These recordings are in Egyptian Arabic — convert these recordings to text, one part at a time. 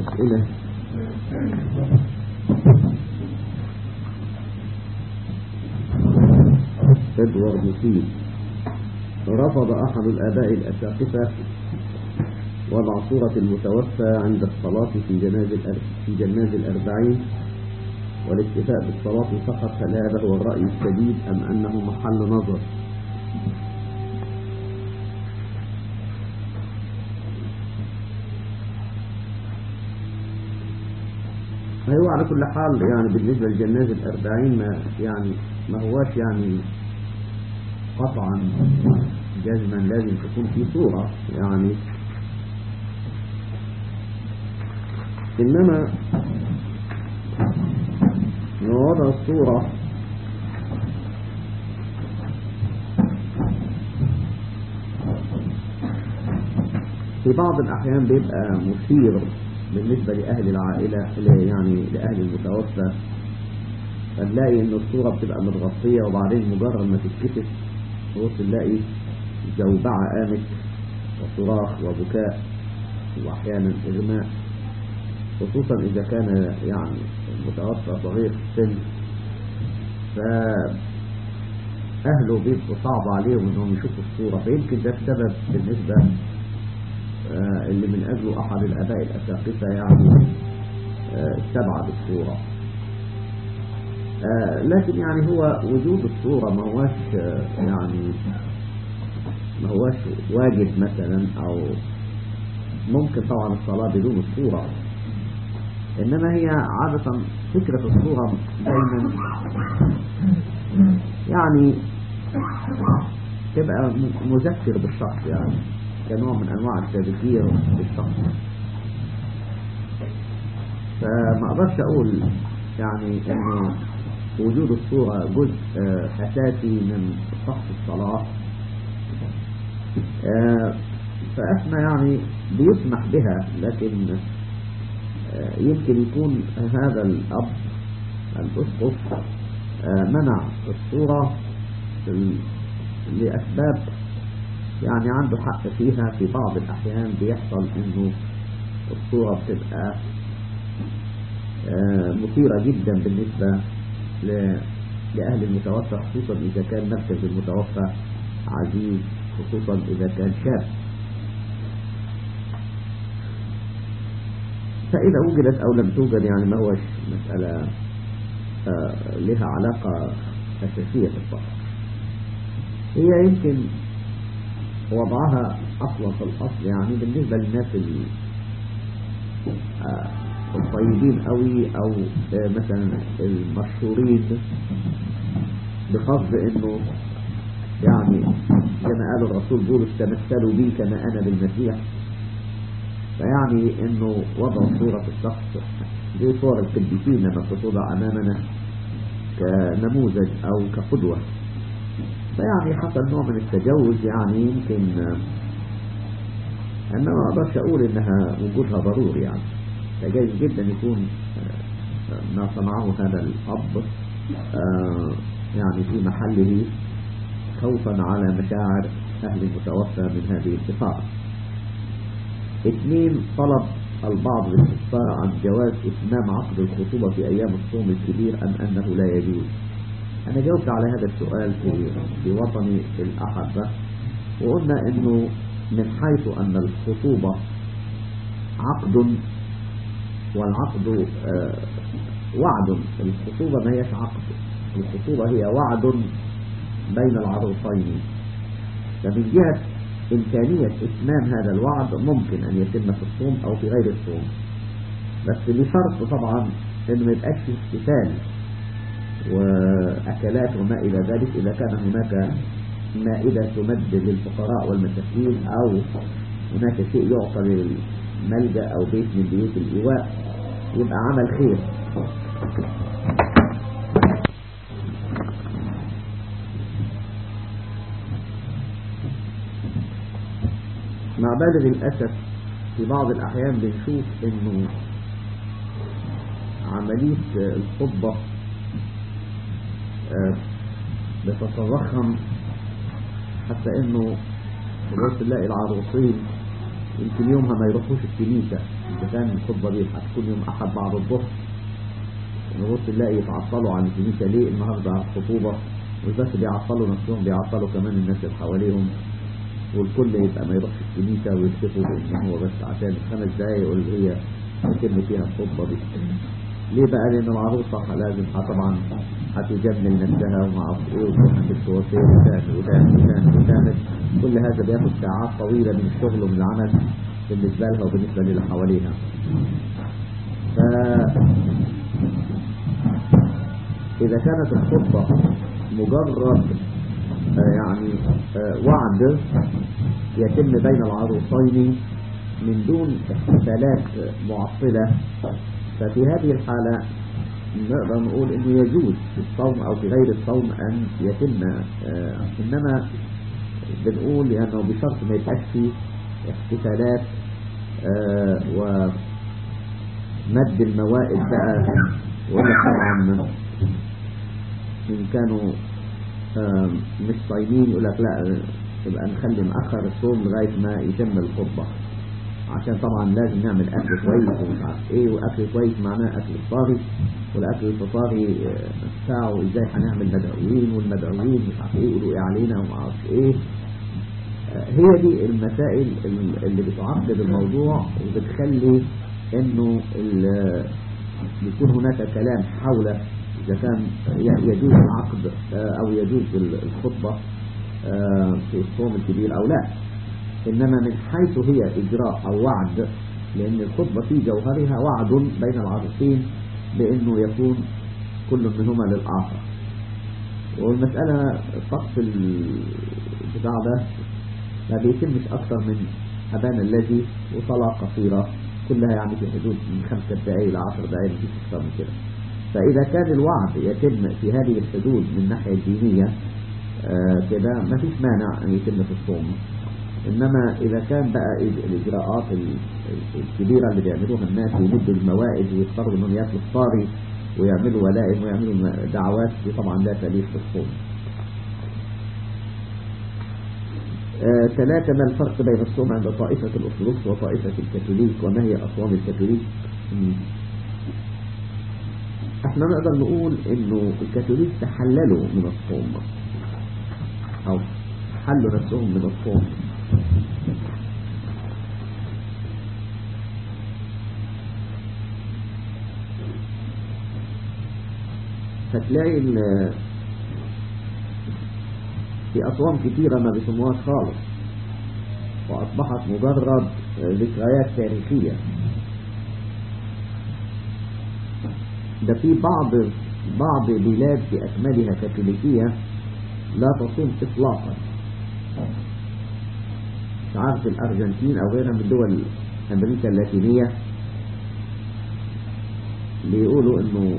أسئلة إدوارد مفيد رفض أحد الآباء الأساقفة وضع صورة المتوفى عند الصلاة في جناز في جناز الأربعين والاكتفاء بالصلاة فقط هل هذا هو الرأي السديد أم أنه محل نظر هو على كل حال يعني بالنسبة لجناز الأربعين ما يعني ما هواش يعني قطعا جزما لازم تكون في صورة يعني إنما وضع الصورة في بعض الأحيان بيبقى مثير بالنسبة لأهل العائلة يعني لأهل المتوفى هنلاقي إن الصورة بتبقى متغطية وبعدين مجرد ما تتكشف تبص نلاقي زوبعة قامت وصراخ وبكاء وأحيانا إغماء خصوصا إذا كان يعني المتوفى صغير في السن فأهله بيبقوا صعب عليهم إنهم يشوفوا الصورة فيمكن ده السبب بالنسبة آه اللي من أجله أحد الآباء الأساقفة يعني آه استبعد الصورة آه لكن يعني هو وجود الصورة ما هواش يعني ما هواش واجب مثلا أو ممكن طبعا الصلاة بدون الصورة إنما هي عادة فكرة الصورة دايما يعني تبقى مذكر بالشخص يعني كنوع من أنواع التذكير بالشخص فما أقدرش أقول يعني أنه وجود الصورة جزء أساسي من شخص الصلاة فإحنا يعني بيسمح بها لكن يمكن يكون هذا الأب الأسقف منع الصورة لأسباب يعني عنده حق فيها في بعض الأحيان بيحصل إنه الصورة بتبقى مثيرة جدا بالنسبة لأهل المتوفى خصوصا إذا كان مركز المتوفى عزيز خصوصا إذا كان شاب فإذا وجدت أو لم توجد يعني ما هوش مسألة لها علاقة أساسية في الصلاة هي يمكن وضعها أصلا في الأصل يعني بالنسبة للناس الطيبين قوي أو مثلا المشهورين بقصد إنه يعني كما قال الرسول بولس تمثلوا بي كما أنا بالمسيح فيعني انه وضع صورة الشخص زي صور القديسين لما تتوضع امامنا كنموذج او كقدوة فيعني حصل نوع من التجوز يعني يمكن انا ما اقدرش اقول انها وجودها ضروري يعني فجايز جدا يكون ما صنعه هذا الاب يعني في محله خوفا على مشاعر اهل المتوفى من هذه الصفات اثنين طلب البعض بالاستفسار عن جواز اتمام عقد الخطوبة في ايام الصوم الكبير ام انه لا يجوز انا جاوبت على هذا السؤال في, في وطني الاحبة وقلنا انه من حيث ان الخطوبة عقد والعقد آه وعد الخطوبة ما هيش عقد الخطوبة هي وعد بين العروسين فمن جهة إمكانية إتمام هذا الوعد ممكن أن يتم في الصوم أو في غير الصوم بس بشرط طبعا أنه ما يبقاش في احتفال وأكلات وما إلى ذلك إذا كان هناك مائدة تمد للفقراء والمساكين أو هناك شيء يعطى للملجأ أو بيت من بيوت الإيواء يبقى عمل خير مع بالغ الأسف في بعض الأحيان بنشوف إنه عملية الخطبة بتتضخم حتى إنه بس نلاقي العروسين يمكن يومها ما يروحوش الكنيسة إذا كان الخطبة دي هتكون يوم أحد بعد الظهر نبص نلاقي يتعطلوا عن الكنيسة ليه النهاردة على الخطوبة مش بس بيعطلوا نفسهم بيعطلوا كمان الناس اللي حواليهم والكل يبقى ما يروحش الكنيسة ويكتفوا بإن هو بس عشان خمس دقايق يقول هي يتم فيها الخطبة دي ليه بقى لأن العروسة لازم طبعا هتجمل نفسها وما اعرف ايه وتروح الكوافير وتعمل وتعمل وتعمل وتعمل كل هذا بياخد ساعات طويلة من الشغل ومن العمل بالنسبة لها وبالنسبة للي حواليها ف إذا كانت الخطبة مجرد آه يعني آه وعد يتم بين العروسين من دون احتفالات معطلة ففي هذه الحالة نقدر نقول انه يجوز في الصوم او في غير الصوم ان يتم آه انما بنقول لانه بشرط ما يبقاش فيه احتفالات آه ومد الموائد بقى ولا طبعا ان كانوا آه مش صايمين يقول لك لا يبقى نخلي مأخر الصوم لغاية ما يتم الخطبة عشان طبعا لازم نعمل اكل كويس ومش عارف ايه واكل كويس معناه اكل الطاغي والاكل الفطاغي بتاعه ازاي هنعمل مدعوين والمدعوين مش عارف ايه يقولوا ايه علينا وما اعرفش ايه هي دي المسائل اللي بتعقد الموضوع وبتخلي انه يكون هناك كلام حول اذا كان يجوز العقد او يجوز الخطبه في الصوم الكبير او لا إنما من حيث هي إجراء أو وعد لأن الخطبة في جوهرها وعد بين العروسين بأنه يكون كل منهما للآخر والمسألة طقس البتاع ده ما بيتمش أكثر من أبان الذي وصلاة قصيرة كلها يعني في حدود من خمسة دقائق لعشر دقائق مفيش أكثر من كده فإذا كان الوعد يتم في هذه الحدود من الناحية الدينية آه كده ما فيش مانع أن يتم في الصوم إنما إذا كان بقى الإجراءات الكبيرة اللي بيعملوها الناس ويمدوا الموائد ويضطروا إنهم ياكلوا الطاري ويعملوا ولائم ويعملوا دعوات دي طبعا لا تليق في الصوم. آه ثلاثة ما الفرق بين الصوم عند طائفة الأرثوذكس وطائفة الكاثوليك وما هي أصوام الكاثوليك؟ احنا نقدر نقول انه الكاثوليك تحللوا من الصوم او حلوا نفسهم من الصوم فتلاقي في أصوام كثيرة ما بيسموهاش خالص وأصبحت مجرد ذكريات تاريخية ده في بعض بعض بلاد بأكملها كاثوليكية لا تصوم إطلاقا عارف الأرجنتين أو غيرها من دول أمريكا اللاتينية بيقولوا إنه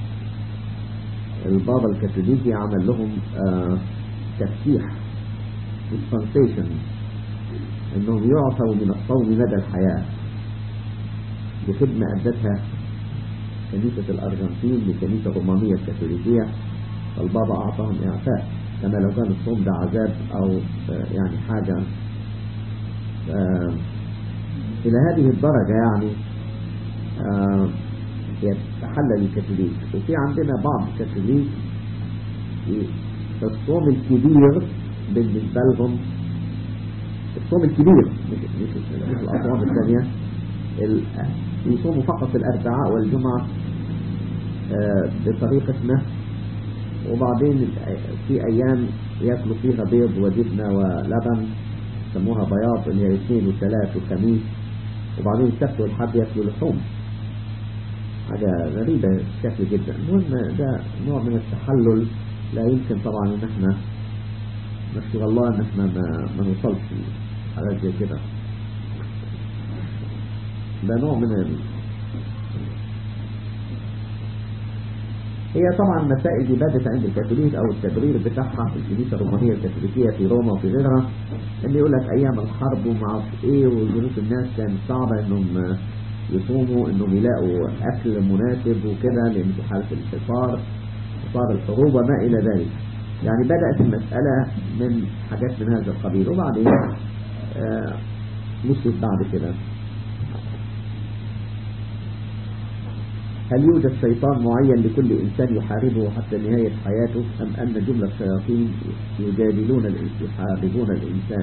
البابا الكاثوليكي عمل لهم آه تفتيح dispensation إنهم يعطوا من الصوم مدى الحياة بخدمة أدتها كنيسة الأرجنتين لكنيسة الرومانية الكاثوليكية فالبابا أعطاهم إعفاء كما لو كان الصوم ده عذاب أو آه يعني حاجة آه إلى هذه الدرجة يعني آه يتحلل الكاثوليك وفي عندنا بعض الكاثوليك الصوم الكبير بالنسبة لهم الصوم الكبير مش مش مش الأصوام الثانية يصوموا فقط الأربعاء والجمعة آه بطريقتنا وبعدين في أيام يأكلوا فيها بيض وجبنة ولبن يسموها بياض اللي هي الاثنين والثلاث والخميس وبعدين السبت والحد ياكلوا لحوم حاجة غريبة الشكل جدا المهم ده نوع من التحلل لا يمكن طبعا ان احنا نشكر الله ان احنا ما, ما نوصلش حاجات زي كده ده نوع من ال... هي طبعا مسائل دي بدت عند الكاثوليك او التبرير بتاعها في الكنيسه الرومانيه الكاثوليكيه في روما وفي غيرها اللي يقول لك ايام الحرب وما اعرفش ايه وظروف الناس كانت صعبه انهم يصوموا انهم يلاقوا اكل مناسب وكده لان في حاله الحصار حصار الحروب وما الى ذلك يعني بدات المساله من حاجات من هذا القبيل وبعدين آه نشوف بعد كده هل يوجد شيطان معين لكل إنسان يحاربه حتى نهاية حياته أم أن جملة شياطين يجادلون الإنس- يحاربون الإنسان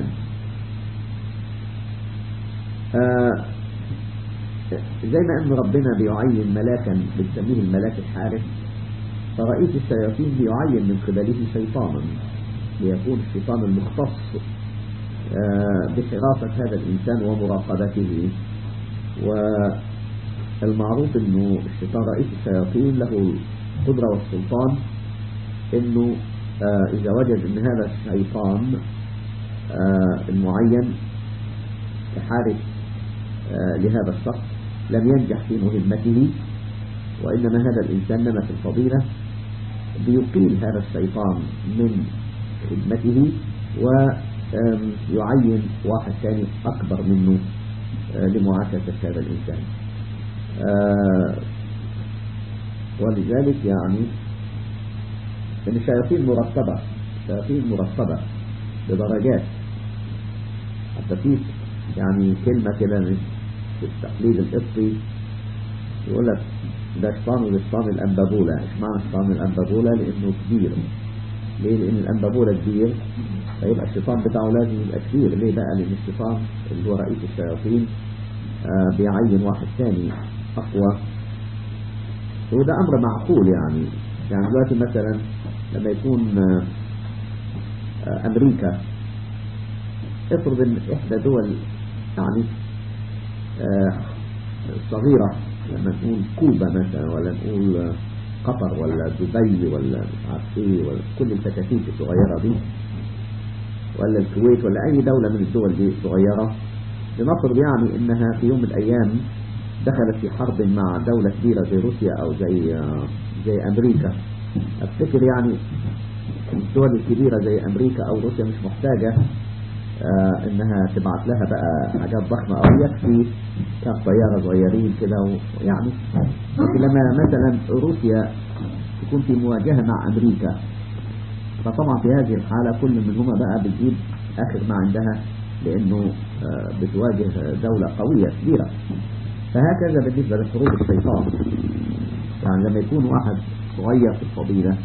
آه زي ما أن ربنا بيعين ملاكا بنسميه الملاك الحارس فرئيس الشياطين بيعين من قبله شيطانا ليكون الشيطان المختص آه، بحراسة هذا الإنسان ومراقبته والمعروف أنه الشيطان رئيس الشياطين له القدرة والسلطان أنه آه، إذا وجد أن هذا الشيطان آه، المعين كحارس آه، لهذا الشخص لم ينجح في مهمته وإنما هذا الإنسان نمى في الفضيلة بيقيل هذا الشيطان من خدمته ويعين واحد ثاني أكبر منه آه، لمعاكسة هذا الإنسان آه، ولذلك يعني ان الشياطين مرتبة الشياطين مرتبة بدرجات حتى في يعني كلمة كده من- في التقليد القبطي يقول لك ده شيطان وشيطان الأنبابولة ايش معنى شيطان الأنبابولة لأنه كبير ليه لأن الأنبابولة كبير فيبقى الشيطان بتاعه لازم يبقى كبير ليه بقى لأن الشيطان اللي هو رئيس الشياطين آه بيعين واحد ثاني أقوى وده أمر معقول يعني يعني دلوقتي مثلا لما يكون آه، آه، أمريكا افرض ان إحدى دول يعني آه، صغيرة لما نقول كوبا مثلا ولا نقول آه، قطر ولا دبي ولا مش عارف ايه ولا كل الفتاتيت الصغيرة دي ولا الكويت ولا أي دولة من الدول دي الصغيرة لنفرض يعني إنها في يوم من الأيام دخلت في حرب مع دولة كبيرة زي روسيا أو زي زي أمريكا أفتكر يعني الدول الكبيرة زي أمريكا أو روسيا مش محتاجة آه إنها تبعت لها بقى حاجات ضخمة أو يكفي كام طيارة صغيرين كده ويعني لكن لما مثلا روسيا تكون في مواجهة مع أمريكا فطبعا في هذه الحالة كل منهما بقى بتجيب آخر ما عندها لأنه آه، بتواجه دولة قوية كبيرة فهكذا بالنسبة لحروب الشيطان يعني لما يكون واحد صغير في الفضيلة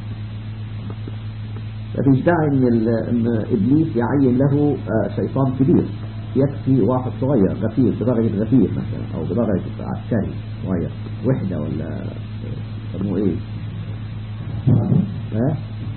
مفيش داعي ان, ال- إن ابليس يعين له آه، شيطان كبير يكفي واحد صغير غفير بدرجة غفير مثلا او بدرجة عسكري صغير وحدة ولا اسمه ايه ها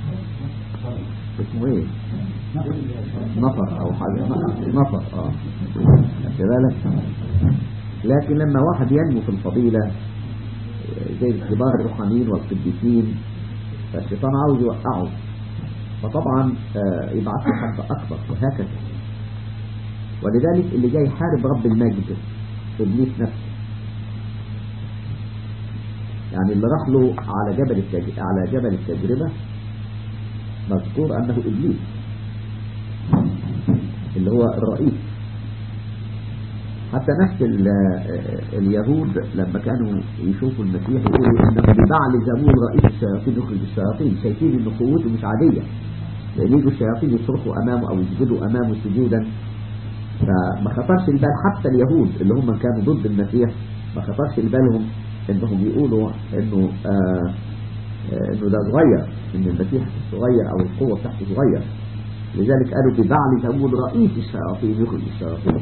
اسمه ايه نفر او حاجة نفر اه خدت بالك لكن لما واحد ينمو في الفضيلة زي الكبار الروحانيين والقديسين فالشيطان عاوز يوقعه فطبعا آه، يبعث له حد أكبر وهكذا ولذلك اللي جاي يحارب رب المجد إبليس نفسه يعني اللي راح له على جبل التج... على جبل التجربة مذكور أنه إبليس اللي هو الرئيس حتى نفس ال- آه، اليهود لما كانوا يشوفوا المسيح يقولوا انه ببعل زبور رئيس الشياطين يخرج الشياطين شايفين ان قوته مش عاديه لان يجوا الشياطين يصرخوا امامه او يسجدوا امامه سجودا فما خطرش البال حتى اليهود اللي هم كانوا ضد المسيح ما خطرش البالهم انهم يقولوا انه آه آه، انه ده صغير ان المسيح صغير او القوه بتاعته صغير لذلك قالوا ببعل زبور رئيس الشياطين يخرج الشياطين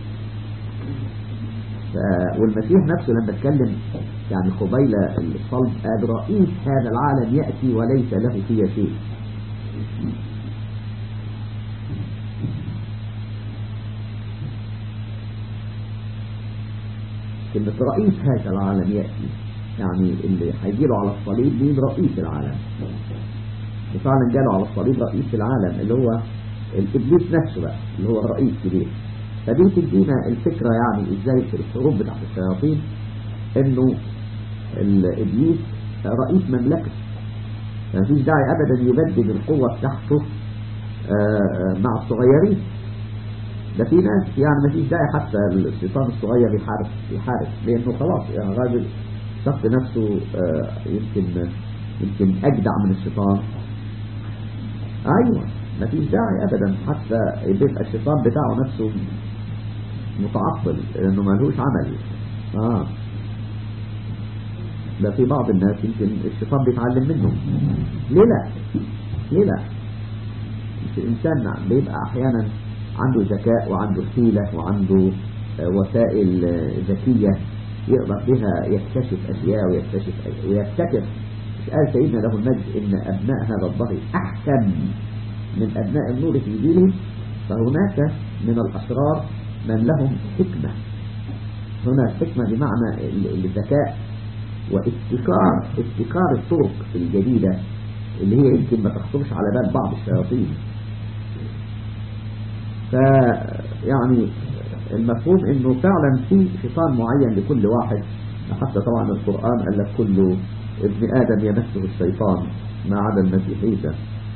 ف- والمسيح نفسه لما اتكلم يعني قبيل الصلب قال رئيس هذا العالم يأتي وليس له فيه شيء كلمة رئيس هذا العالم يأتي يعني اللي هيجيله على الصليب مين رئيس العالم وفعلا جاله على الصليب رئيس العالم اللي هو الإبليس نفسه بقى اللي هو الرئيس كبير فدي تدينا الفكرة يعني ازاي في الحروب بتاعت الشياطين انه الإبليس رئيس مملكة ما فيش داعي أبدا يبدد القوة بتاعته آه، آه، مع الصغيرين ده في ناس يعني ما فيش داعي حتى الشيطان الصغير يحارب يحارب لأنه خلاص يعني راجل شخص نفسه آه، يمكن يمكن أجدع من الشيطان أيوة ما فيش داعي أبدا حتى يبقى الشيطان بتاعه نفسه متعطل لأنه ما لهوش عمل آه ده في بعض الناس يمكن الشيطان بيتعلم منهم ليه لا ليه لا الإنسان بيبقى أحيانا عنده ذكاء وعنده حيلة وعنده وسائل ذكية يقدر بها يكتشف أشياء ويكتشف ويكتشف قال سيدنا له المجد إن أبناء هذا الظهر أحكم من أبناء النور في دينهم فهناك من الأشرار من لهم حكمة هنا الحكمة بمعنى الذكاء وابتكار ابتكار الطرق الجديدة اللي هي يمكن ما تخطرش على بال بعض الشياطين فيعني المفهوم انه فعلا في شيطان معين لكل واحد حتى طبعا القرآن قال لك كل ابن آدم يمسه الشيطان ما عدا المسيح عيسى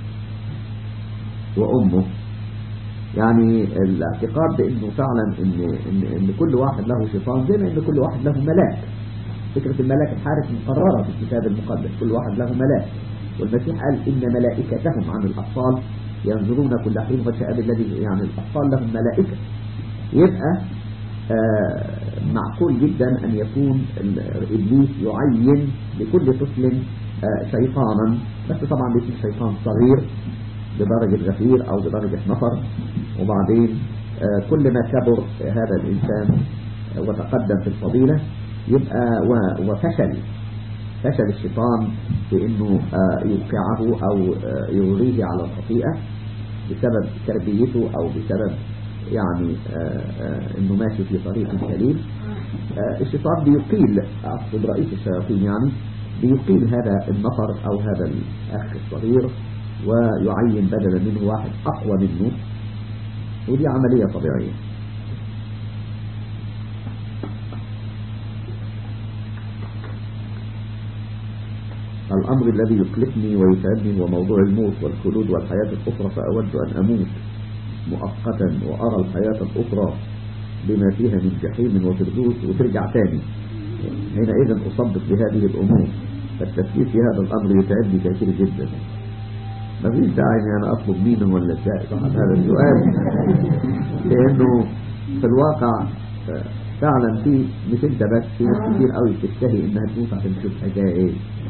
وأمه يعني الاعتقاد بأنه فعلا إن, إن, إن كل واحد له شيطان زي ما إن كل واحد له ملاك فكرة الملاك الحارس مقررة في الكتاب المقدس كل واحد له ملاك والمسيح قال إن ملائكتهم عن الأطفال ينظرون كل حين وشأب الذي يعني الأطفال لهم ملائكة يبقى آه معقول جدا أن يكون إبليس يعين لكل طفل آه شيطانا بس طبعا بيكون شيطان صغير بدرجة غفير أو بدرجة نفر وبعدين آه كل ما كبر هذا الإنسان وتقدم في الفضيلة يبقى وفشل فشل الشيطان في أنه يوقعه أو يغريه على الخطيئة بسبب تربيته أو بسبب يعني أنه ماشي في طريق سليم الشيطان بيقيل أقصد رئيس الشياطين يعني بيقيل هذا النفر أو هذا الأخ الصغير ويعين بدلا منه واحد أقوى منه ودي عملية طبيعية الأمر الذي يقلقني ويتعبني هو موضوع الموت والخلود والحياة الأخرى فأود أن أموت مؤقتا وأرى الحياة الأخرى بما فيها من جحيم وفردوس وترجع تاني حينئذ أصدق بهذه الأمور فالتفكير في هذا الأمر يتعبني كثير جدا ما فيش داعي اني انا اطلب مين ولا ازاي صاحب هذا السؤال لانه في الواقع فعلا في مش انت بس في ناس كتير قوي بتشتهي انها تموت عشان تشوف حكايه ايه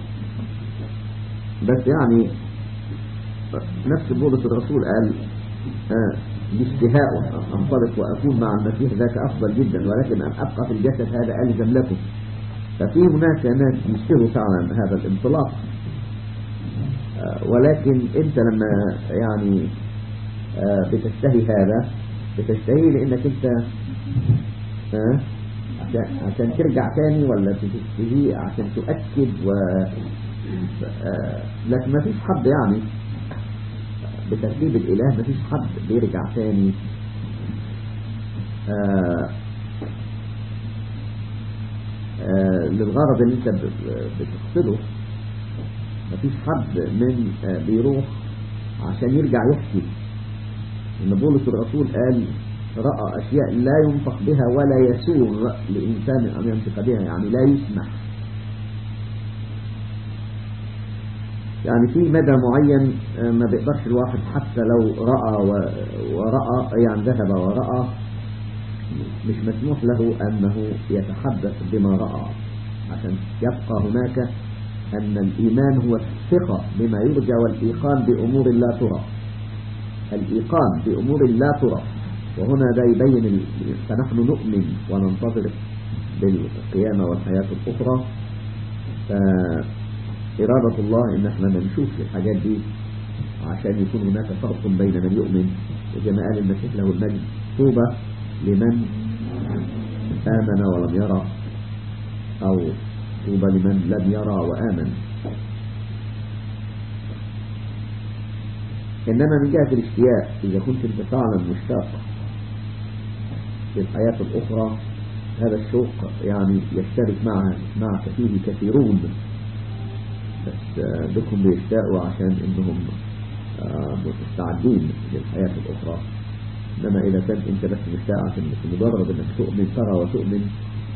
بس يعني نفس بولس الرسول قال آه باشتهاء انطلق واكون مع المسيح ذاك افضل جدا ولكن ان ابقى في الجسد هذا الزم لكم ففي هناك ناس يشتهوا فعلا هذا الانطلاق ولكن انت لما يعني بتشتهي هذا بتشتهي لانك انت عشان ترجع تاني ولا بتشتهي عشان تؤكد و لكن ما فيش حد يعني بترتيب الاله ما فيش حد بيرجع تاني للغرض اللي انت بتقصده مفيش حد من بيروح عشان يرجع يحكي ان بولس الرسول قال رأى أشياء لا ينطق بها ولا يسوغ لإنسان أن ينطق بها يعني لا يسمح يعني في مدى معين ما بيقدرش الواحد حتى لو رأى ورأى يعني ذهب ورأى مش مسموح له أنه يتحدث بما رأى عشان يبقى هناك أن الإيمان هو الثقة بما يرجى والإيقان بأمور لا ترى الإيقان بأمور لا ترى وهنا ده يبين فنحن نؤمن وننتظر بالقيامة والحياة الأخرى فإرادة الله إن احنا نشوف الحاجات دي عشان يكون هناك فرق بين من يؤمن وزي ما قال المسيح له المجد طوبى لمن آمن ولم يرى أو طوبى لمن لم يرى وآمن إنما من جهة الاشتياق إذا كنت أنت فعلا مشتاق للحياة الأخرى هذا الشوق يعني يشترك مع معك فيه كثيرون بس بكم بيشتاقوا عشان إنهم مستعدين للحياة الأخرى إنما إذا كان أنت بس مشتاق عشان مجرد إنك تؤمن ترى وتؤمن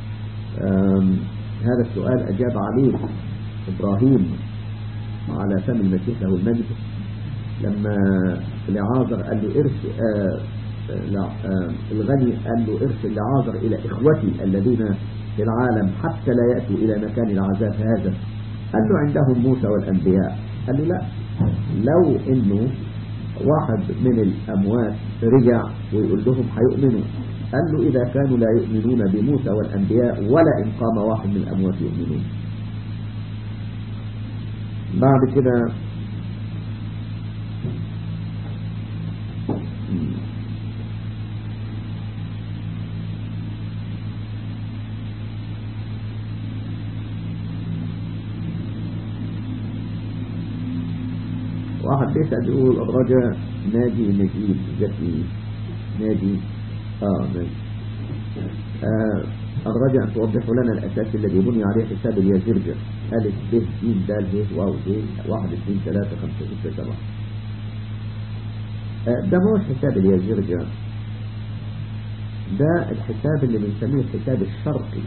هذا السؤال أجاب عليه إبراهيم على فم المسيح له المجد لما لعازر قال له ارسل, آه لا آه، الغني قال له ارسل لعازر إلى إخوتي الذين في العالم حتى لا يأتوا إلى مكان العذاب هذا قال له عندهم موسى والأنبياء قال له لا لو إنه واحد من الأموات رجع ويقول لهم هيؤمنوا قال له إذا كانوا لا يؤمنون بموسى والأنبياء ولا إن قام واحد من الأموات يؤمنون بعد كده واحد بيسأل يقول الرجاء ناجي نجيب ذكي ناجي اه ناجي آه الرجاء أن توضحوا لنا الأساس الذي بني عليه حساب اليازرجة ألف ب ج د ه واو ج واحد اثنين ثلاثة خمسة ستة سبعة آه ده مو حساب اليازرجة ده الحساب اللي بنسميه الحساب الشرقي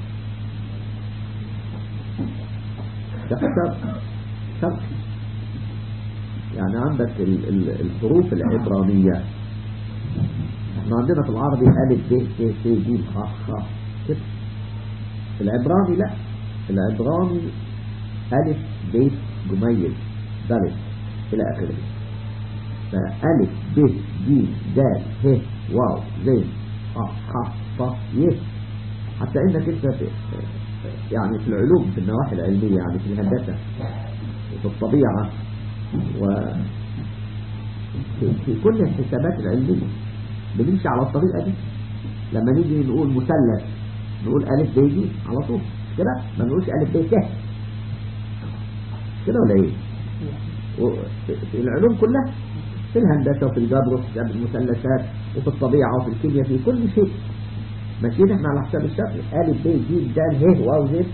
ده حساب شرقي يعني عندك ال- ال- الحروف العبرانية احنا عندنا في العربي ألف ب ت س ج خ خ كده في العبراني لا العبراني ألف ب جميل دالت إلى آخره فألف ب ج د ه واو زين ح ح ط ي حتى انك انت في يعني في العلوم في النواحي العلمية يعني في الهندسة وفي الطبيعة و في, في كل الحسابات العلمية بنمشي على الطريقة دي لما نيجي نقول مثلث نقول ألف ب ج على طول مش كده ما نقولش ألف ب ك كده ولا ايه و- في في العلوم كلها في الهندسة وفي الجبر وفي حساب المثلثات وفي الطبيعة وفي الكيمياء في كل شيء ماشيين احنا على حساب الشكل ألف ب ج د ه واو ز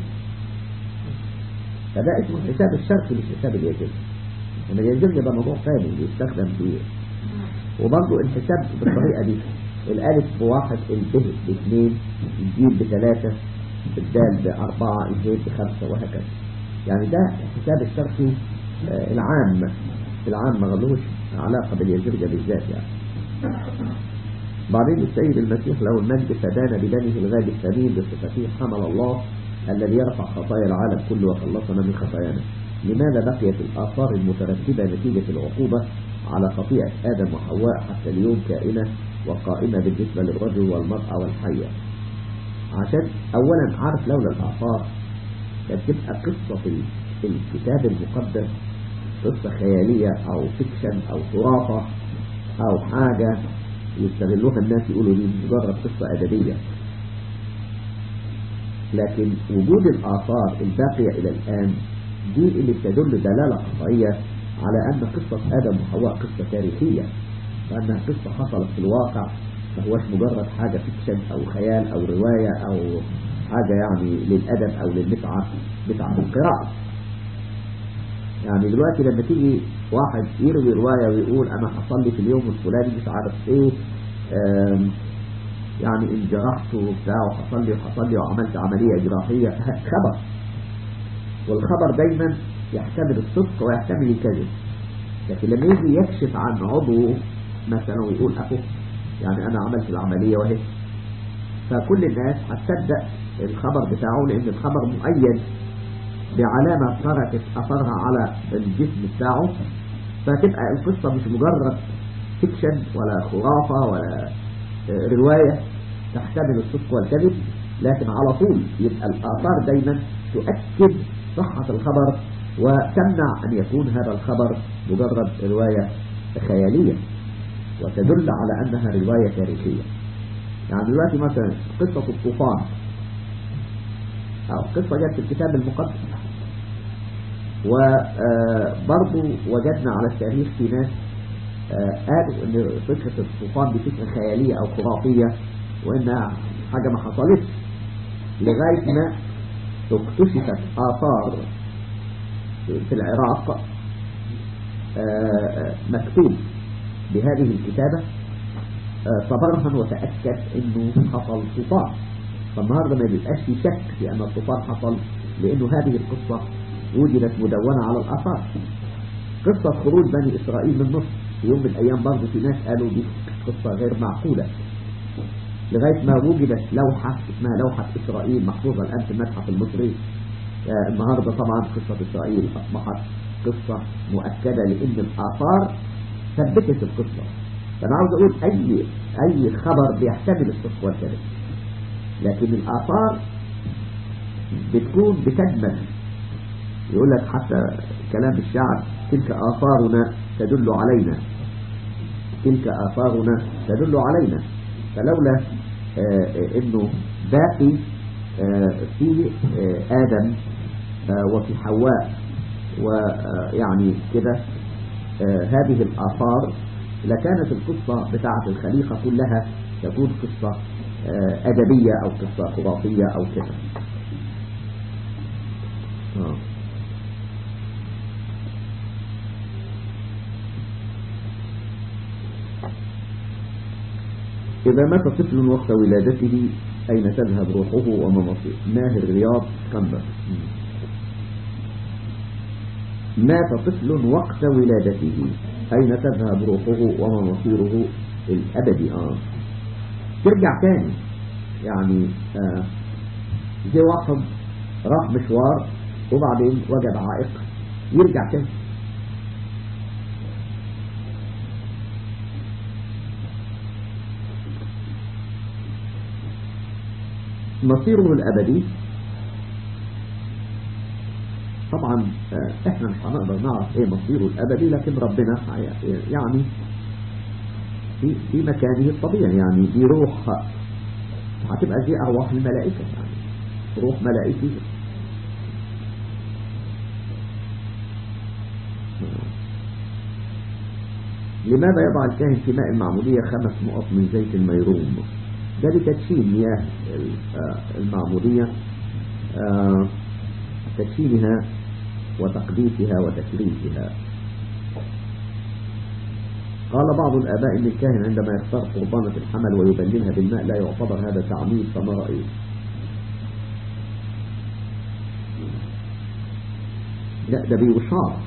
فده اسمه الحساب الشرقي مش حساب اليازري لما اليازري ده موضوع ثاني بيستخدم فيه وبرضه الحساب بالطريقة دي الألف بواحد الب باثنين الجيم بثلاثة الدال بأربعة الهي بخمسة وهكذا يعني ده الحساب الشرقي آه، العام العام ما غلوش علاقة باليازرجة بالذات يعني بعدين السيد المسيح له المجد فدان بدمه الغالي الثمين بصفته حمل الله الذي يرفع خطايا العالم كله وخلصنا من خطايانا لماذا بقيت الآثار المترتبة نتيجة العقوبة على خطيئة آدم وحواء حتى اليوم كائنة وقائمة بالنسبة للرجل والمرأة والحية عشان أولا عارف لولا الآثار كانت تبقى قصة في في الكتاب المقدس قصة خيالية أو فيكشن أو خرافة أو حاجة يستغلوها الناس يقولوا دي مجرد قصة أدبية لكن وجود الآثار الباقية إلى الآن دي اللي تدل دلالة قطعية على أن قصة آدم وحواء قصة تاريخية وأنها قصة حصلت في الواقع ما هوش مجرد حاجة فيكشن أو خيال أو رواية أو حاجة يعني للأدب أو للمتعة متعة القراءة يعني دلوقتي لما تيجي واحد يروي رواية ويقول أنا حصل لي في اليوم الفلاني مش عارف إيه آم، يعني انجرحت وبتاع وحصل لي وحصل لي وعملت عملية جراحية خبر والخبر دايما يحتمل الصدق ويحتمل الكذب لكن لما يجي يكشف عن عضو مثلا ويقول أخو يعني أنا عملت العملية وهي فكل الناس هتصدق الخبر بتاعه لأن الخبر مؤيد بعلامة تركت أثرها على الجسم بتاعه فتبقى القصة مش مجرد فيكشن ولا خرافة ولا آه، رواية تحتمل الصدق والكذب لكن على طول يبقى الآثار دايما تؤكد صحة الخبر وتمنع أن يكون هذا الخبر مجرد رواية خيالية وتدل على أنها رواية تاريخية يعني دلوقتي مثلا قصة الطوفان أو قصة جت في الكتاب المقدس وبرضو وجدنا على التاريخ في ناس آه، قالوا ان فكرة الطوفان دي فكرة خيالية او خرافية وانها حاجة ما حصلتش لغاية ما اكتشفت آثار في العراق آه، مكتوب بهذه الكتابة آه، تبرهن وتأكد انه حصل طوفان فالنهارده ما بيبقاش في شك في ان الطوفان حصل لانه هذه القصة وجدت مدونة على الآثار قصة خروج بني إسرائيل من مصر في يوم من الأيام برضه في ناس قالوا دي قصة غير معقولة لغاية ما وجدت لوحة اسمها لوحة إسرائيل محفوظة الآن في المتحف المصري آه، النهاردة طبعا قصة إسرائيل أصبحت قصة مؤكدة لأن الآثار ثبتت القصة فأنا عاوز أقول أي أي خبر بيحتمل الصدق والكذب لكن الآثار بتكون بتجمل يقول لك حتى كلام الشعب تلك آثارنا تدل علينا تلك آثارنا تدل علينا فلولا آه انه باقي آه في آه آدم وفي حواء ويعني كده هذه الآثار لكانت القصة بتاعة الخليقة كلها تكون قصة أدبية أو قصة خرافية أو كده آه. إذا مات طفل وقت ولادته أين تذهب روحه وما مصير ماهر رياض اسكندر مات طفل وقت ولادته أين تذهب روحه وما مصيره الأبدي آه ترجع تاني يعني آه زي واحد راح مشوار وبعدين وجد عائق يرجع تاني مصيره الأبدي طبعا احنا مش هنقدر نعرف ايه مصيره الأبدي لكن ربنا يعني في, في مكانه الطبيعي يعني دي روح هتبقى زي أرواح الملائكة يعني روح ملائكي لماذا يضع الكاهن في ماء المعمودية خمس نقط من زيت الميروم ده لتدشين مياه المعمودية تدشينها وتقديسها وتكريسها قال بعض الآباء إن الكاهن عندما يختار قربانة الحمل ويبللها بالماء لا يعتبر هذا تعميد فما رأيه لا ده بيشار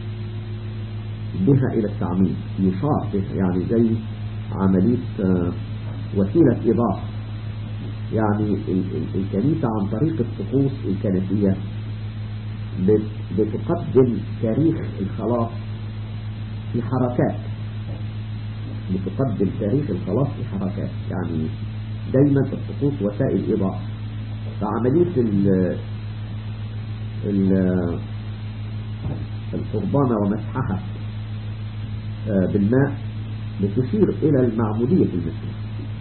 بها إلى التعميد يشار بها يعني زي عملية وسيلة إيضاح يعني الكنيسة عن طريق الطقوس الكنسية بتقدم تاريخ الخلاص في حركات بتقدم تاريخ الخلاص في حركات يعني دايما الطقوس وسائل إيضاح فعملية ال ال القربانة ومسحها بالماء بتشير إلى المعمودية في المسيح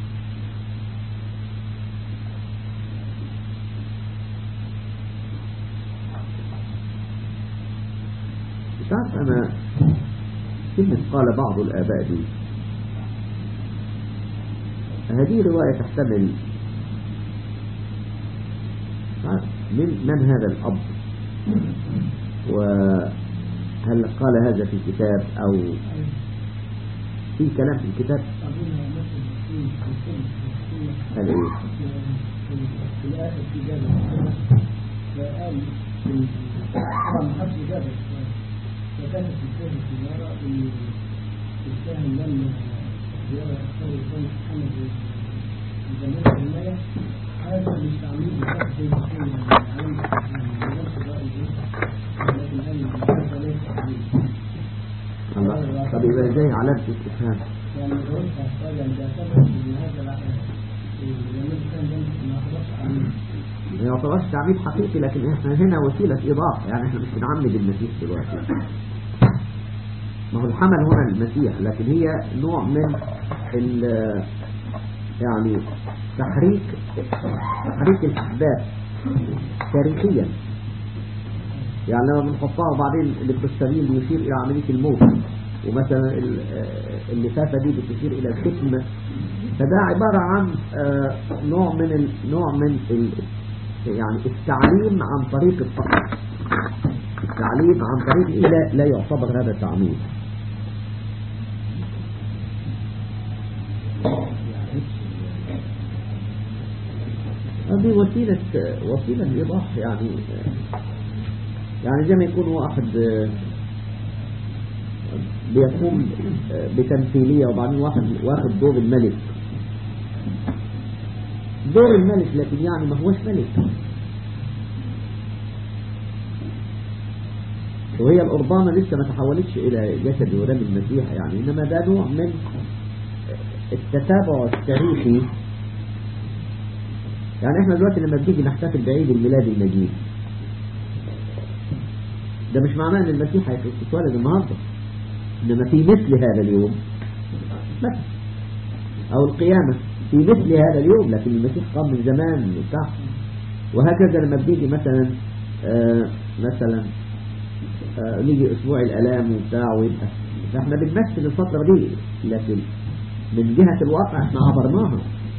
تعرف أنا كلمة قال بعض الآباء دي هذه رواية تحتمل من, من هذا الأب وهل قال هذا في كتاب أو في كلام في الكتاب هل ايه في الآخر في جابر فقال طبعا ما حدش جابر فكانت الكاهن السيارة إن الكاهن لما زيارة أخطار الكون محمد وجمال الرماية هذا مش تعميد بتاع زي ما كان عليه نفس الرأي لكن قال هذا ليس تعميد الله طب يبقى ازاي علامة استفهام يعني جاوبت على السؤال يعني ده سبب ان هذا العقل لما كان جنب ما خلاص تعميد ما يعتبرش تعميد حقيقي لكن احنا هنا وسيلة إيضاح يعني احنا مش بنعمد المسيح دلوقتي ما هو الحمل هنا المسيح لكن هي نوع من ال يعني تحريك تحريك الأحداث تاريخيا يعني لما بنحطها وبعدين الابتستامين بيشير إلى عملية الموت ومثلا اللفافة دي بتشير إلى الختم فده عبارة عن نوع من ال... نوع من ال... يعني التعليم عن طريق الطقس التعليم عن طريق إيه لا, لا يعتبر هذا تعميم هذه وسيلة وسيلة لإيضاح يعني يعني زي ما يكون واحد بيقوم بتمثيلية وبعدين واحد واخد دور الملك دور الملك لكن يعني ما هوش ملك وهي القربانة لسه ما تحولتش إلى جسد ودم المسيح يعني إنما ده نوع من التتابع التاريخي يعني احنا دلوقتي لما بنيجي نحتفل بعيد الميلاد المجيد ده مش معناه ان المسيح هيتولد النهارده انما في مثل هذا اليوم مثل او القيامة في مثل هذا اليوم لكن المسيح قام من زمان وبتاع وهكذا لما بنيجي مثلا آه مثلا آه نيجي اسبوع الالام وبتاع ويبقى فاحنا بنمثل الفترة دي لكن من جهة الواقع احنا عبرناها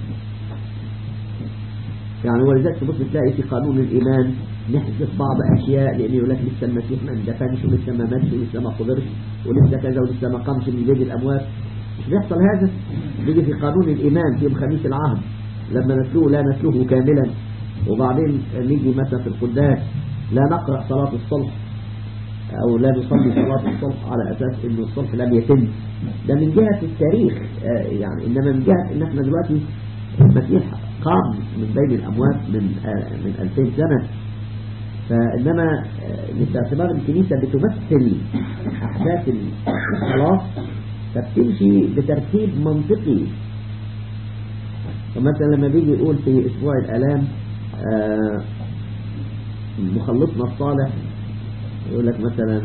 يعني ولذلك تبص تلاقي في قانون الإيمان نحذف بعض أشياء لأن يقول لك لسه المسيح ما اندفنش ولسه ما ماتش ولسه ما قدرش ولسه كذا ولسه ما قامش من بين الأموات مش بيحصل هذا بيجي في قانون الإيمان في يوم خميس العهد لما نتلوه لا نتلوه كاملا وبعدين نيجي مثلا في القداس لا نقرأ صلاة الصلح أو لا نصلي صلاة الصلح على أساس إنه الصلح لم يتم ده من جهة التاريخ يعني إنما من جهة إن احنا دلوقتي المسيح قام من بين الأموات من من 2000 سنة فإنما باعتبار الكنيسة بتمثل أحداث الخلاص فبتمشي بترتيب منطقي فمثلا لما بيجي يقول في أسبوع الآلام مخلصنا الصالح يقول لك مثلا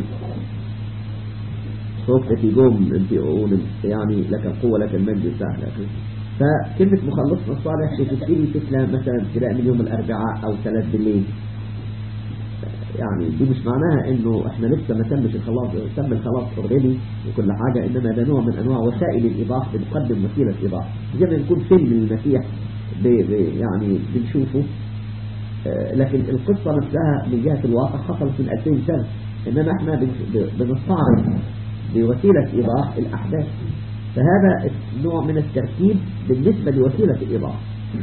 صوت في جوم انت يعني لك القوة لك المجد سهل فكلمة مخلصنا الصالح بتبتدي تسلى مثلا ابتداء من يوم الأربعاء أو ثلاث بالليل يعني دي مش معناها انه احنا لسه ما تمش الخلاص تم الخلاص اوريدي وكل حاجة انما ده نوع من انواع وسائل الايضاح بنقدم وسيلة ايضاح زي ما نكون فيلم للمسيح بي بي يعني بنشوفه آه لكن القصة نفسها من جهة الواقع حصلت من 2000 سنة انما احنا بنستعرض بوسيلة ايضاح الاحداث فهذا نوع من الترتيب بالنسبة لوسيلة الإيضاح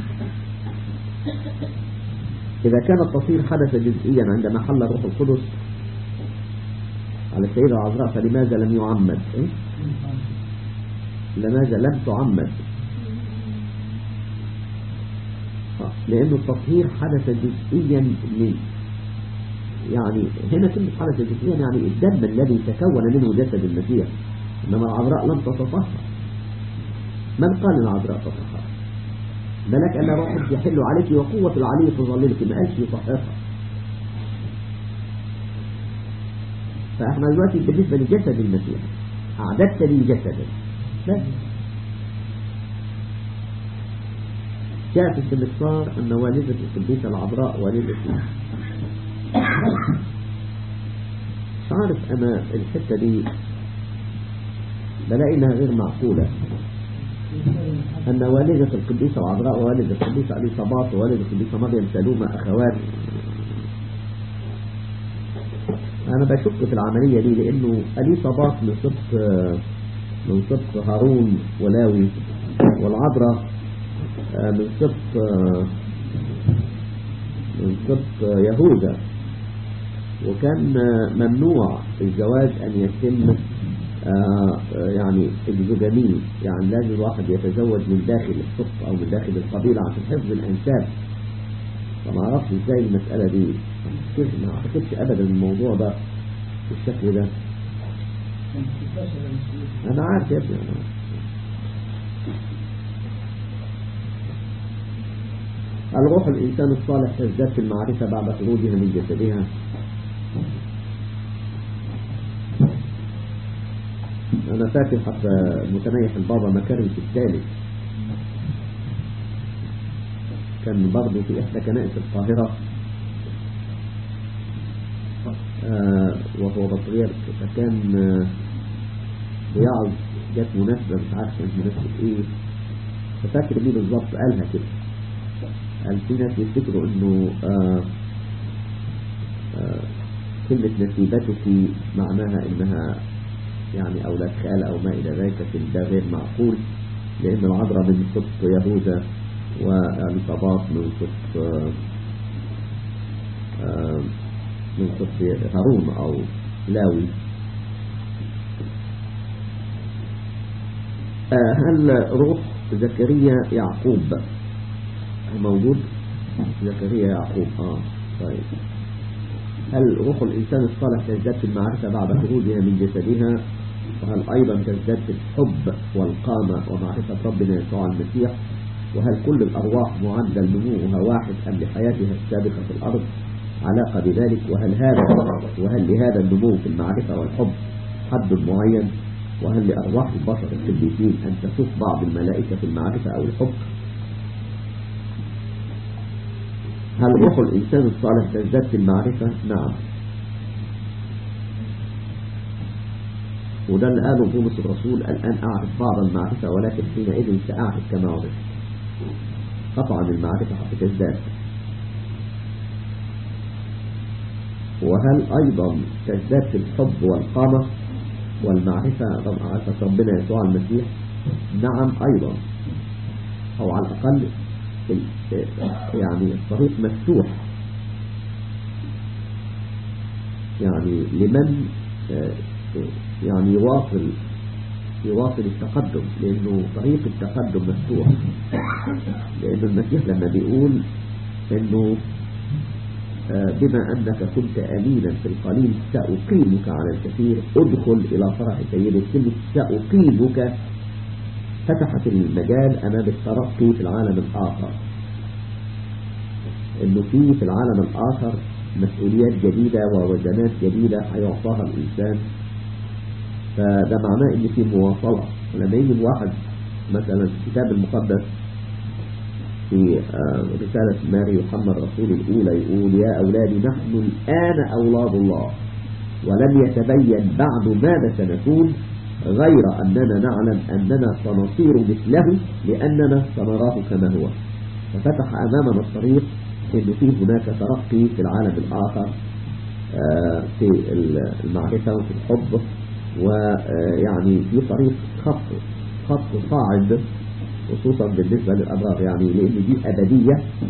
إذا كان التصوير حدث جزئيا عندما حل الروح القدس على السيدة العذراء فلماذا لم يعمد إيه؟ لماذا لم تعمد لأن التطهير حدث جزئيا من يعني هنا كلمة حدث جزئيا يعني الدم الذي تكون منه جسد المسيح إنما العذراء لم تتطهر من قال العذراء تطهر ملك أن روحك يحل عليك وقوة العلي تظللك ما قالش يطهرها فاحنا دلوقتي بالنسبة لجسد المسيح أعددت لي جسدا بس جاء في السمسار أن والدة القديسة العذراء والدة مش عارف أنا الحتة دي بلاقي انها غير معقولة ان والدة القديسة العذراء ووالدة القديسة علي صباط ووالدة القديسة مريم سلومة اخوات انا بشك في العملية دي لانه علي صباط من سبط من سبط هارون ولاوي والعذراء من سبط من سبط يهوذا وكان ممنوع الزواج ان يتم آه يعني الزجاجين يعني لازم الواحد يتزوج من داخل الصف او من داخل القبيلة عشان حفظ الانساب فما اعرفش ازاي المسألة دي ما اعتقدش ابدا الموضوع ده بالشكل ده انا عارف يا ابني انا عارف. الروح الانسان الصالح تزداد في المعرفة بعد خروجها من جسدها أنا فاكر حتى متنيح البابا مكارم في الثالث كان برضه في إحدى كنائس القاهرة آه وهو بطريرك فكان آه بيعظ جت مناسبة مش عارف كانت مناسبة إيه ففاكر دي بالظبط قالها كده قال في ناس يفتكروا إنه آه كلمة نسيبتك معناها إنها يعني أولاد خال أو ما إلى ذلك ده غير معقول لأن العذراء من سبط يهوذا والإصابات من سبط من سبط هارون أو لاوي آه، هل روح زكريا يعقوب موجود زكريا يعقوب اه طيب هل روح الإنسان الصالح تزداد في المعرفة بعد خروجها من جسدها وهل أيضا تزداد في الحب والقامة ومعرفة ربنا يسوع المسيح وهل كل الأرواح معدل نموها واحد أم لحياتها السابقة في الأرض علاقة بذلك وهل هذا وهل لهذا النمو في المعرفة والحب حد معين وهل لأرواح البشر القديسين أن تفوق بعض الملائكة في المعرفة أو الحب هل روح الإنسان الصالح تزداد في المعرفة نعم وده اللي قاله بولس الرسول الآن أعرف بعض المعرفة ولكن حينئذ سأعرف كما عرفت قطعا المعرفة هتزداد وهل أيضا تزداد في الحب والقامة والمعرفة معرفة ربنا يسوع المسيح نعم أيضا أو على الأقل يعني الطريق مفتوح يعني لمن يعني يواصل يواصل التقدم لأنه طريق التقدم مفتوح لأن المسيح لما بيقول أنه بما أنك كنت أمينا في القليل سأقيمك على الكثير ادخل إلى فرح سيدك كلمة سأقيمك فتحت المجال أمام الترقي في العالم الآخر انه في في العالم الآخر مسؤوليات جديدة ووزنات جديدة هيعطاها الإنسان فده معناه ان في مواصلة لما يجي واحد مثلا في الكتاب المقدس في رسالة ماري يوحنا الرسول الأولى يقول يا أولادي نحن الآن أولاد الله ولم يتبين بعد ماذا سنكون غير أننا نعلم أننا سنصير مثله لأننا سنراه كما هو ففتح أمامنا الطريق إن في هناك ترقي في العالم الآخر في المعرفة وفي الحب ويعني في طريق خط خط صاعد خصوصا بالنسبة للأبرار يعني لأن دي أبدية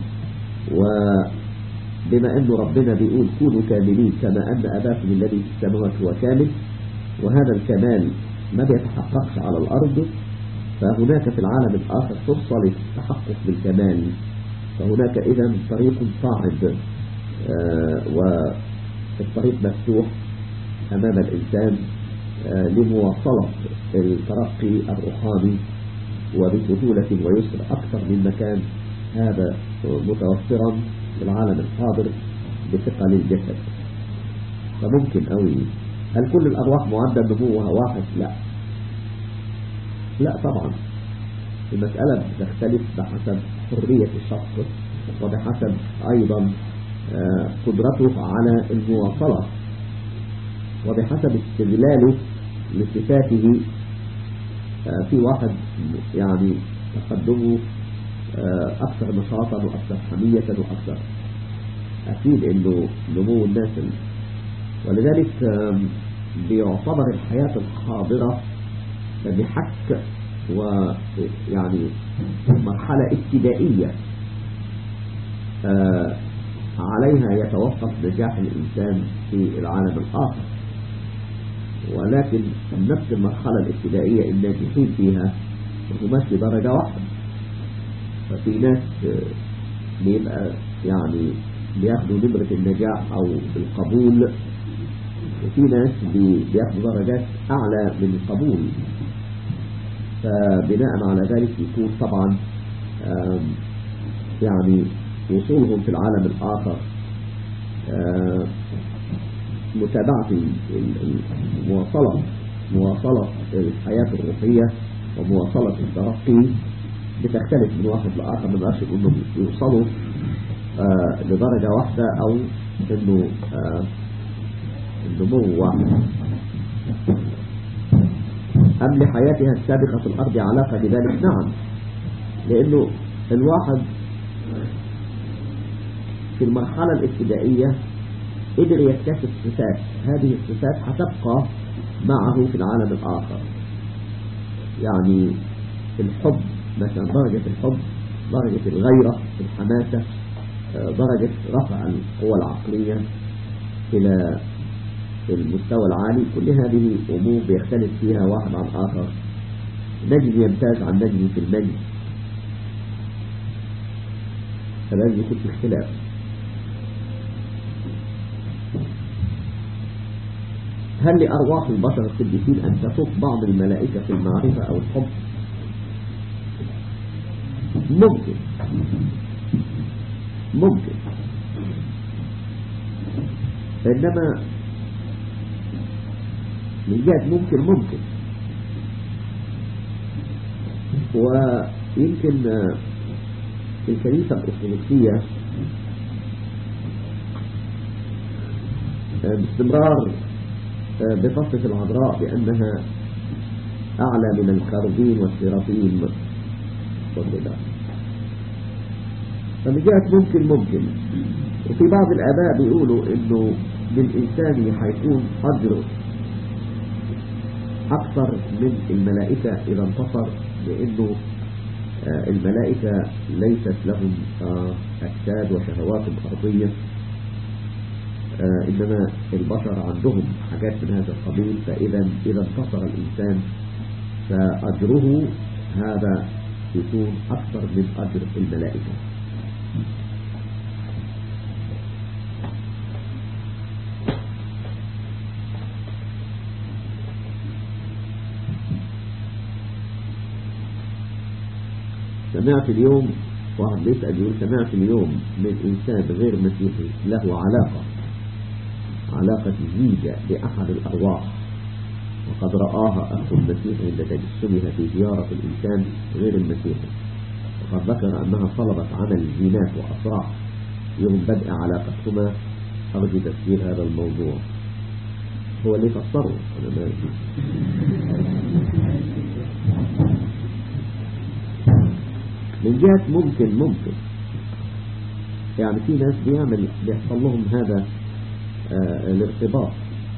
وبما أن ربنا بيقول كونوا كاملين كما أن أباكم الذي في السماوات هو كامل وهذا الكمال ما بيتحققش على الأرض فهناك في العالم الآخر فرصة للتحقق بالكمال فهناك إذا طريق صاعد آه والطريق مفتوح أمام الإنسان آه لمواصلة الترقي الروحاني وبسهولة ويسر أكثر مما كان هذا متوفرا في العالم الحاضر بثقل الجسد فممكن أوي هل كل الأرواح معدل نموها واحد لا لا طبعا المسألة بتختلف بحسب حرية الشخص وبحسب أيضا قدرته على المواصلة وبحسب استغلاله لصفاته في واحد يعني تقدمه أكثر نشاطا وأكثر حمية وأكثر أكيد أنه نمو الناس ولذلك بيعتبر الحياة الحاضرة بحك ويعني مرحلة ابتدائية عليها يتوقف نجاح الإنسان في العالم الآخر ولكن نفس المرحلة الابتدائية الناجحين فيها هم في درجة واحدة ففي ناس بيبقى يعني بياخدوا نمرة النجاح أو القبول وفي ناس بياخدوا درجات أعلى من القبول فبناء على ذلك يكون طبعا يعني وصولهم في العالم الآخر متابعة المواصلة مواصلة الحياة الروحية ومواصلة الترقي بتختلف من واحد لآخر من أشهر أنهم يوصلوا آه لدرجة واحدة أو أنه آه النمو واحد أم لحياتها السابقة في الأرض علاقة بذلك نعم لأنه الواحد في المرحلة الابتدائية قدر يكتسب صفات هذه الصفات هتبقى معه في العالم الآخر يعني الحب مثلا درجة الحب درجة الغيرة الحماسة درجة رفع القوى العقلية إلى المستوى العالي كل هذه أمور بيختلف فيها واحد عن آخر نجم يمتاز عن نجم في المجد فلازم يكون في اختلاف هل لأرواح البشر القديسين أن تفوق بعض الملائكة في المعرفة أو الحب ممكن ممكن إنما من جهة ممكن ممكن ويمكن في الكنيسة الأرثوذكسية باستمرار بتصف العذراء بأنها أعلى من الكاروبين والسيرافين وكذا فمن جهة ممكن ممكن وفي بعض الآباء بيقولوا إنه للإنسان حيكون أجر أكثر من الملائكة إذا انتصر لأنه الملائكة ليست لهم أجساد وشهوات أرضية إنما البشر عندهم حاجات من هذا القبيل فإذا إذا انتصر الإنسان فأجره هذا يكون أكثر من أجر الملائكة سمعت اليوم واحد بيسأل يقول سمعت اليوم من إنسان غير مسيحي له علاقة علاقة زيجة بأحد الأرواح وقد رآها أخ المسيح عند تجسمها في زيارة الإنسان غير المسيحي وقد ذكر أنها طلبت عمل زينات وأسرع يوم بدء علاقتهما أرجو تفسير هذا الموضوع هو اللي فسره أنا ما من جهة ممكن ممكن يعني في ناس بيعمل بيحصل لهم هذا آه الارتباط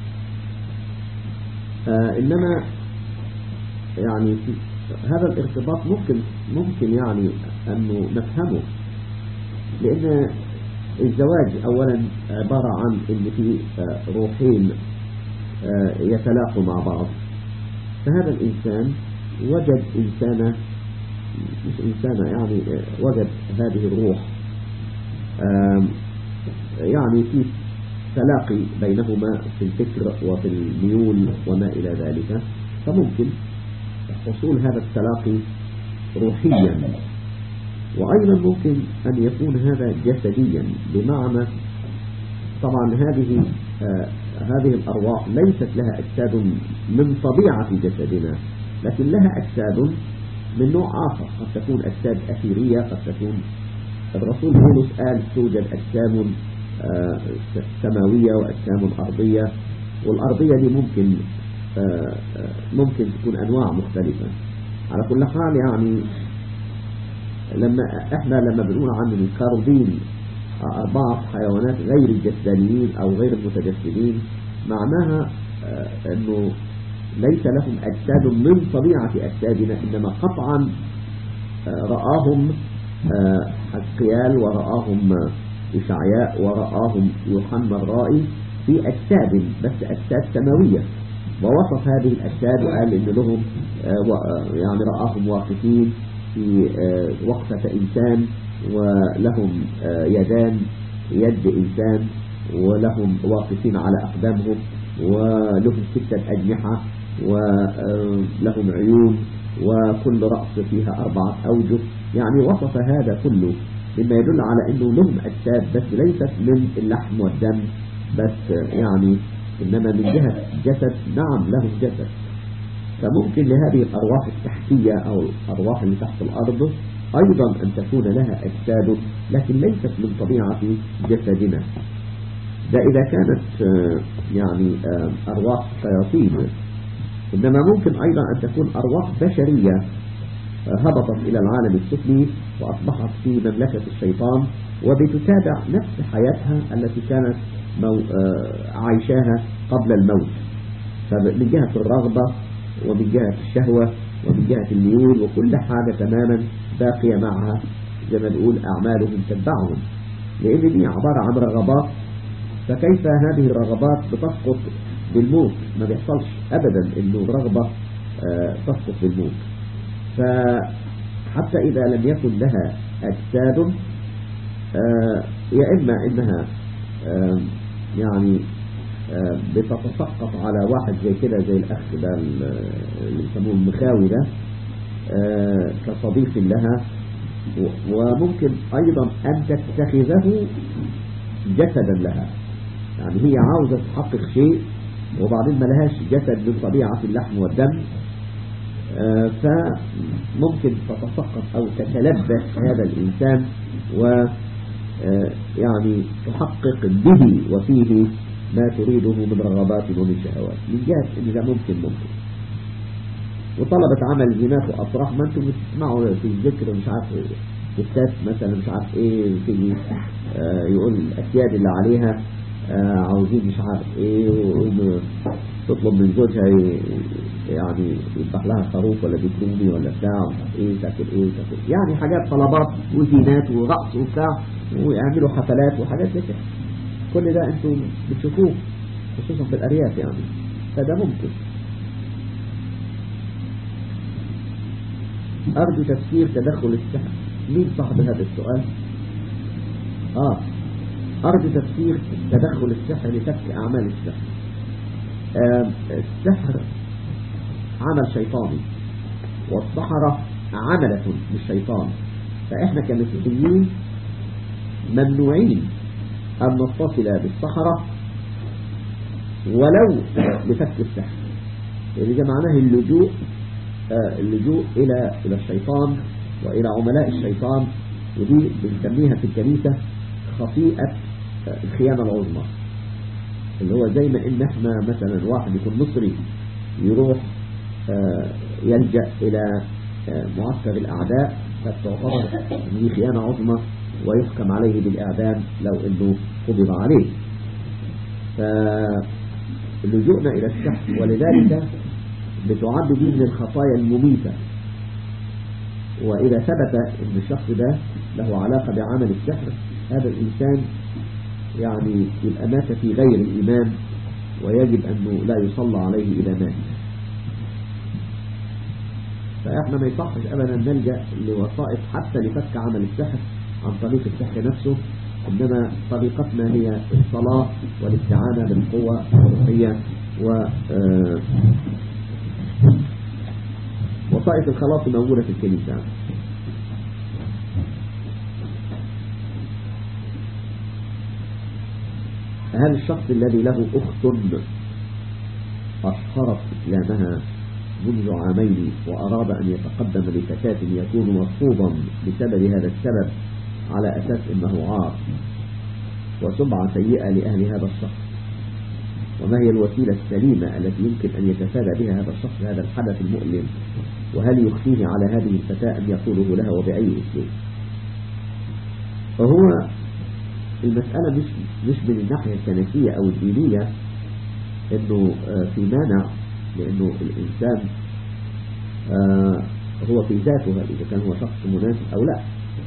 آه إنما يعني في هذا الارتباط ممكن ممكن يعني أنه نفهمه لأن الزواج أولا عبارة عن أن في آه روحين يتلاقوا مع بعض فهذا الإنسان وجد إنسانة مش إنسانة يعني وجد هذه الروح يعني في تلاقي بينهما في الفكر وفي الميول وما إلى ذلك فممكن حصول هذا التلاقي روحيا وأيضا ممكن أن يكون هذا جسديا بمعنى طبعا هذه آه هذه الأرواح ليست لها أجساد من طبيعة جسدنا لكن لها أجساد من نوع آخر قد تكون أجساد أثيرية قد تكون الرسول بولس قال توجد أجسام آه سماوية وأجسام أرضية والأرضية دي ممكن آه ممكن تكون أنواع مختلفة على كل حال يعني لما احنا لما بنقول عن الكاروبين أربعة حيوانات غير الجسدانيين أو غير المتجسدين معناها آه أنه ليس لهم أجساد من طبيعة أجسادنا إنما قطعا رآهم حسقيال ورآهم إشعياء ورآهم يوحنا الرائي في أجساد بس أجساد سماوية ووصف هذه الأجساد وقال إن لهم يعني رآهم واقفين في وقفة إنسان ولهم يدان يد إنسان ولهم واقفين على أقدامهم ولهم ستة أجنحة ولهم عيون وكل رأس فيها أربعة أوجه يعني وصف هذا كله مما يدل على أنه لهم أجساد بس ليست من اللحم والدم بس يعني إنما من جهة جسد نعم لهم جسد فممكن لهذه الأرواح التحتية أو الأرواح اللي تحت الأرض أيضا أن تكون لها أجساد لكن ليست من طبيعة جسدنا ده إذا كانت يعني أرواح شياطين إنما ممكن أيضا أن تكون أرواح بشرية هبطت إلى العالم السفلي وأصبحت في مملكة الشيطان وبتتابع نفس حياتها التي كانت مو... عايشاها قبل الموت فمن جهة الرغبة ومن جهة الشهوة ومن جهة الميول وكل حاجة تماما باقية معها زي ما نقول أعمالهم تتبعهم لأن دي عبارة عن رغبات فكيف هذه الرغبات بتسقط بالموت ما بيحصلش أبدا إنه رغبة آه تسقط بالموت فحتى إذا لم يكن لها أجساد آه، يا إما إنها آه، يعني آه، بتتسقط على واحد زي كده زي الأخ ده اللي يسموه المخاوي ده آه، كصديق لها و- وممكن أيضا أن تتخذه جسدا لها يعني هي عاوزة تحقق شيء وبعدين ما لهاش جسد من طبيعة اللحم والدم آه، فممكن تتسقط أو تتلبس هذا الإنسان و آه، يعني تحقق به وفيه ما تريده من رغبات ومن شهوات من جهة إن ده ممكن ممكن وطلبة عمل زينات وأفراح ما أنتم بتسمعوا في الذكر مش عارف إيه ستات مثلا مش عارف ايه تيجي آه يقول الأسياد اللي عليها آه عاوزين مش عارف ايه ويقوم تطلب من زوجها ي- يعني يذبح لها خروف ولا بيت رومي ولا بتاع مش عارف ايه تاكل ايه تاكل يعني حاجات طلبات وزينات ورقص وبتاع ويعملوا حفلات وحاجات زي كده كل ده انتم بتشوفوه خصوصا في الأرياف يعني فده ممكن أرجو تفسير تدخل السحر مين صاحب هذا السؤال آه أرجو تفسير تدخل السحر لفك أعمال السحر آه السحر عمل شيطاني والسحرة عملة للشيطان فإحنا كمسيحيين ممنوعين أن نتصل بالسحرة ولو لفك السحر يعني ده معناه اللجوء آه، اللجوء إلى إلى الشيطان وإلى عملاء الشيطان ودي بنسميها في الكنيسة خطيئة آه، الخيانة العظمى اللي هو زي ما إن إحنا مثلا واحد يكون مصري يروح آه، يلجأ إلى آه، معسكر الأعداء فتعتبر إن دي خيانة عظمى ويحكم عليه بالإعدام لو إنه قبض عليه فلجوءنا إلى السحر ولذلك بتعد دي من الخطايا المميتة وإذا ثبت أن الشخص ده له علاقة بعمل السحر هذا الإنسان يعني يبقى مات في غير الإيمان ويجب أنه لا يصلى عليه إذا مات فإحنا ما يصحش أبدا نلجأ لوسائط حتى لفك عمل السحر عن طريق السحر نفسه إنما طريقتنا هي الصلاة والاستعانة بالقوة الروحية و آه، وسائط الخلاص موجودة في الكنيسة هل الشخص الذي له أخت أشهرت إسلامها منذ عامين وأراد أن يتقدم لفتاة يكون مرفوضا بسبب هذا السبب على أساس أنه عار وسمعة سيئة لأهل هذا الشخص وما هي الوسيلة السليمة التي يمكن أن يتفادى بها هذا الشخص هذا الحدث المؤلم وهل يخفيه على هذه الفتاة أن يقوله لها وبأي أسلوب فهو المسألة مش مش من الناحية الكنسية أو الدينية إنه آه، في مانع لأنه الإنسان آه، هو في ذاته هل إذا كان هو شخص مناسب أو لا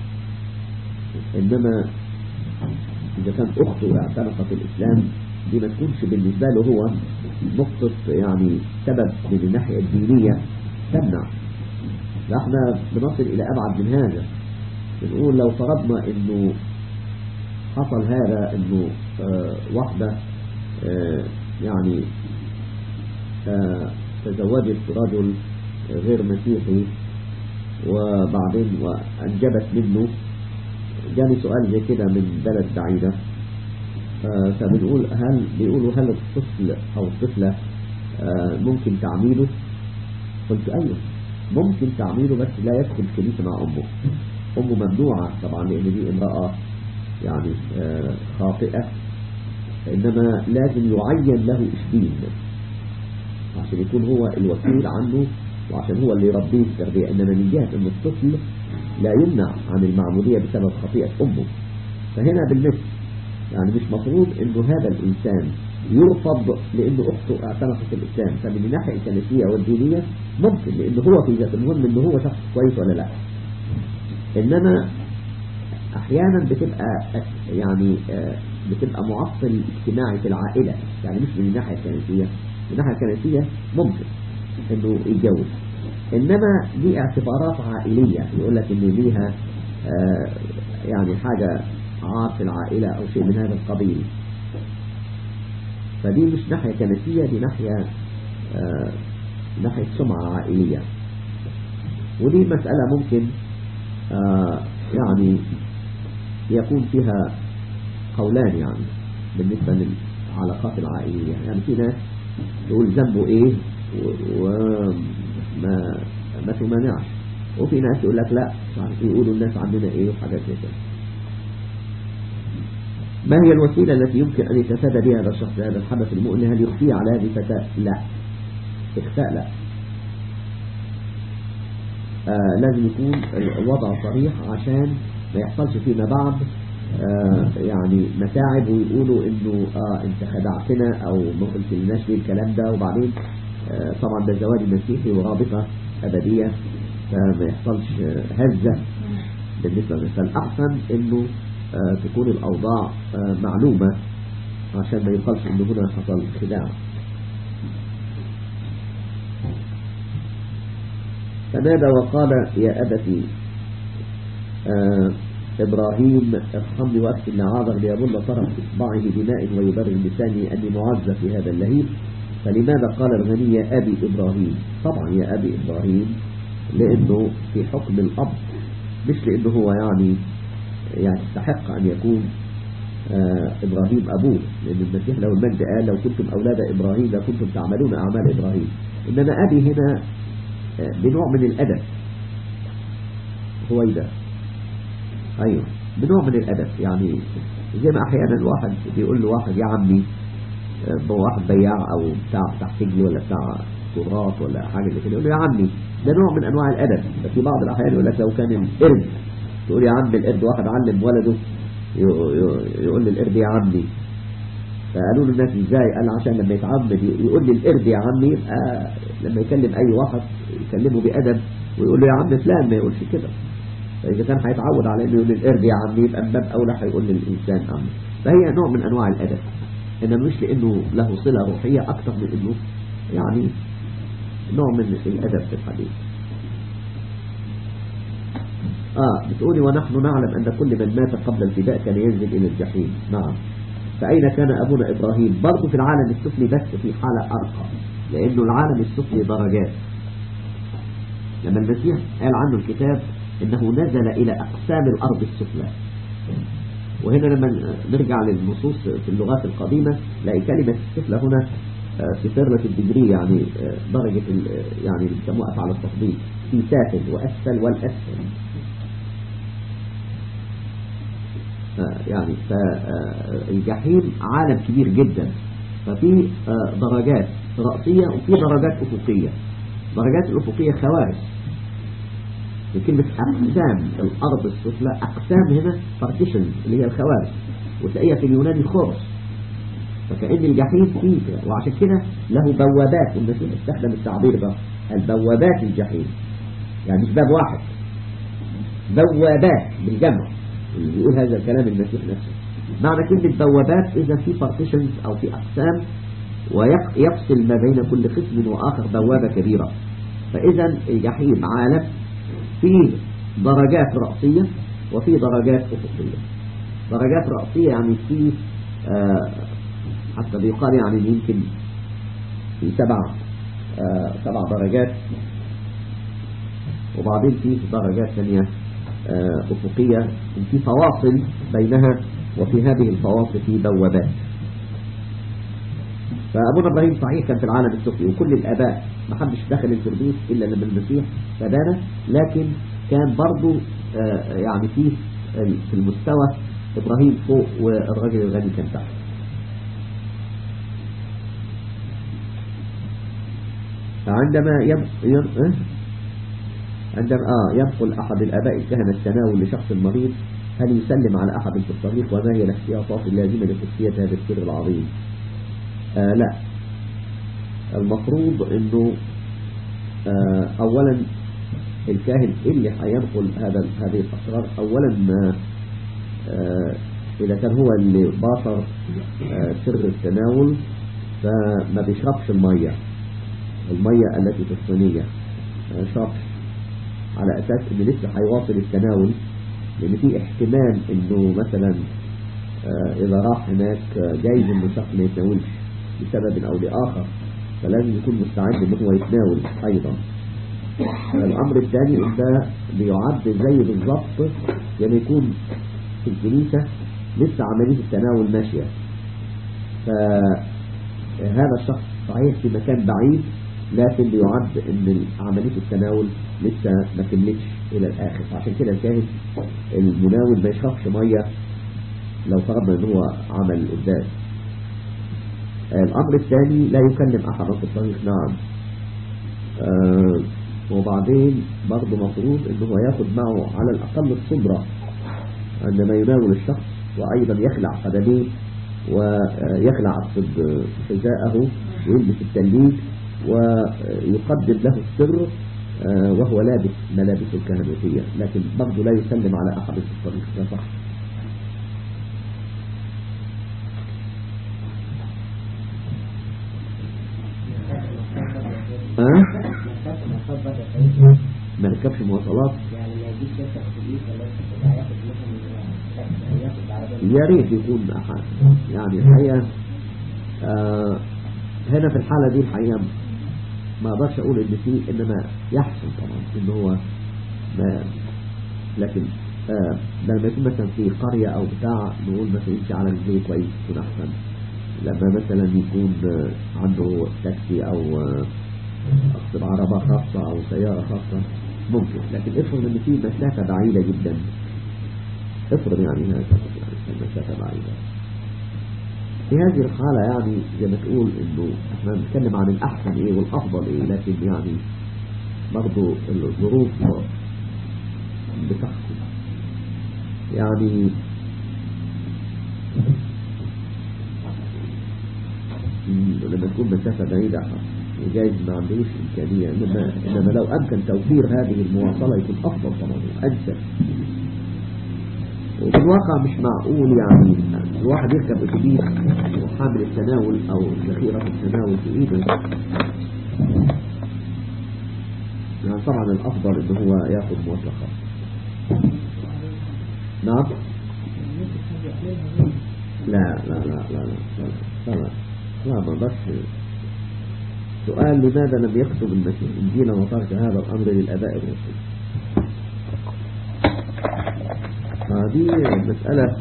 إنما إذا كان أخته اعتنقت الإسلام دي ما تكونش بالنسبة له هو نقطة يعني سبب من الناحية الدينية تمنع فاحنا بنصل إلى أبعد من هذا بنقول لو فرضنا إنه حصل هذا إنه آه واحدة آه يعني آه تزوجت رجل غير مسيحي وبعدين وأنجبت منه جاني سؤال زي كده من بلد بعيدة آه، فبنقول هل بيقولوا هل الطفل أو الطفلة آه، ممكن تعميله قلت أيوه ممكن تعميله بس لا يدخل الكنيسة مع أمه أمه ممنوعة طبعا لأن دي امرأة يعني آه، خاطئة إنما لازم يعين له إشبين عشان يكون هو الوكيل عنه وعشان هو اللي يربيه التربية إنما من جهة أن الطفل لا يمنع عن المعمودية بسبب خطيئة أمه فهنا بالمثل يعني مش مفروض انه هذا الانسان يرفض لانه اخته اعتنقت الاسلام فمن الناحيه الكنسيه والدينيه ممكن لانه هو في ذات المهم انه هو شخص كويس ولا لا انما احيانا بتبقى أس- يعني آه، بتبقى معطل اجتماعي في العائله يعني مش من الناحيه الكنسيه من الناحيه الكنسيه ممكن انه يتجوز إنما دي اعتبارات عائلية يقول لك إن ليها آه يعني حاجة عار في العائلة أو شيء من هذا القبيل فدي مش ناحية كنسية دي ناحية آه ناحية سمعة عائلية ودي مسألة ممكن آه يعني يكون فيها قولان يعني بالنسبة للعلاقات العائلية يعني في ناس تقول ذنبه ايه وما ما تمانعش وفي ناس يقول لك لا يقولوا الناس عندنا ايه وحاجات زي كده ما هي الوسيلة التي يمكن أن يتفادى بها هذا الشخص هذا الحدث المؤلم هل يخفيه على هذه الفتاة لا إخفاء لا آه لازم يكون الوضع صريح عشان ما يحصلش فيما بعد آه يعني متاعب ويقولوا انه اه انت خدعتنا او ما قلت لناش ليه الكلام ده وبعدين آه طبعا ده زواج مسيحي ورابطة ابدية فما يحصلش هزة بالنسبة للمثال احسن انه آه تكون الاوضاع آه معلومة عشان ما يقالش انه هنا حصل خداع فنادى وقال يا أبتي آه إبراهيم ارحمني وأكتب لعاذر ليظل طرف إصبعه بماء ويبرر لساني أني معزى في هذا اللهيب فلماذا قال الغني يا أبي إبراهيم طبعا يا أبي إبراهيم لأنه في حكم الأب مش لأنه هو يعني يعني يستحق أن يكون آه إبراهيم أبوه لأن المسيح له المجد قال لو كنتم أولاد إبراهيم لكنتم تعملون أعمال إبراهيم إنما أبي هنا بنوع من الأدب هو ده أيوه بنوع من الأدب يعني زي ما أحيانا الواحد بيقول له واحد يا عمي واحد بياع أو بتاع تحت رجلي ولا بتاع تراث ولا حاجة زي كده يقول له يا عمي ده نوع من أنواع الأدب بس في بعض الأحيان يقول لك لو كان القرد تقول يا عم القرد واحد علم ولده يقول للقرد يا عمي فقالوا له الناس ازاي قال عشان لما يتعمد يقول لي القرد يا عمي يبقى لما يكلم اي واحد يكلمه بأدب ويقول له يا عم فلان ما يقولش كده فإذا كان هيتعود على انه يقول القرد يا عمي يبقى من باب اولى هيقول للانسان عمي فهي نوع من انواع الادب انما مش لانه له صله روحيه اكثر من انه يعني نوع من الادب في الحديث اه بتقولي ونحن نعلم ان كل من مات قبل الفداء كان ينزل الى الجحيم نعم فأين كان أبونا إبراهيم برضه في العالم السفلي بس في حالة أرقى لأنه العالم السفلي درجات لما المسيح قال عنه الكتاب إنه نزل إلى أقسام الأرض السفلى وهنا لما نرجع للنصوص في اللغات القديمة لاقي كلمة السفلى هنا سفرة الدجري يعني درجة يعني بيسموها أفعال التفضيل في سافل وأسفل والأسفل يعني فالجحيم عالم كبير جدا ففي درجات رأسية وفي درجات أفقية درجات الأفقية خوارج كلمة أقسام الأرض السفلى أقسام هنا partitions اللي هي الخوارج وتلاقيها في اليوناني خرص فكأن الجحيم فيه وعشان كده له بوابات المسيح استخدم التعبير ده البوابات الجحيم يعني مش باب واحد بوابات بالجمع اللي بيقول هذا الكلام المسيح نفسه معنى كلمة بوابات إذا في partitions أو في أقسام ويفصل ما بين كل قسم وآخر بوابة كبيرة فإذا الجحيم عالم فيه درجات رأسية وفي درجات أفقية درجات رأسية يعني في آه حتى بيقال يعني يمكن في سبع آه سبع درجات وبعدين في درجات ثانية آه أفقية في فواصل بينها وفي هذه الفواصل في بوابات فأبونا إبراهيم صحيح كان في العالم السفلي وكل الآباء ما حدش دخل الفردوس إلا لما المسيح فدانا لكن كان برضو آه يعني فيه في المستوى إبراهيم فوق والرجل الغني كان تحت عندما يب... يب... عندما آه ينقل أحد الآباء الكهنة التناول لشخص مريض هل يسلم على أحد في الطريق وما هي الاحتياطات اللازمة لتسكية هذا السر العظيم آه لا المفروض انه آه اولا الكاهن اللي هينقل هذا هذه الاسرار اولا ما آه اذا كان هو اللي باصر آه سر التناول فما بيشربش المية المية التي في الصينية شرح على أساس إن لسه هيواصل التناول لأن في احتمال إنه مثلا آه، إذا راح هناك آه، جايز إنه الشخص ما يتناولش لسبب أو لآخر فلازم يكون مستعد إن هو يتناول أيضا الأمر الثاني إن ده بيعد زي بالظبط يعني يكون في الكنيسة لسه عملية التناول ماشية فهذا الشخص صحيح في مكان بعيد لكن بيعد ان عملية التناول لسه ما كملتش الى الاخر عشان كده الكاهن المناول ما يشربش مية لو فرضنا ان هو عمل قدام الامر الثاني لا يكلم احد في الطريق نعم آه وبعدين برضه مفروض ان هو ياخد معه على الاقل الصبرة عندما يناول الشخص وايضا يخلع قدميه ويخلع أقصد حذاءه ويلبس التلبيس ويقدم له السر آه، وهو لابس ملابسه الكهنوتية لكن برضه لا يسلم على أحد في الطريق ده صح ها؟ ما ركبش مواصلات يعني ما يجيش يفتح اتوبيس ولا يفتح ياخد مثلا ياخد عربيه يا ريت يكون أحد يعني الحقيقة آه هنا في الحالة دي الحقيقة ما اقدرش اقول ان في انما يحسن طبعا ان هو ما لكن آه ده لما يكون مثلا في قرية او بتاع نقول مثلا يمشي على رجليه كويس يكون احسن لما مثلا يكون آه عنده تاكسي او آه اقصد عربة خاصة او سيارة خاصة ممكن لكن افرض ان في مسافة بعيدة جدا افرض يعني هذا يعني المسافة بعيدة في هذه الحالة يعني زي ما تقول انه احنا بنتكلم عن الاحسن ايه والافضل ايه لكن يعني برضو الظروف بتحكم يعني لما تكون مسافة بعيدة وجايز ما عندوش إمكانية إنما, إنما لو أمكن توفير هذه المواصلة يكون أفضل طبعا وأنسب وفي الواقع مش معقول يعني الواحد يركب اتوبيس وحامل التناول او ذخيرة التناول في ايده يعني طبعا الافضل ان هو ياخد مواصلة خاصة نعم لا لا لا لا لا لا لا لا ما بس سؤال لماذا لم يكتب المسيح انجيلا وترك هذا الامر للاباء الرسل هذه المسألة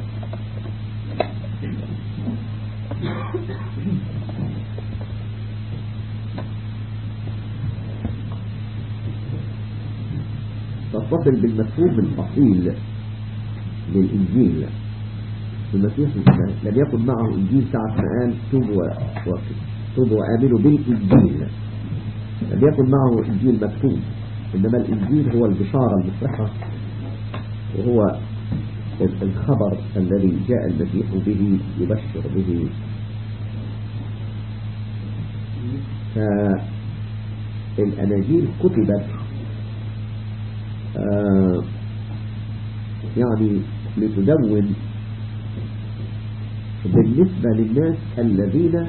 تتصل بالمفهوم الأصيل للإنجيل المسيح لم يكن معه إنجيل ساعة ما قال توبوا توبوا وآمنوا بالإنجيل لم يكن معه إنجيل مكتوب إنما الإنجيل هو البشارة المفرحة وهو الخبر الذي جاء المسيح به يبشر به فالأناجيل كتبت آه يعني لتدون بالنسبة للناس الذين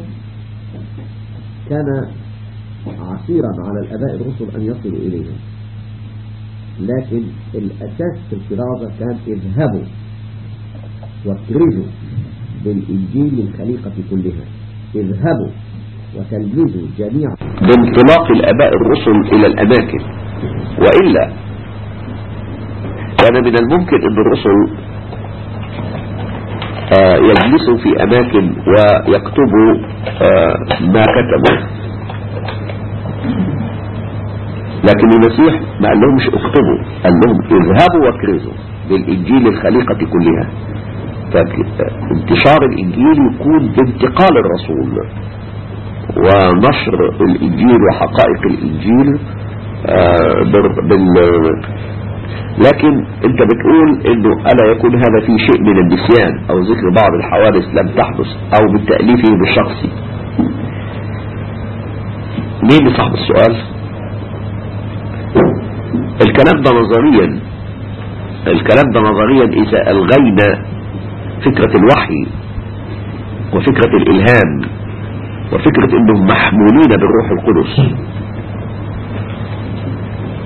كان عسيرا على الأباء الرسل أن يصلوا إليهم لكن الأساس في الكرازة كان اذهبوا واكرزوا بالإنجيل للخليقة كلها اذهبوا وتلمذوا جميعا بانطلاق الأباء الرسل إلى الأماكن وإلا كان من الممكن أن الرسل آه، يجلسوا في أماكن ويكتبوا آه، ما كتبوا لكن المسيح ما قال لهمش اكتبوا قال لهم اذهبوا واكرزوا بالإنجيل الخليقة كلها فانتشار الإنجيل يكون بانتقال الرسول ونشر الإنجيل وحقائق الإنجيل آه، بال بال- لكن انت بتقول انه الا يكون هذا في شيء من النسيان او ذكر بعض الحوادث لم تحدث او من تأليفه بالشخصي مين صاحب السؤال الكلام ده نظريا الكلام ده نظريا اذا الغينا فكرة الوحي وفكرة الالهام وفكرة انهم محمولين بالروح القدس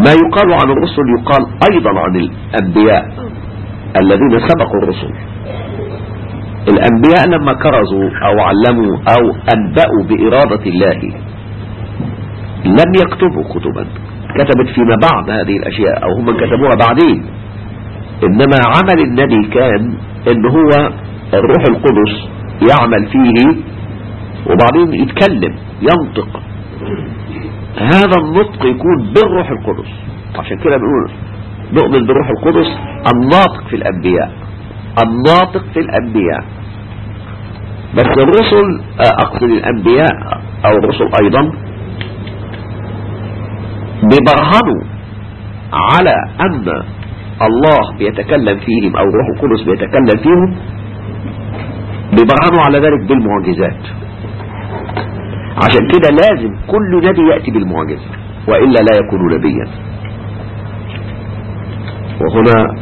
ما يقال عن الرسل يقال أيضا عن الأنبياء الذين سبقوا الرسل الأنبياء لما كرزوا أو علموا أو أنبأوا بإرادة الله لم يكتبوا كتبا كتبت فيما بعد هذه الأشياء أو هم كتبوها بعدين إنما عمل النبي كان إن هو الروح القدس يعمل فيه وبعدين يتكلم ينطق هذا النطق يكون بالروح القدس عشان كده بنقول نؤمن بالروح القدس الناطق في الأنبياء الناطق في الأنبياء بس الرسل أقصد الأنبياء أو الرسل أيضا ببرهنوا على أن الله بيتكلم فيهم أو الروح القدس بيتكلم فيهم ببرهنوا على ذلك بالمعجزات عشان كده لازم كل نبي يأتي بالمعجزة وإلا لا يكون نبيا وهنا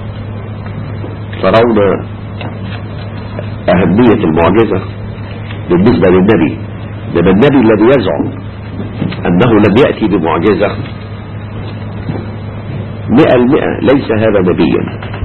ترون أهمية المعجزة بالنسبة للنبي لما النبي الذي يزعم أنه لم يأتي بمعجزة مئة المئة ليس هذا نبيا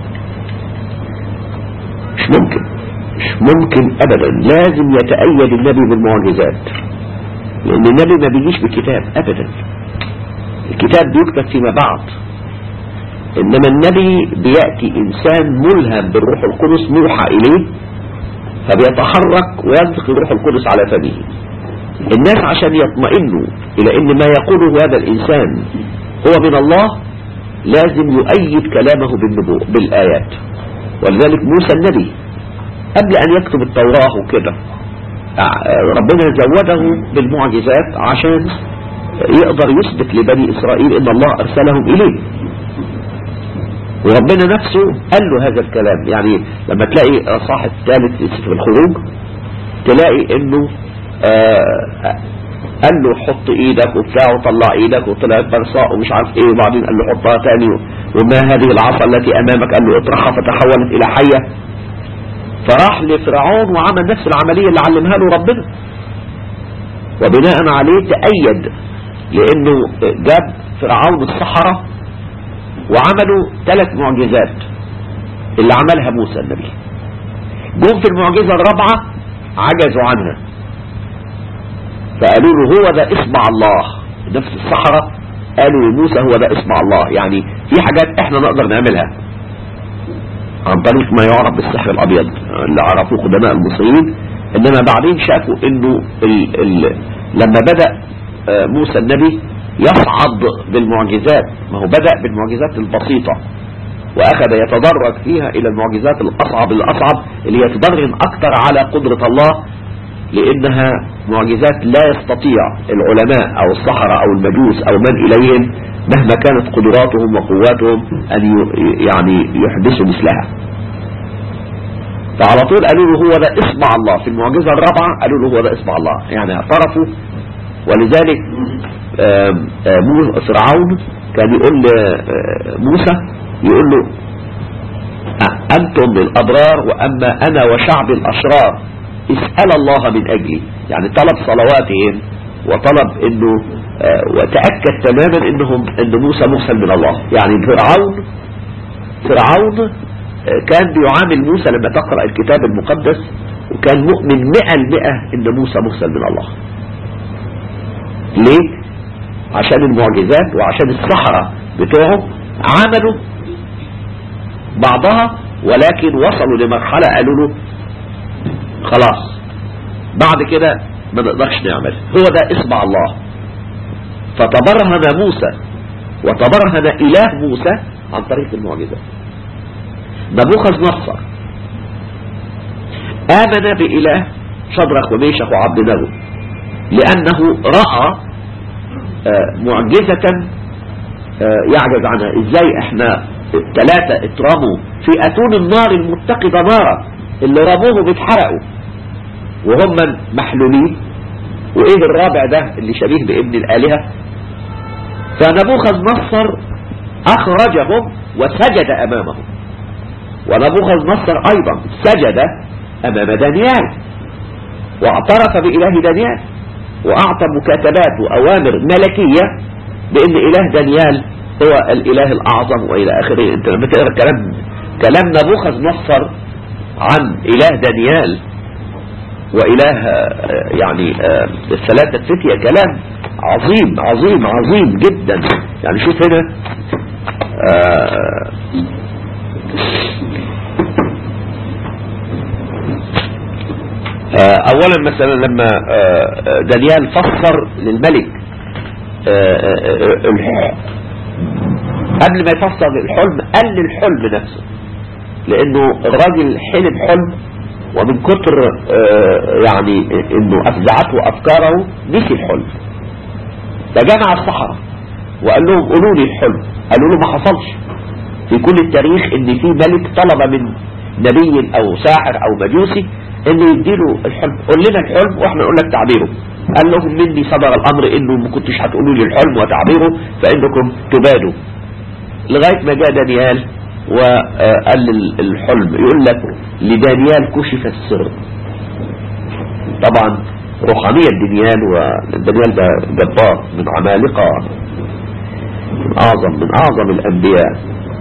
مش ممكن مش ممكن أبدا لازم يتأيد النبي بالمعجزات لأن النبي ما بيجيش بكتاب أبدا الكتاب بيكتب فيما بعد إنما النبي بيأتي إنسان ملهم بالروح القدس موحى إليه فبيتحرك وينطق الروح القدس على فمه الناس عشان يطمئنوا إلى إن ما يقوله هذا الإنسان هو من الله لازم يؤيد كلامه بالنبوء بالآيات ولذلك موسى النبي قبل أن يكتب التوراة وكده ربنا زوده بالمعجزات عشان يقدر يثبت لبني إسرائيل إن الله أرسلهم إليه وربنا نفسه قال له هذا الكلام يعني لما تلاقي صاحب ثالث في سفر الخروج تلاقي انه آه قال له حط ايدك وبتاع وطلع ايدك وطلعت برصاء ومش عارف ايه وبعدين قال له حطها تاني وما هذه العصا التي امامك قال له اطرحها فتحولت الى حية فراح لفرعون وعمل نفس العملية اللي علمها له ربنا وبناء عليه تأيد لانه جاب فرعون الصحراء وعملوا ثلاث معجزات اللي عملها موسى النبي جم في المعجزة الرابعة عجزوا عنها فقالوا له هو ده اصبع الله نفس الصحراء قالوا لموسى هو ده اصبع الله يعني في حاجات احنا نقدر نعملها عن طريق ما يعرف بالسحر الابيض اللي عرفوه قدماء المصريين انما بعدين شافوا انه ال ال لما بدأ موسى النبي يصعد بالمعجزات ما هو بدأ بالمعجزات البسيطة وأخذ يتدرج فيها إلى المعجزات الأصعب الأصعب اللي يتدرج أكثر على قدرة الله لأنها معجزات لا يستطيع العلماء أو الصحراء أو المجوس أو من إليهم مهما كانت قدراتهم وقواتهم أن يعني يحدثوا مثلها فعلى طول قالوا له هو ده اصبع الله في المعجزة الرابعة قالوا له هو ده اصبع الله يعني اعترفوا ولذلك فرعون كان يقول موسى يقول له أنتم الأبرار وأما أنا وشعب الأشرار اسأل الله من أجلي يعني طلب صلواتهم وطلب أنه وتأكد تماما أنهم أن موسى مرسل من الله يعني فرعون فرعون كان بيعامل موسى لما تقرأ الكتاب المقدس وكان مؤمن مئة المئة أن موسى مرسل من الله ليه عشان المعجزات وعشان السحرة بتوعه عملوا بعضها ولكن وصلوا لمرحلة قالوا له خلاص بعد كده ما نقدرش نعمل هو ده اصبع الله فتبرهن موسى وتبرهن إله موسى عن طريق المعجزات نبوخذ نصر آمن بإله شدرخ وميشخ وعبد نغو لأنه رأى معجزة يعجز عنها ازاي احنا الثلاثة اترموا في اتون النار المتقدة نارا اللي رموه بيتحرقوا وهم محلولين وايه الرابع ده اللي شبيه بابن الالهة فنبوخذ نصر اخرجهم وسجد امامهم ونبوخذ نصر ايضا سجد امام دانيال واعترف باله دانيال وأعطى مكاتبات وأوامر ملكية بأن إله دانيال هو الإله الأعظم وإلى آخره أنت لما تقرأ كلام كلام نبوخذ نصر عن إله دانيال وإله آه، يعني آه، الثلاثة فتية كلام عظيم عظيم عظيم جدا يعني شوف هنا آه، آه، اولا مثلا لما آه، آه، دانيال فسر للملك آه، آه، آه، الح- قبل ما يفسر الحلم قال للحلم نفسه لانه الراجل حلم حلم ومن كتر آه، يعني انه افزعته افكاره نسي الحلم فجمع الصحراء وقال لهم قولوا لي الحلم قالوا له ما حصلش في كل التاريخ ان في ملك طلب من نبي او ساحر او مجوسي انه يديله الحلم قول لنا الحلم واحنا نقول لك تعبيره قال لهم مني صدر الامر انه ما كنتش هتقولوا لي الحلم وتعبيره فانكم تبادوا لغاية ما جاء دانيال وقال ال- الحلم يقول لك لدانيال كشف السر طبعا روحانية دانيال ودانيال ده جبار من عمالقة من أعظم من أعظم الأنبياء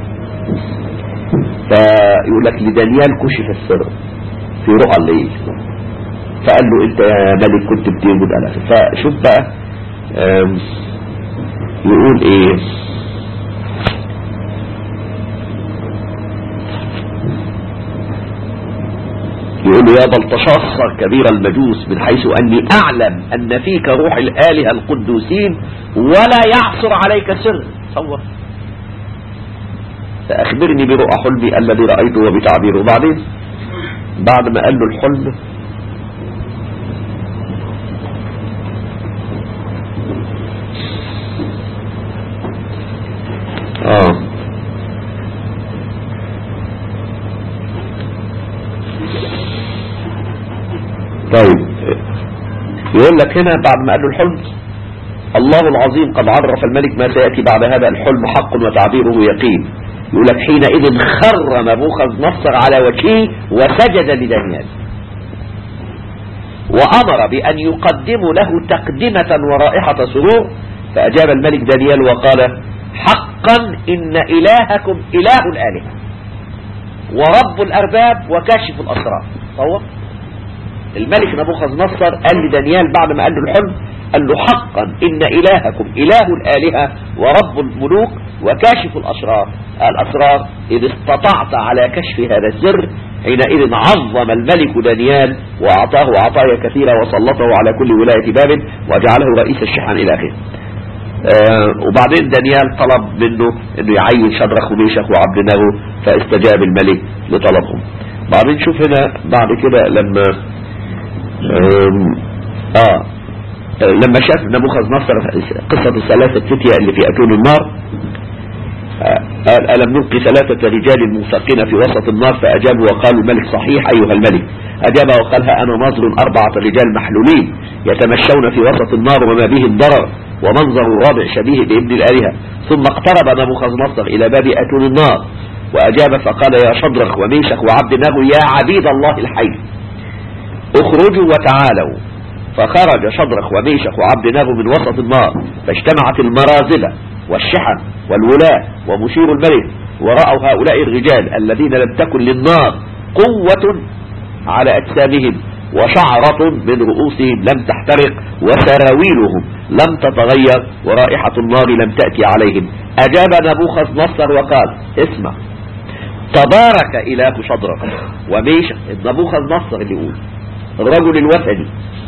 فيقول لك لدانيال كشف السر في رؤى الليل فقال له انت يا ملك كنت بتوجد على فشوف بقى آم، يقول ايه يقول له يا بلطشاصر كبير المجوس من حيث أني أعلم أن فيك روح الآلهة القدوسين ولا يعصر عليك سر تصور فأخبرني برؤى حلمي الذي رأيته وبتعبيره بعدين بعد ما قال له الحلم آه طيب يقول لك هنا بعد ما قال له الحلم الله العظيم قد عرف الملك ما سيأتي بعد هذا الحلم حق وتعبيره يقين يقول لك حينئذ خر نبوخذ نصر على وجهه وسجد لدانيال وأمر بأن يقدموا له تقدمة ورائحة سرور فأجاب الملك دانيال وقال حقا إن إلهكم إله الآلهة ورب الأرباب وكاشف الأسرار صور الملك نبوخذ نصر قال لدانيال بعد ما قال له الحلم قال له حقا إن إلهكم إله الآلهة ورب الملوك وكاشف الأسرار الأسرار إذ استطعت على كشف هذا السر حينئذ عظم الملك دانيال وأعطاه عطايا كثيرة وسلطه على كل ولاية بابل وجعله رئيس الشحن إلى آخره آه وبعدين دانيال طلب منه انه يعين شدرخ وميشخ وعبد نغو فاستجاب الملك لطلبهم بعدين شوف هنا بعد كده لما آم، اه لما شاف نبوخذ نصر قصة الثلاثة فتية اللي في أتون النار آه، قال ألم نلقي ثلاثة رجال موثقين في وسط النار فأجابوا وقالوا الملك صحيح أيها الملك أجاب وقال ها أنا ناظر أربعة رجال محلولين يتمشون في وسط النار وما بهم ضرر ومنظر رابع شبيه بابن الآلهة ثم اقترب نبوخذ نصر إلى باب أتون النار وأجاب فقال يا شدرخ وميشخ وعبد نغو يا عبيد الله الحي اخرجوا وتعالوا فخرج شدرخ وميشخ وعبد نغو من وسط النار فاجتمعت المرازبة والشحن والولاة ومشير الملك ورأوا هؤلاء الرجال الذين لم تكن للنار قوة على أجسامهم وشعرة من رؤوسهم لم تحترق وسراويلهم لم تتغير ورائحة النار لم تأتي عليهم أجاب نبوخذ نصر وقال اسمع تبارك إله شدرخ وميشخ نبوخذ نصر اللي يقول الرجل الوثني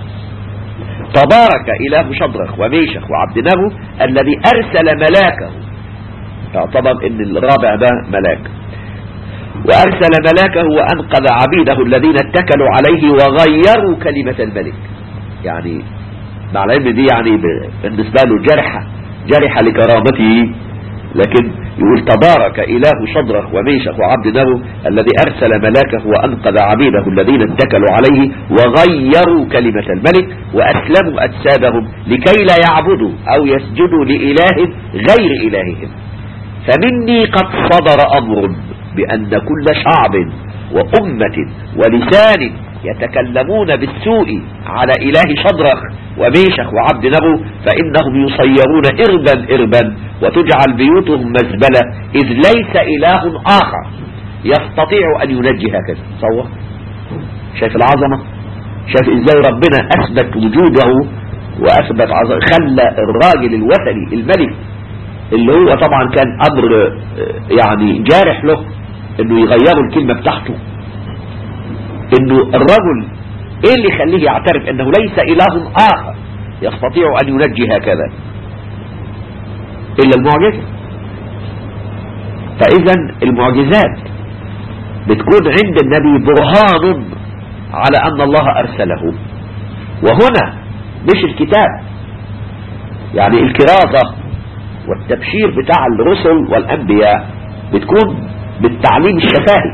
تبارك إله شدرخ وميشخ وعبد نغو الذي أرسل ملاكه يعتبر ان الرابع ده ملاك وأرسل ملاكه وأنقذ عبيده الذين اتكلوا عليه وغيروا كلمة الملك يعني مع العلم دي يعني بالنسبة له جرحة جرحة لكرامته لكن يقول تبارك إله شدرخ وميشخ وعبد نغو الذي أرسل ملاكه وأنقذ عبيده الذين اتكلوا عليه وغيروا كلمة الملك وأسلموا أجسادهم لكي لا يعبدوا أو يسجدوا لإله غير إلههم فمني قد صدر أمر بأن كل شعب وأمة ولسان يتكلمون بالسوء على إله شدرخ وميشخ وعبد نغو فإنهم يصيرون إربا إربا وتجعل بيوتهم مزبلة إذ ليس إله آخر يستطيع أن ينجي هكذا تصور شايف العظمة شايف إزاي ربنا أثبت وجوده وأثبت عظمة خلى الراجل الوثني الملك اللي هو طبعا كان أمر آه، يعني جارح له انه يغيروا الكلمة بتاعته انه الرجل ايه اللي يخليه يعترف انه ليس اله اخر يستطيع ان ينجي هكذا الا المعجزة فاذا المعجزات بتكون عند النبي برهان على ان الله ارسله وهنا مش الكتاب يعني الكرازة والتبشير بتاع الرسل والانبياء بتكون بالتعليم الشفاهي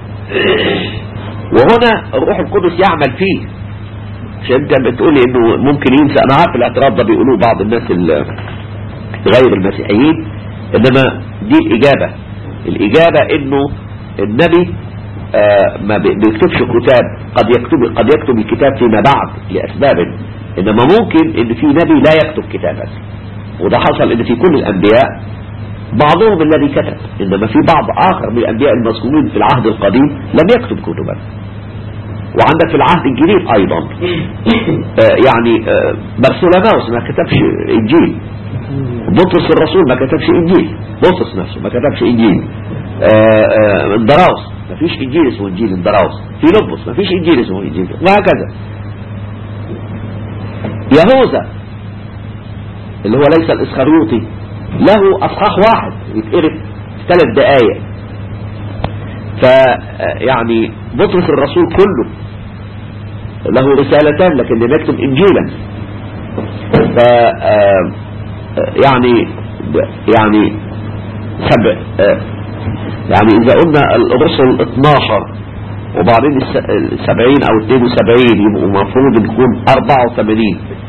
وهنا الروح القدس يعمل فيه عشان انت بتقولي انه ممكن ينسى انا عارف الاعتراض ده بيقولوه بعض الناس ال- غير المسيحيين انما دي الاجابة الاجابة انه النبي آه، ما بي- بيكتبش كتاب قد يكتب قد يكتب الكتاب فيما بعد لاسباب انما ممكن ان في نبي لا يكتب كتابا وده حصل ان في كل الانبياء بعضهم الذي كتب إنما في بعض آخر من الأنبياء المذكورين في العهد القديم لم يكتب كتبا وعندك في العهد الجديد أيضا آه يعني آه برسولماوس ما كتبش إنجيل بطرس الرسول ما كتبش إنجيل بطرس نفسه ما كتبش إنجيل آه آه اندراوس ما فيش إنجيل اسمه إنجيل اندراوس في لبس ما فيش إنجيل اسمه إنجيل وهكذا يهوذا اللي هو ليس الإسخريوطي له أصحاح واحد يتقرب ثلاث دقايق ف يعني بطرس الرسول كله له رسالتان لكن لم يكتب إنجيلا ف يعني يعني سبع يعني إذا قلنا الرسل 12 وبعدين السبعين أو 72 يبقوا مفروض يكون 84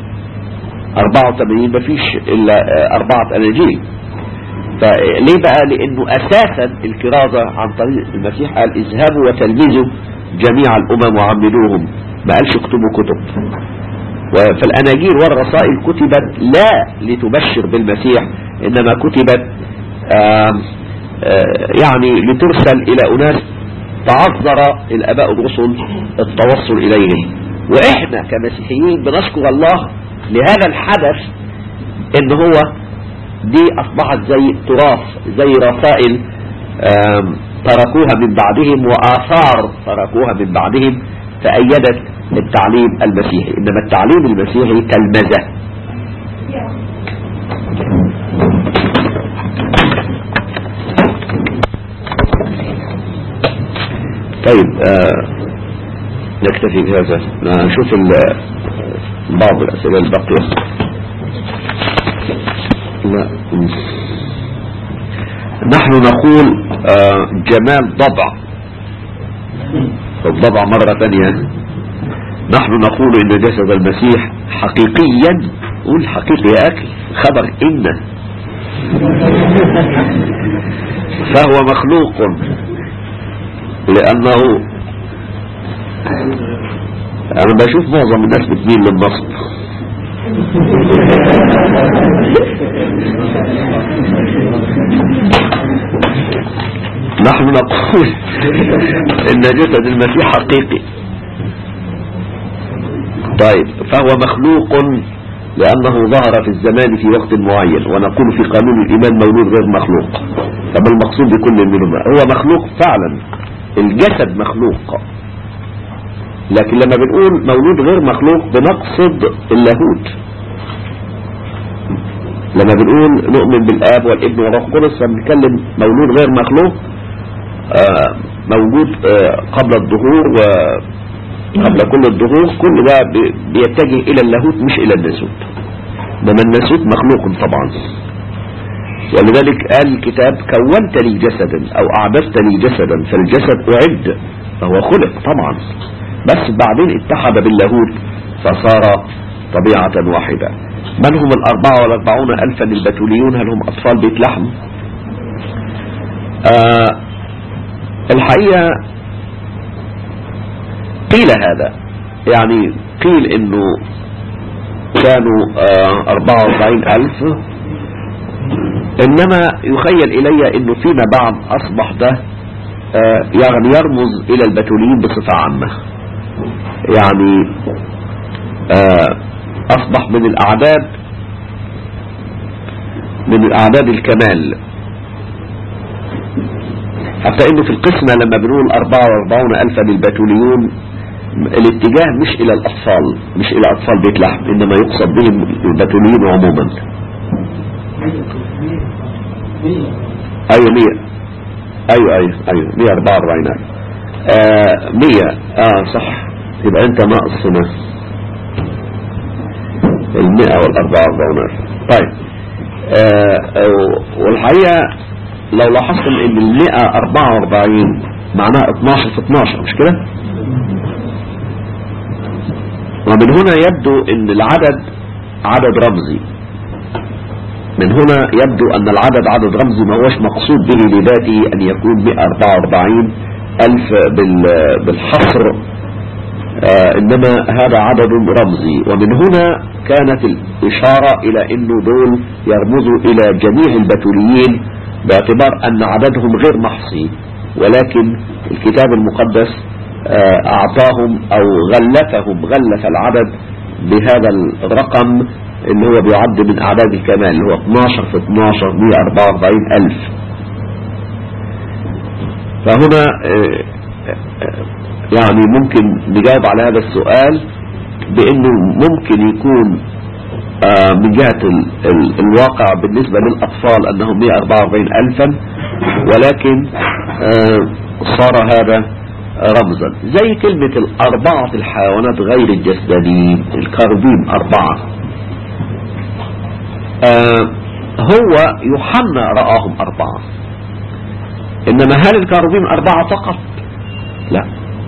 84 مفيش إلا أربعة أناجيل فليه بقى لأنه أساسا الكرازة عن طريق المسيح قال اذهبوا وتلمذوا جميع الأمم وعملوهم ما قالش اكتبوا كتب فالأناجيل والرسائل كتبت لا لتبشر بالمسيح إنما كتبت آم آم يعني لترسل إلى أناس تعذر الأباء الرسل التوصل إليهم وإحنا كمسيحيين بنشكر الله لهذا الحدث ان هو دي اصبحت زي تراث زي رسائل تركوها من بعدهم واثار تركوها من بعدهم فأيدت التعليم المسيحي انما التعليم المسيحي تلمذة طيب آه نكتفي بهذا نشوف بعض الأسئلة الباقية لا نحن نقول آه جمال ضبع الضبع مرة ثانية نحن نقول إن جسد المسيح حقيقيا قول حقيقي أكل خبر إن فهو مخلوق لأنه انا بشوف معظم الناس بتميل للنصب نحن نقول ان جسد المسيح حقيقي طيب فهو مخلوق لأنه ظهر في الزمان في وقت معين ونقول في قانون الإيمان مولود غير مخلوق طب المقصود بكل منهما هو مخلوق فعلا الجسد مخلوق لكن لما بنقول مولود غير مخلوق بنقصد اللاهوت لما بنقول نؤمن بالآب والابن والروح القدس فبنتكلم مولود غير مخلوق آه موجود آه قبل الظهور وقبل كل الظهور كل ده بيتجه إلى اللاهوت مش إلى الناسوت انما الناسوت مخلوق طبعا ولذلك قال الكتاب كونت لي جسدا أو أعبثت لي جسدا فالجسد أعد فهو خلق طبعا بس بعدين اتحد باللاهوت فصار طبيعة واحدة من هم الأربعة والأربعون ألفا البتوليون هل هم أطفال بيت لحم آه الحقيقة قيل هذا يعني قيل انه كانوا آه 44 ألف إنما يخيل إلي أنه فيما بعد أصبح ده آه، يعني يرمز إلى البتوليين بصفة عامة يعني آه، أصبح من الأعداد من الأعداد الكمال حتى انه في القسمة لما بنقول 44 الفا للبتوليون الاتجاه مش الى الاطفال مش الى اطفال بيت لحم انما يقصد بهم البتوليين عموما ايوه 100 ايوه ايوه ايوه 144 الف آه 100 اه صح يبقى انت ناقص هنا ال 100 وال 44 الف طيب آه آه، والحقيقة لو لاحظتم ان ال 144 معناها 12 في 12 مش كده ومن هنا يبدو ان العدد عدد رمزي من هنا يبدو ان العدد عدد رمزي ما هوش مقصود به لذاته ان يكون 144 الف بال- بالحصر آه انما هذا عدد رمزي ومن هنا كانت الاشارة الى انه دول يرمزوا الى جميع البتوليين باعتبار ان عددهم غير محصي ولكن الكتاب المقدس آه اعطاهم او غلفهم غلف العدد بهذا الرقم اللي هو بيعد من اعداد الكمال اللي هو 12 في 12 144 الف فهنا آه، آه، يعني ممكن نجاوب على هذا السؤال بانه ممكن يكون آه، من جهة ال ال الواقع بالنسبة للأطفال أنهم 144 ألفا ولكن آه، صار هذا رمزا زي كلمة الأربعة الحيوانات غير الجسدانيين الكاربين أربعة آه، هو يوحنا رآهم أربعة إنما هل الكاروبيم أربعة فقط لا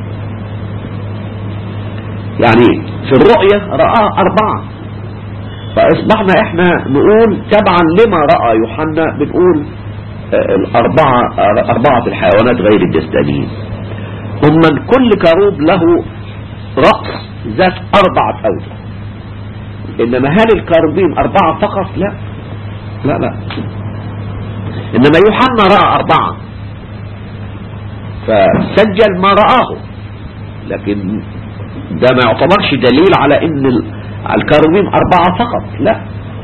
يعني في الرؤية رأى أربعة فأصبحنا إحنا نقول تبعا لما رأى يوحنا بنقول آه، الأربعة آه، أربعة الحيوانات غير الجسدانيين هم كل كروب له رأس ذات أربعة أوجه إنما هل الكروبين أربعة فقط لا لا لا إنما يوحنا رأى أربعة فسجل ما رآه لكن ده ما يعتبرش دليل على ان ال- الكروبيم اربعة فقط لا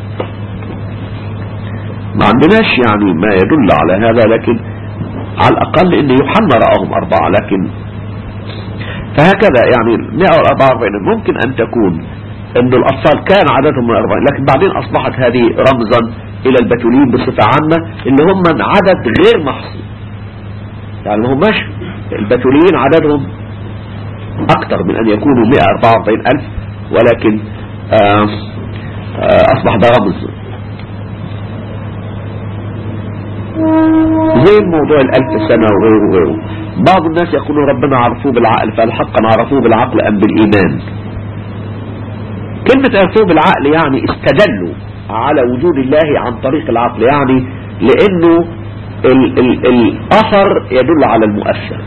ما عندناش يعني ما يدل على هذا لكن على الاقل ان يوحنا رآهم اربعة لكن فهكذا يعني 144 ممكن ان تكون ان الاطفال كان عددهم من 40 لكن بعدين اصبحت هذه رمزا الى البتولين بصفة عامة اللي هم من عدد غير محصي يعني ما هماش البتوليين عددهم أكثر من أن يكونوا 144 ألف ولكن آه آه أصبح ده رمز زي الموضوع الألف سنة وغيره وغيره بعض الناس يقولون ربنا عرفوه بالعقل فهل حقا عرفوه بالعقل أم بالإيمان كلمة عرفوه بالعقل يعني استدلوا على وجود الله عن طريق العقل يعني لأنه ال ال الأثر يدل على المؤثر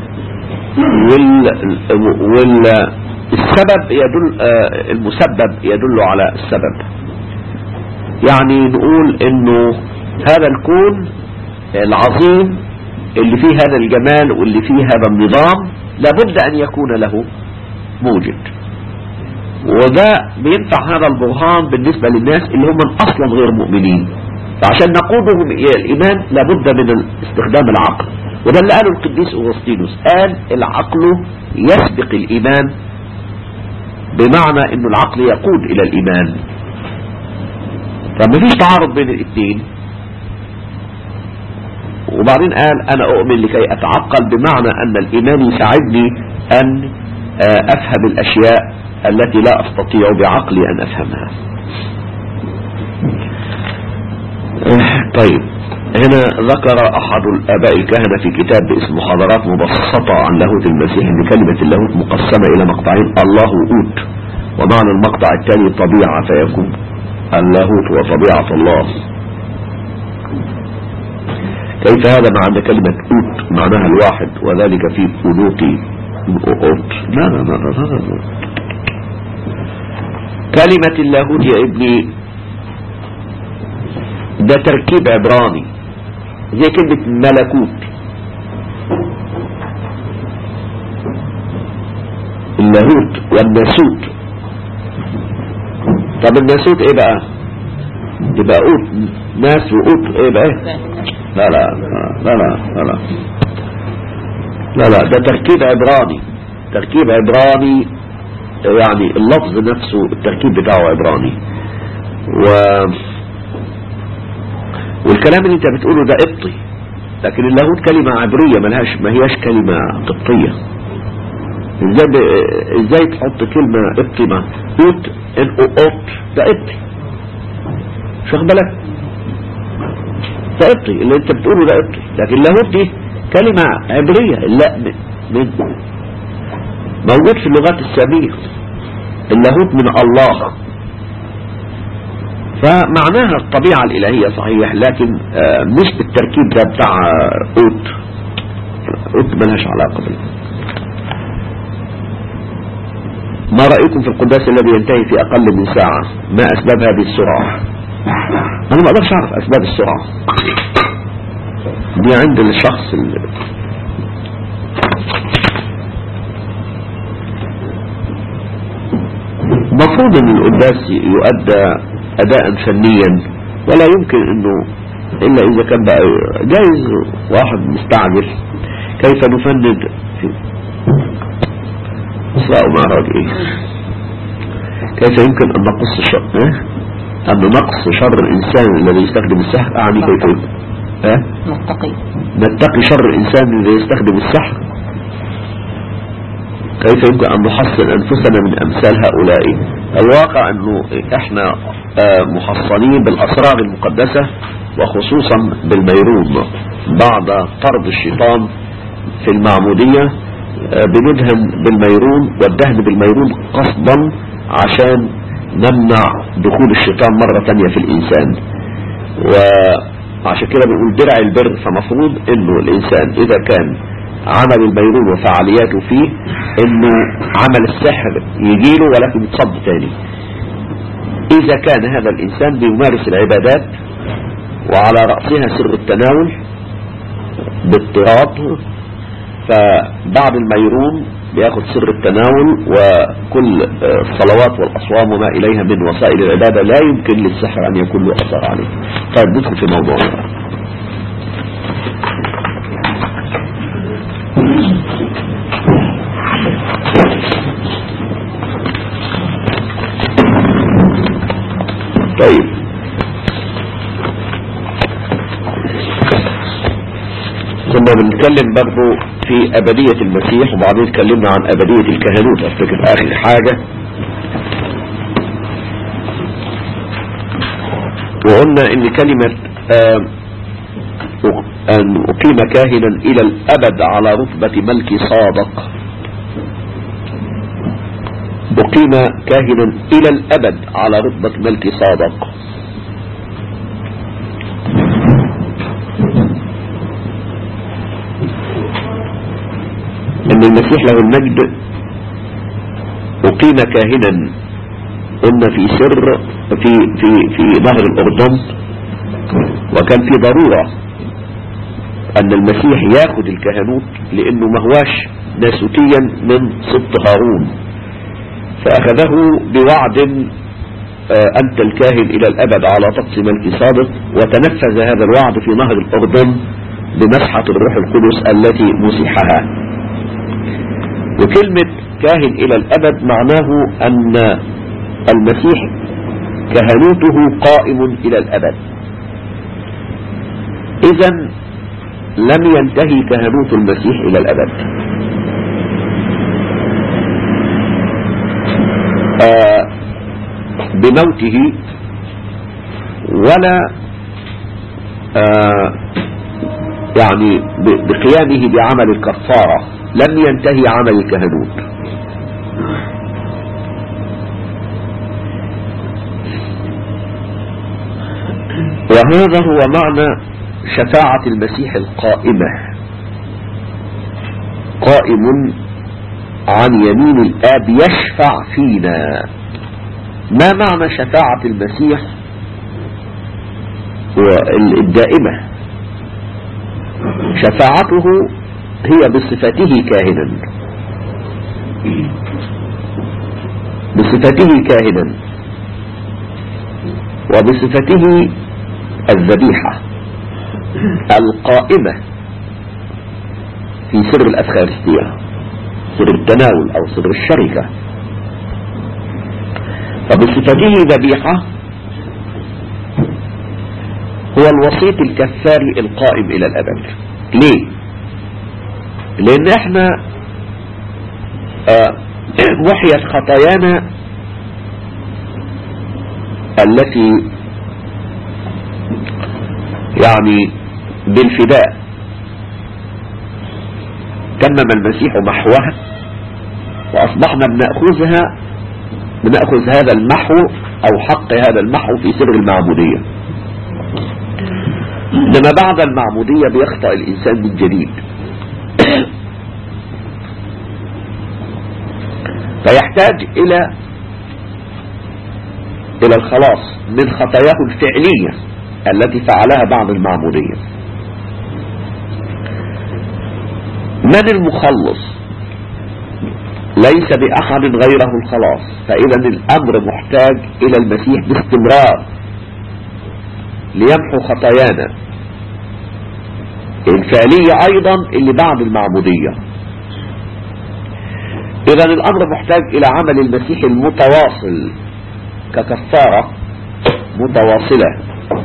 وال والسبب يدل آه، المسبب يدل على السبب يعني نقول انه هذا الكون العظيم اللي فيه هذا الجمال واللي فيه هذا النظام لابد ان يكون له موجد وده بينفع هذا البرهان بالنسبة للناس اللي هم اصلا غير مؤمنين فعشان نقودهم الى الايمان لابد من استخدام العقل وده اللي قاله القديس أغسطينوس قال العقل يسبق الإيمان بمعنى أن العقل يقود إلى الإيمان فما فيش تعارض بين الاثنين وبعدين قال أنا أؤمن لكي أتعقل بمعنى أن الإيمان يساعدني أن آه، أفهم الأشياء التي لا أستطيع بعقلي أن أفهمها آه، طيب هنا ذكر أحد الآباء الكهنة في كتاب باسم محاضرات مبسطة عن لاهوت المسيح أن كلمة اللاهوت مقسمة إلى مقطعين الله أوت ومعنى المقطع الثاني طبيعة فيكون اللاهوت وطبيعة الله كيف هذا مع أن كلمة أوت معناها الواحد وذلك في ألوقي أوت لا لا لا لا, لا, لا. كلمة اللاهوت يا ابني ده تركيب عبراني زي كلمة ملكوت اللاهوت والناسوت طب الناسوت ايه بقى يبقى قوت ناس وقوت ايه بقى ايه لا لا لا لا لا لا لا لا ده تركيب عبراني تركيب عبراني يعني اللفظ نفسه التركيب بتاعه عبراني و والكلام اللي انت بتقوله ده قبطي لكن اللاهوت كلمة عبرية ملهاش ما هياش كلمة قبطية ازاي ب... ازاي تحط كلمة قبطي مع اوت ان او اوت ده قبطي مش واخد بالك ده قبطي اللي انت بتقوله ده قبطي لكن اللاهوت دي كلمة عبرية لا من, من موجود في اللغات السامية اللاهوت من الله فمعناها الطبيعة الإلهية صحيح لكن آه، مش بالتركيب ده بتاع آه، أوت أوت ملهاش علاقة بال ما رأيكم في القداس الذي ينتهي في أقل من ساعة ما أسباب هذه السرعة أنا ما أقدرش أعرف أسباب السرعة دي عند الشخص اللي مفروض ان القداس يؤدى اداء فنيا ولا يمكن انه الا اذا كان بقى جايز واحد مستعجل كيف نفند في اسراء ومعراج ايه كيف يمكن ان نقص شر إيه؟ ان نقص شر الانسان الذي يستخدم السحر اعني كيف يمكن ها نتقي نتقي شر الإنسان الذي يستخدم السحر كيف يمكن أن نحصن أنفسنا من أمثال هؤلاء الواقع أنه إحنا آه، محصنين بالأسرار المقدسة وخصوصا بالميرون بعد طرد الشيطان في المعمودية آه، بندهن بالميرون والدهن بالميرون قصدا عشان نمنع دخول الشيطان مرة تانية في الإنسان وعشان كده بنقول درع البر فمفروض انه الانسان اذا كان عمل البيرون وفعالياته فيه انه عمل السحر يجيله ولكن يتصد تاني اذا كان هذا الانسان بيمارس العبادات وعلى رأسها سر التناول باضطراب فبعد الميرون بياخد سر التناول وكل آه، الصلوات والأصوام وما إليها من وسائل العبادة لا يمكن للسحر أن يكون له أثر عليه طيب ندخل في موضوعنا طيب كنا بنتكلم برضو في أبدية المسيح وبعدين اتكلمنا عن أبدية الكهنوت أفتكر آخر حاجة وقلنا إن كلمة آم، أق- أن أقيم كاهنا إلى الأبد على رتبة ملك صادق أقيم كاهنا إلى الأبد على رتبة ملك صادق أن المسيح له المجد أقيم كاهنا قلنا في سر في في في نهر الأردن وكان في ضرورة أن المسيح ياخد الكهنوت لأنه ما هواش ناسوتيا من سبط هارون فأخذه بوعد آه، أنت الكاهن إلى الأبد على طقس ملك صادق وتنفذ هذا الوعد في نهر الأردن بمسحة الروح القدس التي مسحها وكلمة كاهن إلى الأبد معناه أن المسيح كهنوته قائم إلى الأبد إذا لم ينتهي كهنوت المسيح إلى الأبد آه بموته ولا آه يعني ب- بقيامه بعمل الكفارة لم ينتهي عمل الكهنوت وهذا هو معنى شفاعة المسيح القائمة قائم عن يمين الآب يشفع فينا ما معنى شفاعة المسيح والدائمة شفاعته هي بصفته كاهنا بصفته كاهنا وبصفته الذبيحة القائمة في سر الأفخارستية سر التناول أو سر الشركة فبصفته ذبيحة هو الوسيط الكفاري القائم إلى الأبد ليه؟ لأن احنا آه، محيت خطايانا التي يعني بالفداء تمم المسيح محوها وأصبحنا بنأخذها بنأخذ هذا المحو أو حق هذا المحو في سر المعمودية إنما بعد المعمودية بيخطأ الإنسان من جديد فيحتاج إلى إلى الخلاص من خطاياه الفعلية التي فعلها بعد المعمودية من المخلص ليس بأحد غيره الخلاص فإذا الأمر محتاج إلى المسيح باستمرار ليمحو خطايانا الفعلية أيضا اللي بعد المعمودية إذا الأمر محتاج إلى عمل المسيح المتواصل ككفارة متواصلة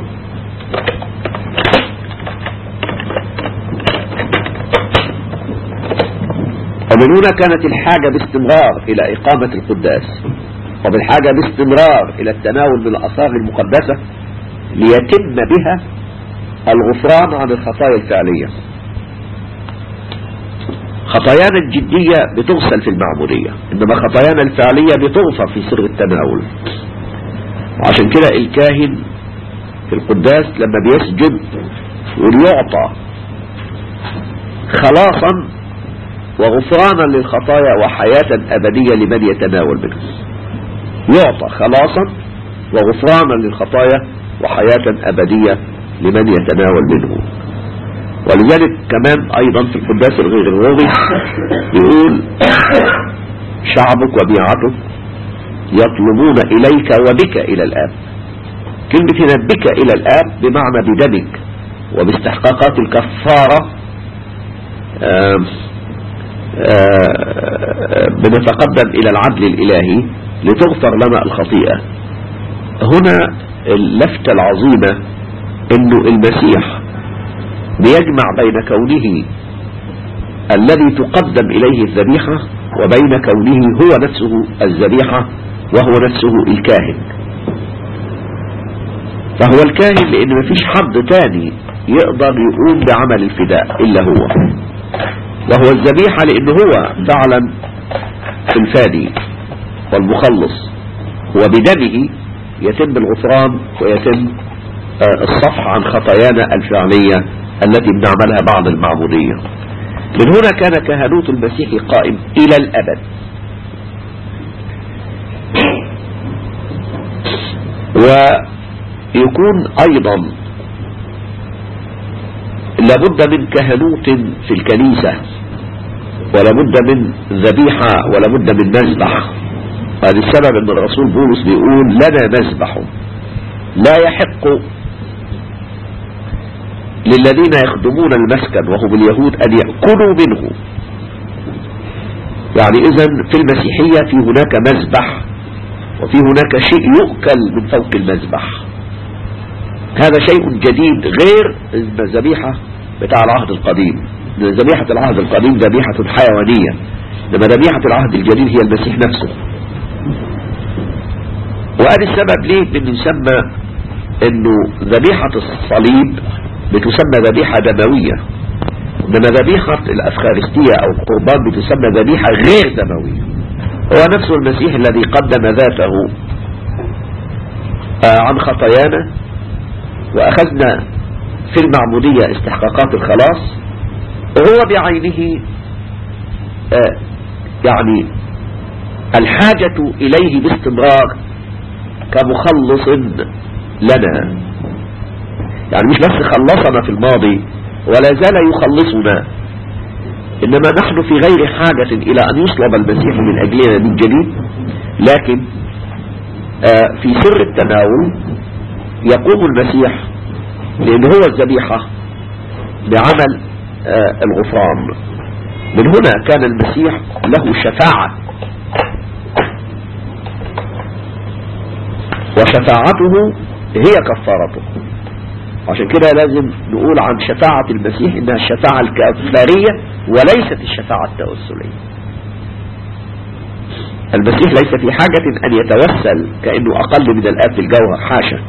ومن هنا كانت الحاجة باستمرار إلى إقامة القداس وبالحاجة باستمرار إلى التناول من الأصاغ المقدسة ليتم بها الغفران عن الخطايا الفعلية خطايانا الجدية بتغسل في المعمودية إنما خطايانا الفعلية بتغفر في سر التناول وعشان كده الكاهن في القداس لما بيسجد وليعطى خلاصا وغفرانا للخطايا وحياة أبدية لمن يتناول منه يعطى خلاصا وغفرانا للخطايا وحياة أبدية لمن يتناول منه ولذلك كمان أيضا في القداس الغير الرومي يقول شعبك وبيعتك يطلبون إليك وبك إلى الآب كلمة هنا بك إلى الآب بمعنى بدمك وباستحقاقات الكفارة آم آم بنتقدم إلى العدل الإلهي لتغفر لنا الخطيئة هنا اللفتة العظيمة انه المسيح بيجمع بين كونه الذي تقدم اليه الذبيحة وبين كونه هو نفسه الذبيحة وهو نفسه الكاهن فهو الكاهن لان مفيش حد تاني يقدر يقوم بعمل الفداء الا هو وهو الذبيحة لان هو فعلا الفادي والمخلص وبدمه يتم الغفران ويتم الصفح عن خطايانا الفعلية التي بنعملها بعد المعمودية من هنا كان كهنوت المسيح قائم إلى الأبد ويكون أيضا لابد من كهنوت في الكنيسة ولابد من ذبيحة ولابد من مذبح هذا السبب ان الرسول بولس بيقول لنا مذبح لا يحق للذين يخدمون المسكن وهم اليهود أن يأكلوا منه يعني إذا في المسيحية في هناك مذبح وفي هناك شيء يؤكل من فوق المذبح هذا شيء جديد غير الذبيحة بتاع العهد القديم ذبيحة العهد القديم ذبيحة حيوانية لما ذبيحة العهد الجديد هي المسيح نفسه وهذا السبب ليه انه يسمى انه ذبيحة الصليب بتسمى ذبيحة دموية انما ذبيحة الافخارستية او القربان بتسمى ذبيحة غير دموية هو نفسه المسيح الذي قدم ذاته عن خطايانا واخذنا في المعمودية استحقاقات الخلاص وهو بعينه يعني الحاجة اليه باستمرار كمخلص لنا يعني مش بس خلصنا في الماضي ولا زال يخلصنا إنما نحن في غير حاجة إلى أن يصلب المسيح من أجلنا من جديد لكن آه، في سر التناول يقوم المسيح لأن هو الذبيحة بعمل آه، الغفران من هنا كان المسيح له شفاعة وشفاعته هي كفارته عشان كده لازم نقول عن شفاعة المسيح انها الشفاعة الكفارية وليست الشفاعة التوسلية المسيح ليس في حاجة ان يتوسل كأنه اقل من الاب في الجوهر حاشا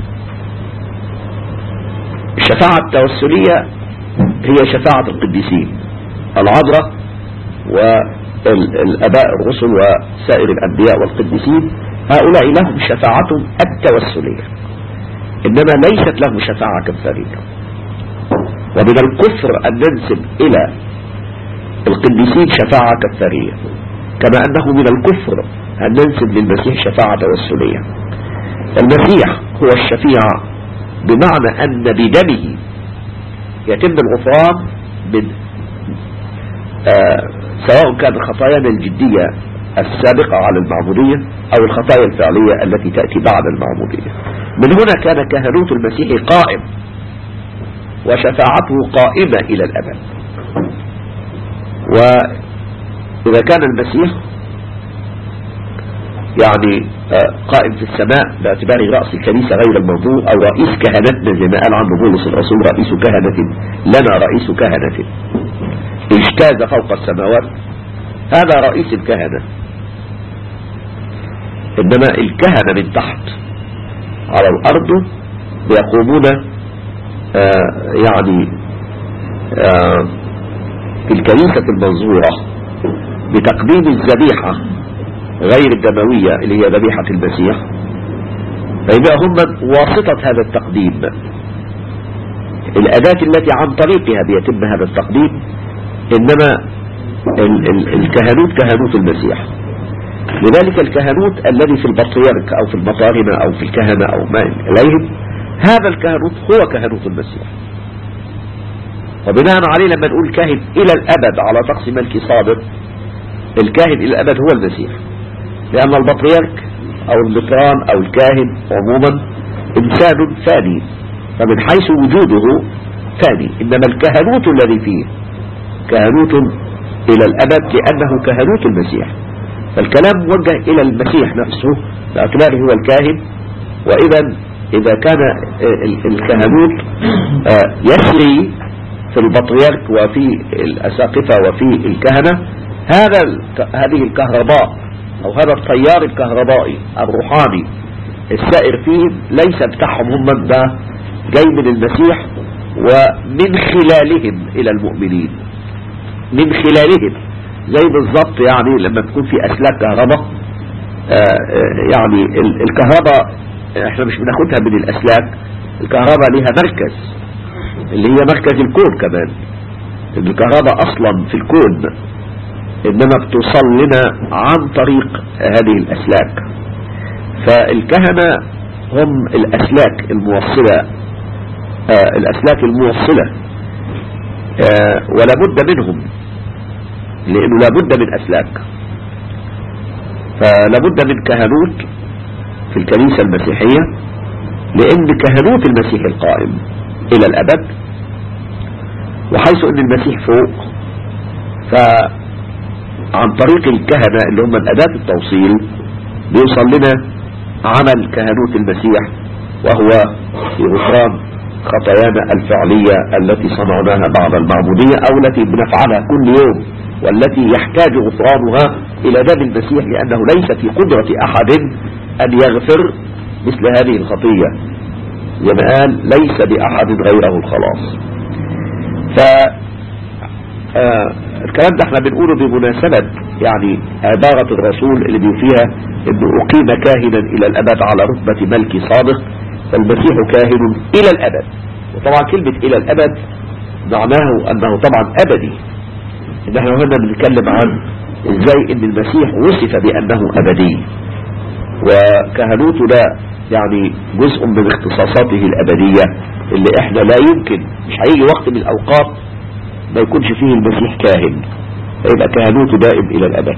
الشفاعة التوسلية هي شفاعة القديسين العذراء والاباء الرسل وسائر الانبياء والقديسين هؤلاء لهم شفاعتهم التوسلية إنما ليست له شفاعة كفارية ومن الكفر أن ننسب إلى القديسين شفاعة كفارية كما أنه من الكفر أن ننسب للمسيح شفاعة توسلية المسيح هو الشفيع بمعنى أن بدمه يتم الغفران من آه سواء كان خطايانا الجدية السابقة على المعمودية أو الخطايا الفعلية التي تأتي بعد المعمودية من هنا كان كهنوت المسيح قائم وشفاعته قائمة إلى الأبد وإذا كان المسيح يعني قائم في السماء باعتباره رأس الكنيسة غير الموضوع أو رئيس كهنتنا زي ما قال عنه بولس الرسول رئيس كهنة لنا رئيس كهنة اجتاز فوق السماوات هذا رئيس الكهنة إنما الكهنة من تحت على الأرض يقومون آه يعني آه في الكنيسة المنظورة بتقديم الذبيحة غير الدموية اللي هي ذبيحة المسيح فيبقى هم واسطة هذا التقديم الأداة التي عن طريقها بيتم هذا التقديم إنما ال ال الكهنوت كهنوت المسيح لذلك الكهنوت الذي في البطريرك أو في المطارنة أو في الكهنة أو ما إليهم هذا الكهنوت هو كهنوت المسيح وبناء عليه لما نقول كاهن إلى الأبد على طقس ملك صادق الكاهن إلى الأبد هو المسيح لأن البطريرك أو المطران أو الكاهن عموما إنسان ثاني فمن حيث وجوده ثاني إنما الكهنوت الذي فيه كهنوت إلى الأبد لأنه كهنوت المسيح فالكلام موجه إلى المسيح نفسه باعتباره هو الكاهن وإذا إذا كان الكهنوت يسري في البطريرك وفي الأساقفة وفي الكهنة هذا هذه الكهرباء أو هذا التيار الكهربائي الروحاني السائر فيه ليس بتاعهم هم ده جاي من المسيح ومن خلالهم إلى المؤمنين من خلالهم زي بالظبط يعني لما تكون في أسلاك كهرباء يعني الكهرباء احنا مش بناخدها من الأسلاك الكهرباء لها مركز اللي هي مركز الكون كمان الكهرباء أصلا في الكون إنما بتوصل لنا عن طريق هذه الأسلاك فالكهنة هم الأسلاك الموصلة آه الأسلاك الموصلة آه ولا بد منهم لأنه لا بد من أسلاك فلا بد من كهنوت في الكنيسة المسيحية لأن كهنوت المسيح القائم إلى الأبد وحيث أن المسيح فوق فعن طريق الكهنة اللي هم الأداة التوصيل بيوصل لنا عمل كهنوت المسيح وهو في غفران خطايانا الفعلية التي صنعناها بعد المعمودية أو التي بنفعلها كل يوم والتي يحتاج غفرانها إلى دم المسيح لأنه ليس في قدرة أحد أن يغفر مثل هذه الخطية زي ما قال ليس بأحد غيره الخلاص ف آه الكلام ده احنا بنقوله بمناسبة يعني عبارة الرسول اللي بيفيها انه اقيم كاهنا الى الابد على رتبة ملك صادق فالمسيح كاهن الى الابد وطبعا كلمة الى الابد معناه انه طبعا ابدي ان احنا هنا بنتكلم عن ازاي ان المسيح وصف بانه ابدي وكهنوته ده يعني جزء من اختصاصاته الابدية اللي احنا لا يمكن مش هيجي وقت من الاوقات ما يكونش فيه المسيح كاهن يبقى كهنوته دائم إلى الأبد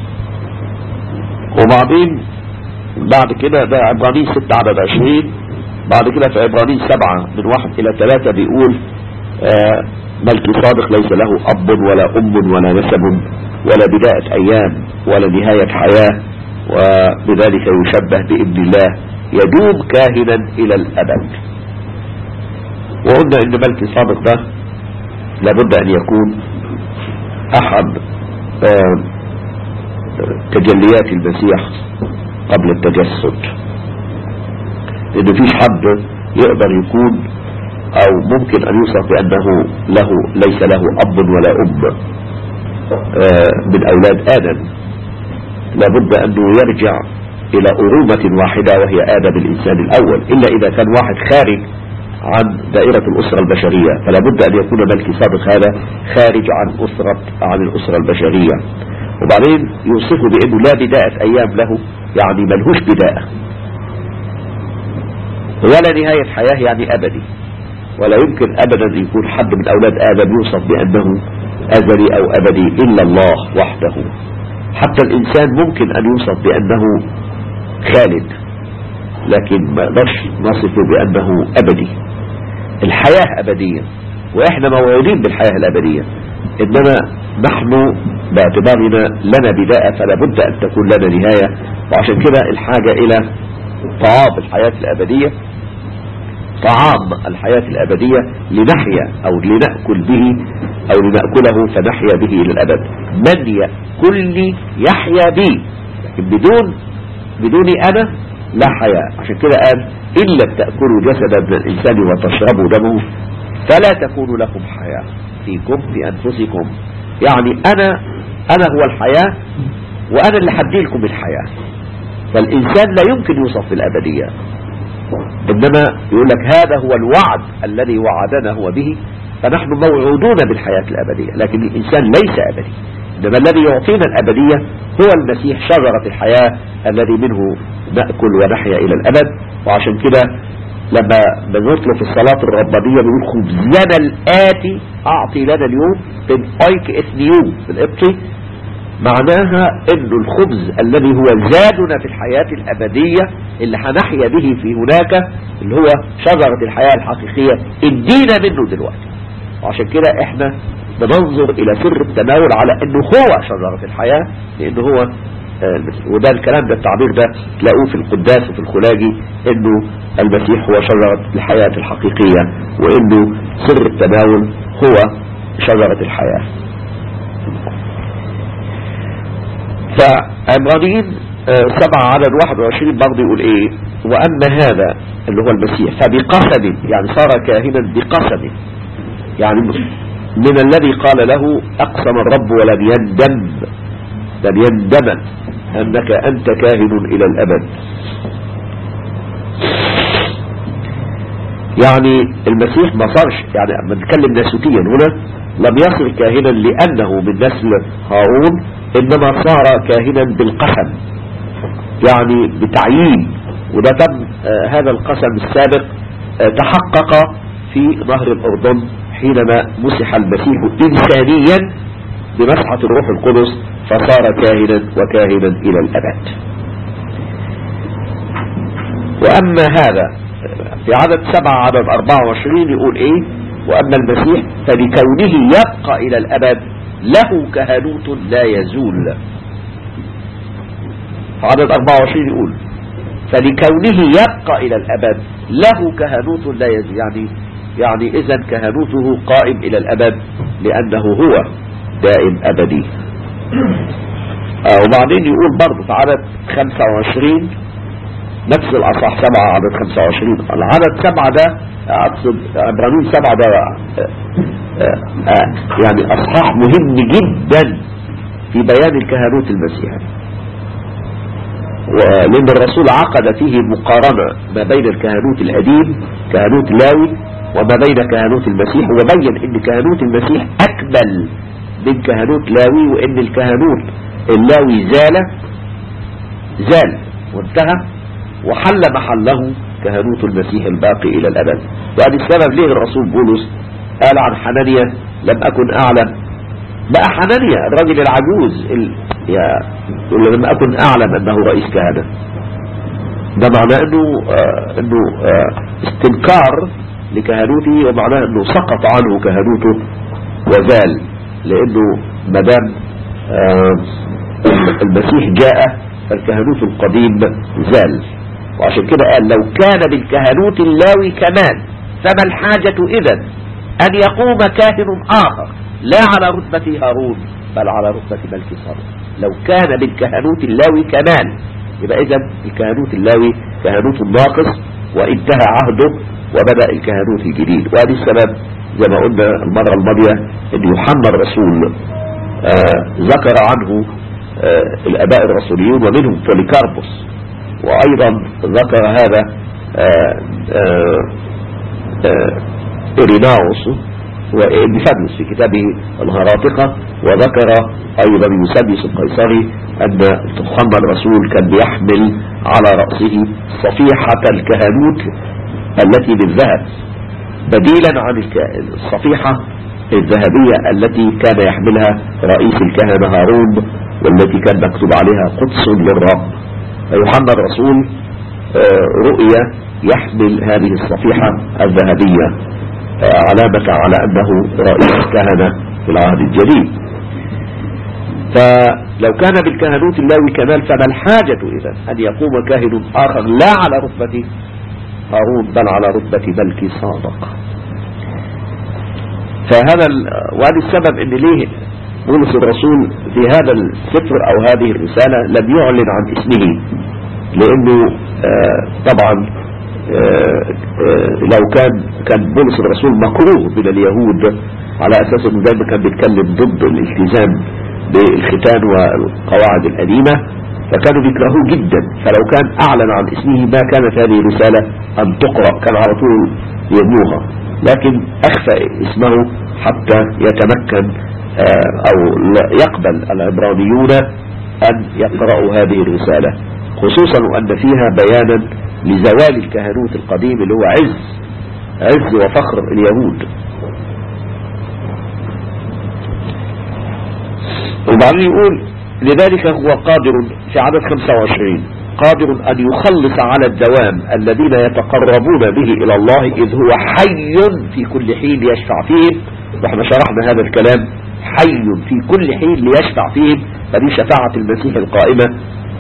وبعدين بعد كده ده عبرانيين 6 عدد 20 بعد كده في عبرانيين 7 من 1 إلى 3 بيقول آه ملكي صادق ليس له أب ولا أم ولا نسب ولا بداية أيام ولا نهاية حياة وبذلك يشبه بابن الله يدوم كاهنا إلى الأبد وقلنا إن ملكي صادق ده لابد أن يكون أحد آه تجليات المسيح قبل التجسد لأن فيش حد يقدر يكون أو ممكن أن يوصف بأنه له ليس له أب ولا أم آه من أولاد آدم لابد أنه يرجع إلى أرومة واحدة وهي آدم الإنسان الأول إلا إذا كان واحد خارج عن دائرة الأسرة البشرية فلا بد أن يكون ملكي صادق هذا خارج عن أسرة عن الأسرة البشرية وبعدين يوصفه بأنه لا بداية أيام له يعني ملهوش بداية ولا نهاية حياة يعني أبدي ولا يمكن أبدا يكون حد من أولاد آدم يوصف بأنه أزلي أو أبدي إلا الله وحده حتى الإنسان ممكن أن يوصف بأنه خالد لكن ما نقدرش نصفه بأنه أبدي الحياة أبدية وإحنا موعودين بالحياة الأبدية إنما نحن باعتبارنا لنا بداية فلا بد أن تكون لنا نهاية وعشان كده الحاجة إلى طعام الحياة الأبدية طعام الحياة الأبدية لنحيا أو لنأكل به أو لنأكله فنحيا به إلى الأبد من يأكلني يحيا بي بدون بدوني أنا لا حياة عشان كده قال إن لم تأكلوا جسدا من الإنسان وتشربوا دمه فلا تكون لكم حياة فيكم في أنفسكم يعني أنا أنا هو الحياة وأنا اللي حدي لكم الحياة فالإنسان لا يمكن يوصف بالأبدية إنما يقول لك هذا هو الوعد الذي وعدنا هو به فنحن موعودون بالحياة الأبدية لكن الإنسان ليس أبدي إنما الذي يعطينا الأبدية هو المسيح شجرة الحياة الذي منه نأكل ونحيا إلى الأبد وعشان كده لما بنطلب في الصلاة الربانية بنقول خبزنا الآتي أعطي لنا اليوم من أيك إثنيوم بالإبطي معناها أن الخبز الذي هو زادنا في الحياة الأبدية اللي هنحيا به في هناك اللي هو شجرة الحياة الحقيقية ادينا منه دلوقتي وعشان كده احنا بننظر إلى سر التناول على أنه هو شجرة الحياة لأنه هو وده الكلام ده التعبير ده تلاقوه في القداس وفي الخلاجي انه المسيح هو شجرة الحياة الحقيقية وانه سر التناول هو شجرة الحياة فعمرانيين سبعة عدد 21 برضه يقول ايه وأما هذا اللي هو المسيح فبقسم يعني صار كاهنا بقسم يعني من الذي قال له أقسم الرب ولم يندم لن يندم أنك أنت كاهن إلى الأبد يعني المسيح ما صارش يعني لما نتكلم ناسوتيا هنا لم يصر كاهنا لأنه من نسل هارون إنما صار كاهنا بالقسم يعني بتعيين وده تم آه هذا القسم السابق آه تحقق في نهر الأردن حينما مسح المسيح إنسانيا بمسحة الروح القدس فصار كاهنا وكاهنا إلى الأبد وأما هذا في عدد سبعة عدد أربعة وعشرين يقول إيه وأما المسيح فلكونه يبقى إلى الأبد له كهنوت لا يزول في عدد أربعة وعشرين يقول فلكونه يبقى إلى الأبد له كهنوت لا يزول يعني يعني إذا كهنوته قائم إلى الأبد لأنه هو دائم أبدي آه وبعدين يقول برضه في عدد 25 نفس الأصح سبعة عدد 25 العدد سبعة ده أقصد عبرانيين سبعة ده آه آه يعني أصحاح مهم جدا في بيان الكهنوت المسيحي ولأن الرسول عقد فيه مقارنة ما بين الكهنوت القديم كهنوت لاوي وما بين كهنوت المسيح وبين ان كهنوت المسيح أكمل من كهنوت لاوي وان الكهنوت اللاوي زال زال وانتهى وحل محله كهنوت المسيح الباقي الى الابد وهذا السبب ليه الرسول بولس قال عن حنانيا لم أكن أعلم بقى حنانيا الراجل العجوز ال... يا يقول له لم أكن أعلم أنه رئيس كهنة ده معناه أنه آه أنه آه استنكار لكهنوته ومعناه أنه سقط عنه كهنوته وزال لأنه مدام آه المسيح جاء فالكهنوت القديم زال وعشان كده قال لو كان بالكهنوت اللاوي كمال فما الحاجة إذا أن يقوم كاهن آخر لا على رتبة هارون بل على رتبة ملك صالح لو كان بالكهنوت اللاوي كمال يبقى إذا الكهنوت اللاوي كهنوت ناقص وانتهى عهده وبدأ الكهنوت الجديد وهذا السبب زي ما قلنا المرة الماضية أن يوحنا الرسول آه ذكر عنه آه الأباء الرسوليون ومنهم بوليكاربوس وأيضا ذكر هذا آه إريناوس وإبنفادوس في كتابه الهراطقة وذكر أيضا يوسابيوس القيصري أن محمد الرسول كان بيحمل على رأسه صفيحة الكهنوت التي بالذهب بديلا عن الصفيحة الذهبية التي كان يحملها رئيس الكهنة هارون والتي كان مكتوب عليها قدس للرب فيوحنا الرسول رؤية يحمل هذه الصفيحة الذهبية علامة على أنه رئيس كهنة في العهد الجديد فلو كان بالكهنوت اللاوي كمال فما الحاجة إذا أن يقوم كاهن آخر لا على رتبة هارون بل على رتبة ملك صادق فهذا وهذا السبب ان ليه بولس الرسول في هذا السفر او هذه الرسالة لم يعلن عن اسمه لانه آه طبعا آه آه لو كان كان بولس الرسول مكروه من اليهود على اساس انه دايما كان بيتكلم ضد الالتزام بالختان والقواعد القديمة فكانوا بيكرهوه جدا فلو كان اعلن عن اسمه ما كانت هذه الرسالة ان تقرأ كان على طول يبنوها لكن اخفى اسمه حتى يتمكن او يقبل العبرانيون ان يقرأوا هذه الرسالة خصوصا وان فيها بيانا لزوال الكهنوت القديم اللي هو عز عز وفخر اليهود وبعدين يقول لذلك هو قادر في عدد 25 قادر أن يخلص على الدوام الذين يتقربون به إلى الله إذ هو حي في كل حين يشفع فيهم واحنا شرحنا هذا الكلام حي في كل حين ليشفع فيهم فدي شفاعة المسيح القائمة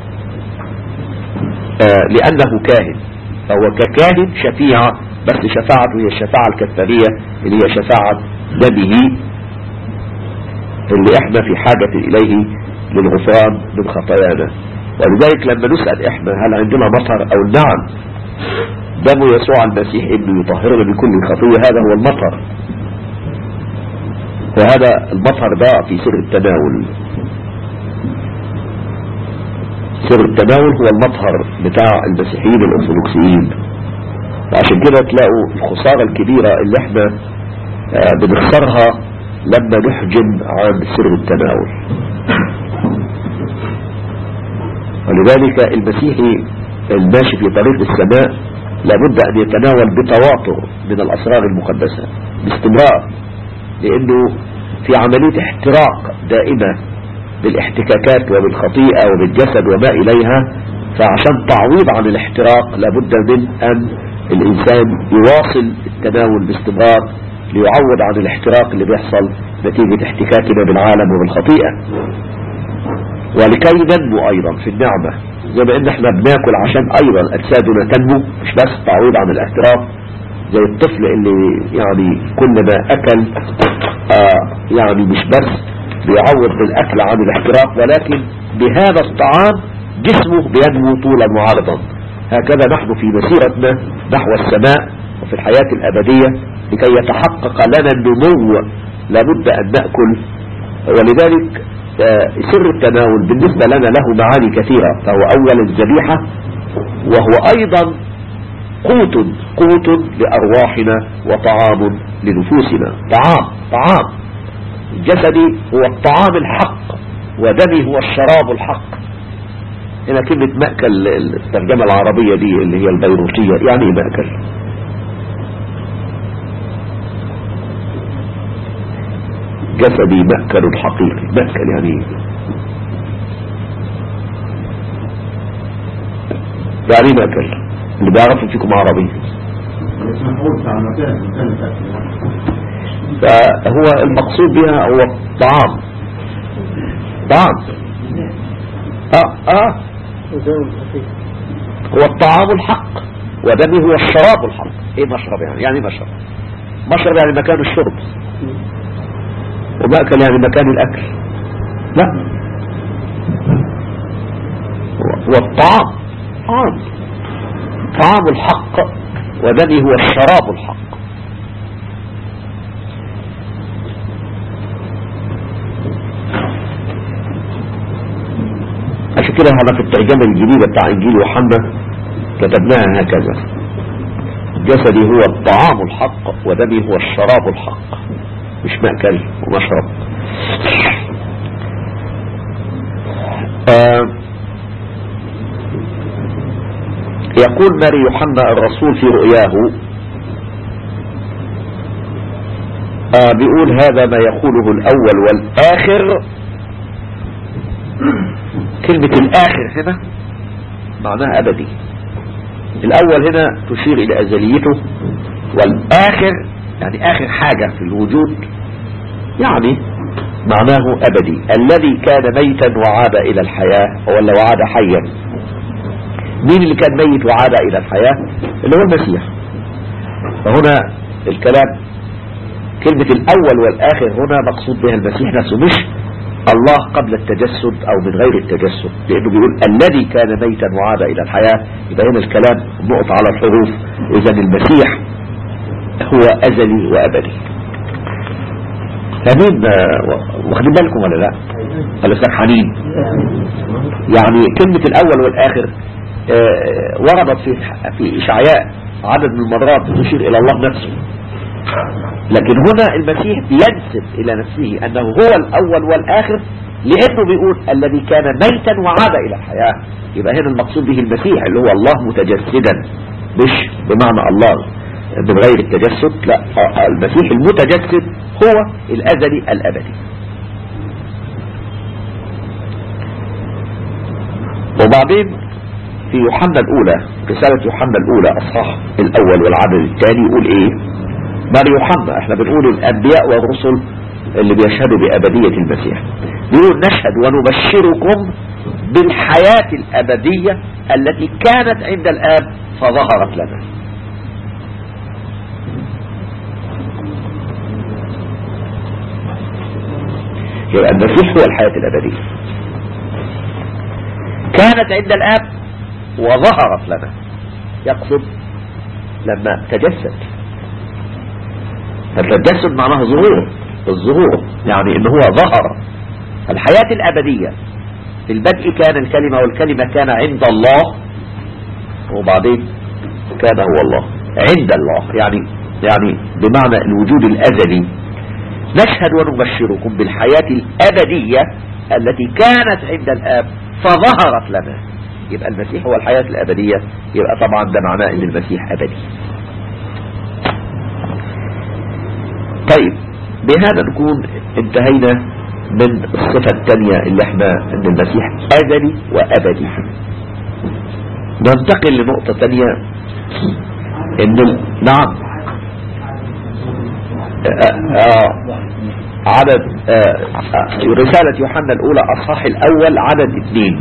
آه لأنه كاهن فهو ككاهن شفيعة بس شفاعته هي الشفاعة الكفارية اللي هي شفاعة دمه اللي احنا في حاجة إليه للغفران من خطايانا ولذلك لما نسأل احنا هل عندنا مطر او نعم دم يسوع المسيح ابنه يطهرنا من كل خطية هذا هو المطر وهذا المطر ده في سر التناول سر التناول هو المطهر بتاع المسيحيين الأرثوذكسيين وعشان كده تلاقوا الخسارة الكبيرة اللي احنا اه بنخسرها لما نحجم عن سر التناول ولذلك المسيحي الماشي في طريق السماء لابد أن يتناول بتواتر من الأسرار المقدسة باستمرار لأنه في عملية احتراق دائمة بالاحتكاكات وبالخطيئة وبالجسد وما إليها فعشان تعويض عن الاحتراق لابد من أن الإنسان يواصل التناول باستمرار ليعوض عن الاحتراق اللي بيحصل نتيجة احتكاكنا بالعالم وبالخطيئة ولكي ننمو ايضا في النعمة زي ما ان احنا بناكل عشان ايضا اجسادنا تنمو مش بس تعويض عن الاحتراق زي الطفل اللي يعني كل ما اكل آه يعني مش بس بيعوض بالاكل عن الاحتراق ولكن بهذا الطعام جسمه بينمو طولا وعرضا هكذا نحن في مسيرتنا نحو السماء وفي الحياة الابدية لكي يتحقق لنا النمو لابد ان نأكل ولذلك سر التناول بالنسبة لنا له معاني كثيرة فهو أولا الذبيحة وهو أيضا قوت قوت لأرواحنا وطعام لنفوسنا طعام طعام جسدي هو الطعام الحق ودمي هو الشراب الحق هنا كلمة مأكل الترجمة العربية دي اللي هي البيروتية يعني ايه مأكل جسدي مأكل حقيقي مأكل يعني إيه؟ يعني إيه مأكل اللي بيعرفوا فيكم عربي المفعول بتاع المكان مكان الأكل فهو المقصود بها هو الطعام طعام اه اه هو الطعام الحق ودمه هو الشراب الحق ايه مشرب يعني يعني إيه مشرب مشرب يعني مكان الشرب ومأكل يعني مكان الاكل لا هو- هو الطعام طعام طعام الحق ودمه هو الشراب الحق عشان كده احنا في الترجمة الجديدة بتاع انجيل يوحنا كتبناها هكذا جسدي هو الطعام الحق ودمي هو الشراب الحق مش مأكل ومشرب آه يقول ماري يوحنا الرسول في رؤياه آه بيقول هذا ما يقوله الأول والآخر كلمة الآخر هنا معناها أبدي الأول هنا تشير إلى أزليته والآخر يعني آخر حاجة في الوجود يعني معناه أبدي الذي كان ميتا وعاد إلى الحياة ولا وعاد حيا مين اللي كان ميت وعاد إلى الحياة اللي هو المسيح فهنا الكلام كلمة الأول والآخر هنا مقصود بها المسيح نفسه مش الله قبل التجسد أو من غير التجسد لأنه بيقول الذي كان ميتا وعاد إلى الحياة يبقى هنا الكلام نقط على الحروف إذا المسيح هو أزلي وأبدي فمين آه، واخدين بالكم ولا لا ولا سرحانين يعني كلمة الأول والآخر آه، وردت في في إشعياء عدد من المرات تشير إلى الله نفسه لكن هنا المسيح بينسب إلى نفسه أنه هو الأول والآخر لأنه بيقول الذي كان ميتا وعاد إلى الحياة يبقى هنا المقصود به المسيح اللي هو الله متجسدا مش بمعنى الله من غير التجسد لا آه، المسيح المتجسد هو الأزلي الأبدي وبعدين في يوحنا الأولى رسالة يوحنا الأولى أصحاح الأول والعدد الثاني يقول إيه مار يوحنا احنا بنقول الأنبياء والرسل اللي بيشهدوا بأبدية المسيح بيقول نشهد ونبشركم بالحياة الأبدية التي كانت عند الآب فظهرت لنا يبقى المسيح هو الحياة الأبدية كانت عند الآب وظهرت لنا يقصد لما تجسد فالتجسد معناه ظهور الظهور يعني ان هو ظهر الحياة الأبدية في البدء كان الكلمة والكلمة كان عند الله وبعدين كان هو الله عند الله يعني يعني بمعنى الوجود الأزلي نشهد ونبشركم بالحياة الأبدية التي كانت عند الآب فظهرت لنا يبقى المسيح هو الحياة الأبدية يبقى طبعا ده معناه ان المسيح أبدي طيب بهذا نكون انتهينا من الصفة الثانية اللي احنا ان المسيح أزلي وأبدي ننتقل لنقطة ثانية ان ال... نعم آه آه عدد آه آه رسالة يوحنا الأولى أصحاح الأول عدد اثنين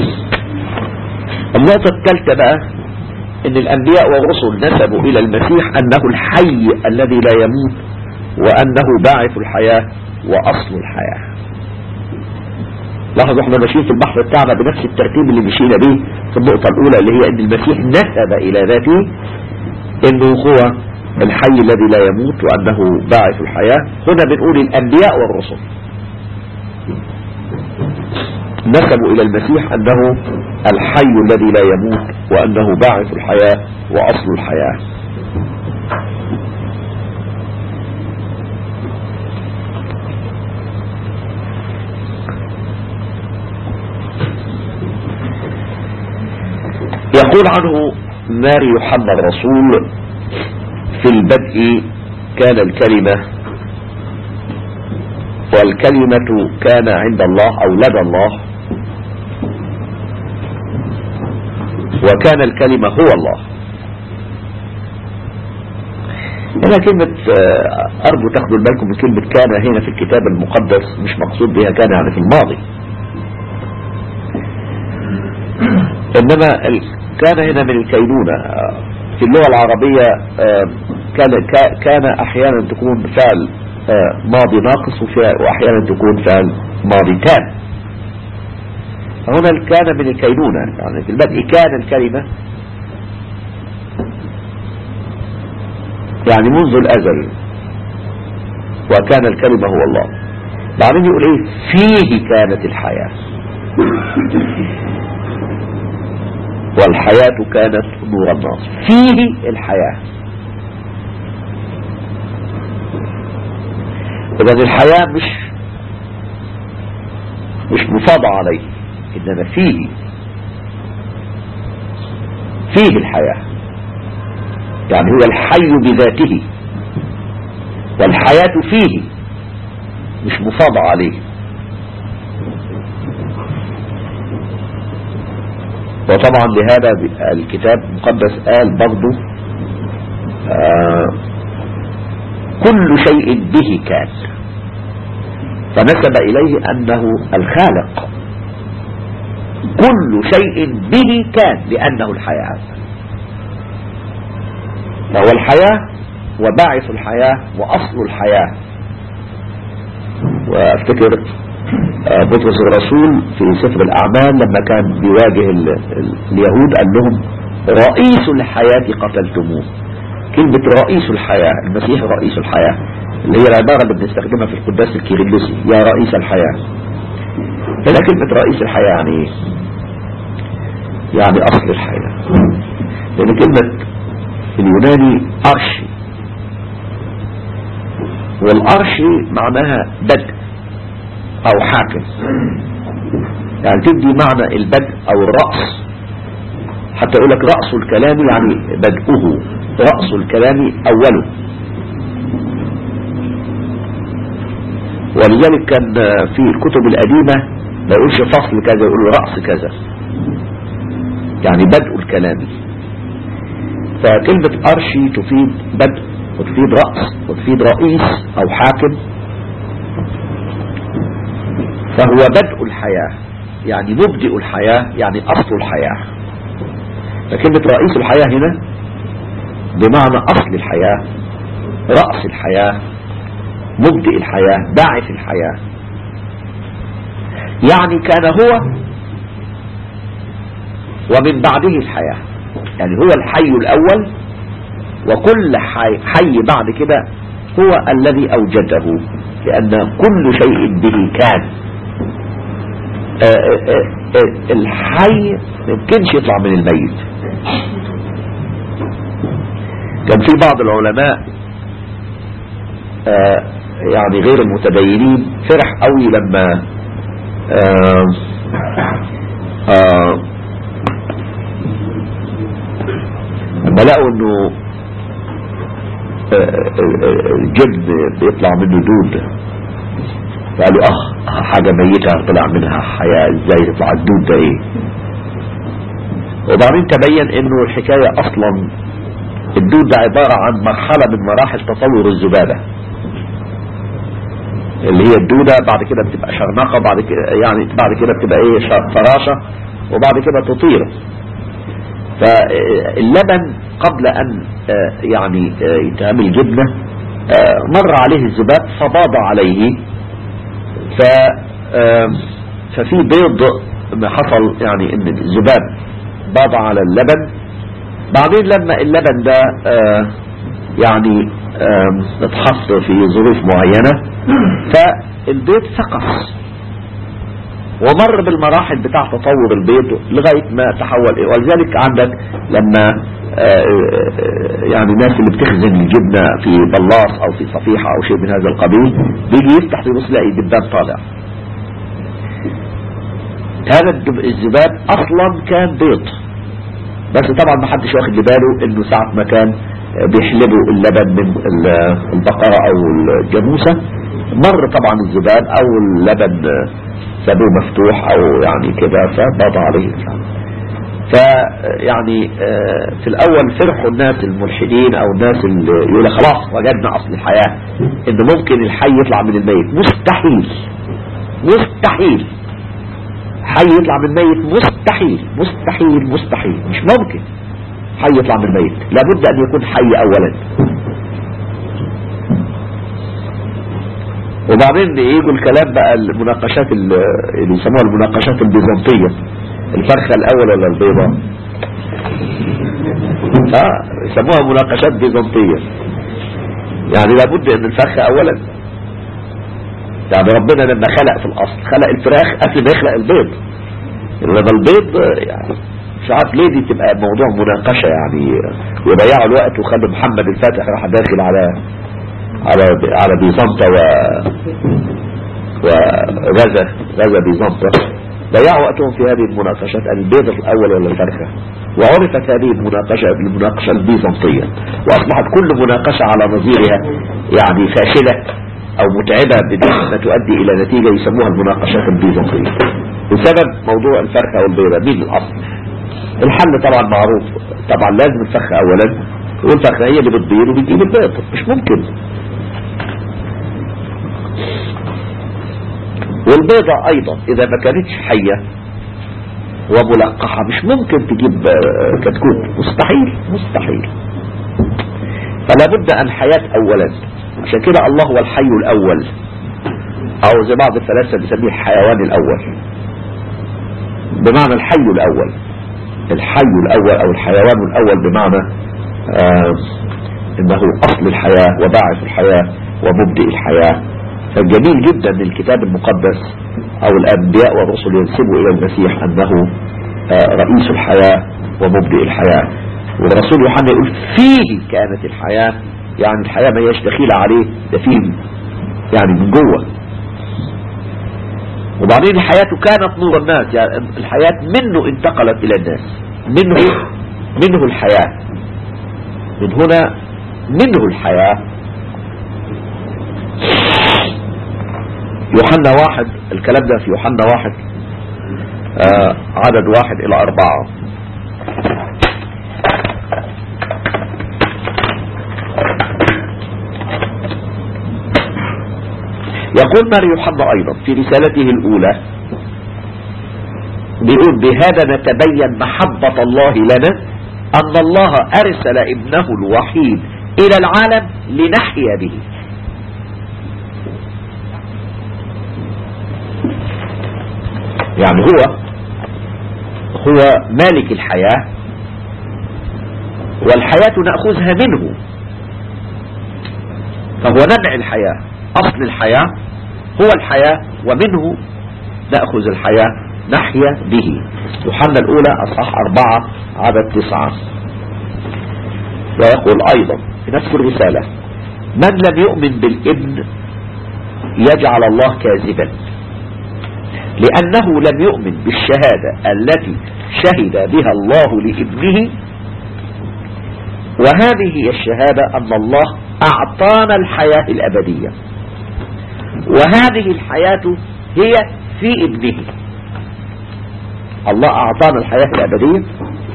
النقطة الثالثة بقى ان الأنبياء والرسل نسبوا إلى المسيح أنه الحي الذي لا يموت وأنه باعث الحياة وأصل الحياة لاحظوا احنا ماشيين في البحر بتاعنا بنفس الترتيب اللي مشينا به في النقطة الأولى اللي هي أن المسيح نسب إلى ذاته أنه هو الحي الذي لا يموت وأنه باعث الحياة هنا بنقول الأنبياء والرسل نسبوا إلى المسيح أنه الحي الذي لا يموت وأنه باعث الحياة وأصل الحياة يقول عنه ماري يوحنا الرسول في البدء كان الكلمة والكلمة كان عند الله أو لدى الله وكان الكلمة هو الله هنا كلمة آه، أرجو تاخدوا بالكم من كلمة كان هنا في الكتاب المقدس مش مقصود بها كان يعني في الماضي إنما ال- كان هنا من الكينونة آه، في اللغة العربية آه، كان كا- كان أحيانا تكون فعل آه، ماضي ناقص وفي- وأحيانا تكون فعل ماضي تام هنا كان من الكينونة يعني في البدء كان الكلمة يعني منذ الأزل وكان الكلمة هو الله بعدين يقول ايه فيه كانت الحياة والحياة كانت نور الناس فيه الحياة إذا الحياة مش مش مفاضة عليه إنما فيه فيه الحياة يعني هو الحي بذاته والحياة فيه مش مفاضة عليه وطبعا لهذا الكتاب المقدس قال برضه آه كل شيء به كان فنسب إليه أنه الخالق كل شيء به كان لأنه الحياة فهو الحياة وباعث الحياة وأصل الحياة وافتكر آه، بطرس الرسول في سفر الأعمال لما كان بيواجه ال- ال- اليهود قال لهم رئيس الحياة قتلتموه كلمة رئيس الحياة المسيح رئيس الحياة اللي هي العبارة اللي بنستخدمها في القداس الكيرلسي يا رئيس الحياة هنا كلمة رئيس الحياة يعني ايه يعني أصل الحياة لأن كلمة اليوناني أرشي والأرشي معناها بدء أو حاكم يعني تدي معنى البدء أو الرأس حتى يقول لك رأس الكلام يعني بدءه رأس الكلام أوله ولذلك كان في الكتب القديمة ما يقولش فصل كذا يقول رأس كذا يعني بدء الكلام فكلمة أرشي تفيد بدء وتفيد رأس وتفيد رئيس أو حاكم فهو بدء الحياة يعني مبدئ الحياة يعني أصل الحياة فكلمة رئيس الحياة هنا بمعنى أصل الحياة رأس الحياة مبدئ الحياة باعث الحياة يعني كان هو ومن بعده الحياة يعني هو الحي الأول وكل حي, حي بعد كده هو الذي أوجده لأن كل شيء به كان آآ آآ الحي ما يمكنش يطلع من الميت كان في بعض العلماء يعني غير المتدينين فرح قوي لما آآ آآ لما لقوا انه الجلد بيطلع منه دود قالوا اه حاجة ميتة طلع منها حياة ازاي يطلع الدود ده ايه وبعدين تبين انه الحكاية اصلا الدود ده عبارة عن مرحلة من مراحل تطور الذبابة اللي هي الدودة بعد كده بتبقى شرنقة بعد كده يعني بعد كده بتبقى ايه فراشة وبعد كده تطير فاللبن قبل ان يعني يتعمل جبنة مر عليه الذباب فباض عليه ف ففي بيض ما حصل يعني ان الذباب باض على اللبن بعدين لما اللبن ده يعني اتحط في ظروف معينة فالبيض سقط ومر بالمراحل بتاع تطور البيض لغاية ما تحول ولذلك عندك لما يعني الناس اللي بتخزن الجبنة في بلاص او في صفيحة او شيء من هذا القبيل بيجي يفتح يبص يلاقي دبان طالع هذا الذباب اصلا كان بيض بس طبعا ما حدش واخد باله انه ساعة ما كان بيحلبوا اللبن من ال- البقرة او الجاموسة مر طبعا الذباب او اللبن سابوه مفتوح او يعني كده فبضع عليه الفعل فيعني آه، في الاول فرحوا الناس الملحدين او الناس اللي يقول خلاص وجدنا اصل الحياة ان ممكن الحي يطلع من الميت مستحيل مستحيل حي يطلع من الميت مستحيل مستحيل مستحيل مش ممكن حي يطلع من الميت لابد ان يكون حي اولا وبعدين يجوا الكلام بقى المناقشات ال- اللي يسموها المناقشات البيزنطية الفرخة الاول ولا البيضة اه يسموها مناقشات بيزنطية يعني لابد ان الفرخة اولا يعني ربنا لما خلق في الاصل خلق الفراخ قبل ما يخلق البيض انما البيض آه، يعني مش عارف ليه دي تبقى موضوع مناقشة يعني آه، ويضيعوا الوقت وخلوا محمد الفاتح راح داخل على على على بيزنطة و وغزة غزة بيزنطة ضيعوا وقتهم في هذه المناقشات البيض الأول ولا الفرخة وعرفت هذه المناقشة بالمناقشة البيزنطية وأصبحت كل مناقشة على نظيرها يعني فاشلة أو متعبة بدون ما تؤدي إلى نتيجة يسموها المناقشات البيزنطية بسبب موضوع الفرخة والبيضة مين الأصل الحل طبعا معروف طبعا لازم الفرخة أولا والفرخة هي اللي بتبيض وبتجيب البيض مش ممكن والبيضة ايضا اذا ما كانتش حية وملقحة مش ممكن تجيب آه، كتكوت مستحيل مستحيل فلا بد ان حياة اولا عشان كده الله هو الحي الاول او زي بعض الفلاسفة بيسميه الحيوان الاول بمعنى الحي الاول الحي الاول او الحيوان الاول بمعنى آه انه اصل الحياة وباعث الحياة ومبدئ الحياة فجميل جدا ان الكتاب المقدس او الانبياء والرسل ينسبوا الى المسيح انه آه، رئيس الحياة ومبدئ الحياة والرسول يوحنا يقول فيه كانت الحياة يعني الحياة ما هيش دخيلة عليه ده فيه يعني من جوه وبعدين حياته كانت نور الناس يعني الحياة منه انتقلت الى الناس منه منه الحياة من هنا منه الحياة يوحنا واحد الكلام ده في يوحنا واحد آه عدد واحد الى اربعة يقول ماري يوحنا ايضا في رسالته الاولى بيقول بهذا نتبين محبة الله لنا ان الله ارسل ابنه الوحيد الى العالم لنحيا به يعني هو هو مالك الحياة والحياة نأخذها منه فهو نبع الحياة أصل الحياة هو الحياة ومنه نأخذ الحياة نحيا به يوحنا الأولى أصح أربعة عدد تسعة ويقول أيضا في نفس الرسالة من لم يؤمن بالابن يجعل الله كاذبا لأنه لم يؤمن بالشهادة التي شهد بها الله لابنه وهذه هي الشهادة أن الله أعطانا الحياة الأبدية وهذه الحياة هي في ابنه الله أعطانا الحياة الأبدية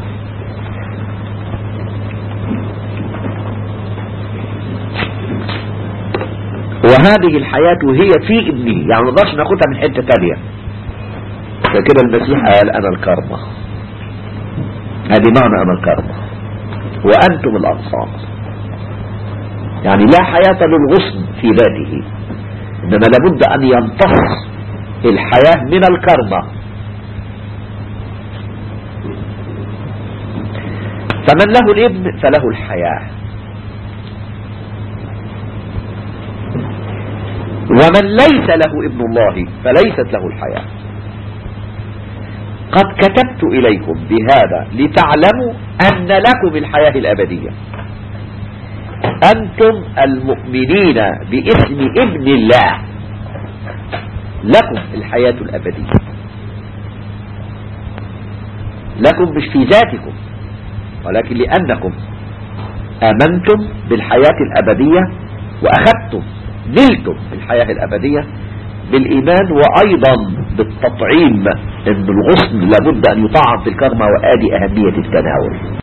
وهذه الحياة هي في ابنه يعني ما نقدرش ناخدها من حتة تانية فكده المسيح قال أنا الكرمة هذه معنى أنا الكرمة وأنتم الأنصار يعني لا حياة للغصن في ذاته إنما لابد أن يمتص الحياة من الكرمة فمن له الابن فله الحياة ومن ليس له ابن الله فليست له الحياة قد كتبت إليكم بهذا لتعلموا أن لكم الحياة الأبدية أنتم المؤمنين باسم ابن الله لكم الحياة الأبدية لكم مش في ذاتكم ولكن لأنكم آمنتم بالحياة الأبدية وأخذتم نلتم الحياة الأبدية بالإيمان وأيضا بالتطعيم أن الغصن لابد أن يطعم في الكرمة وآدي أهمية التناول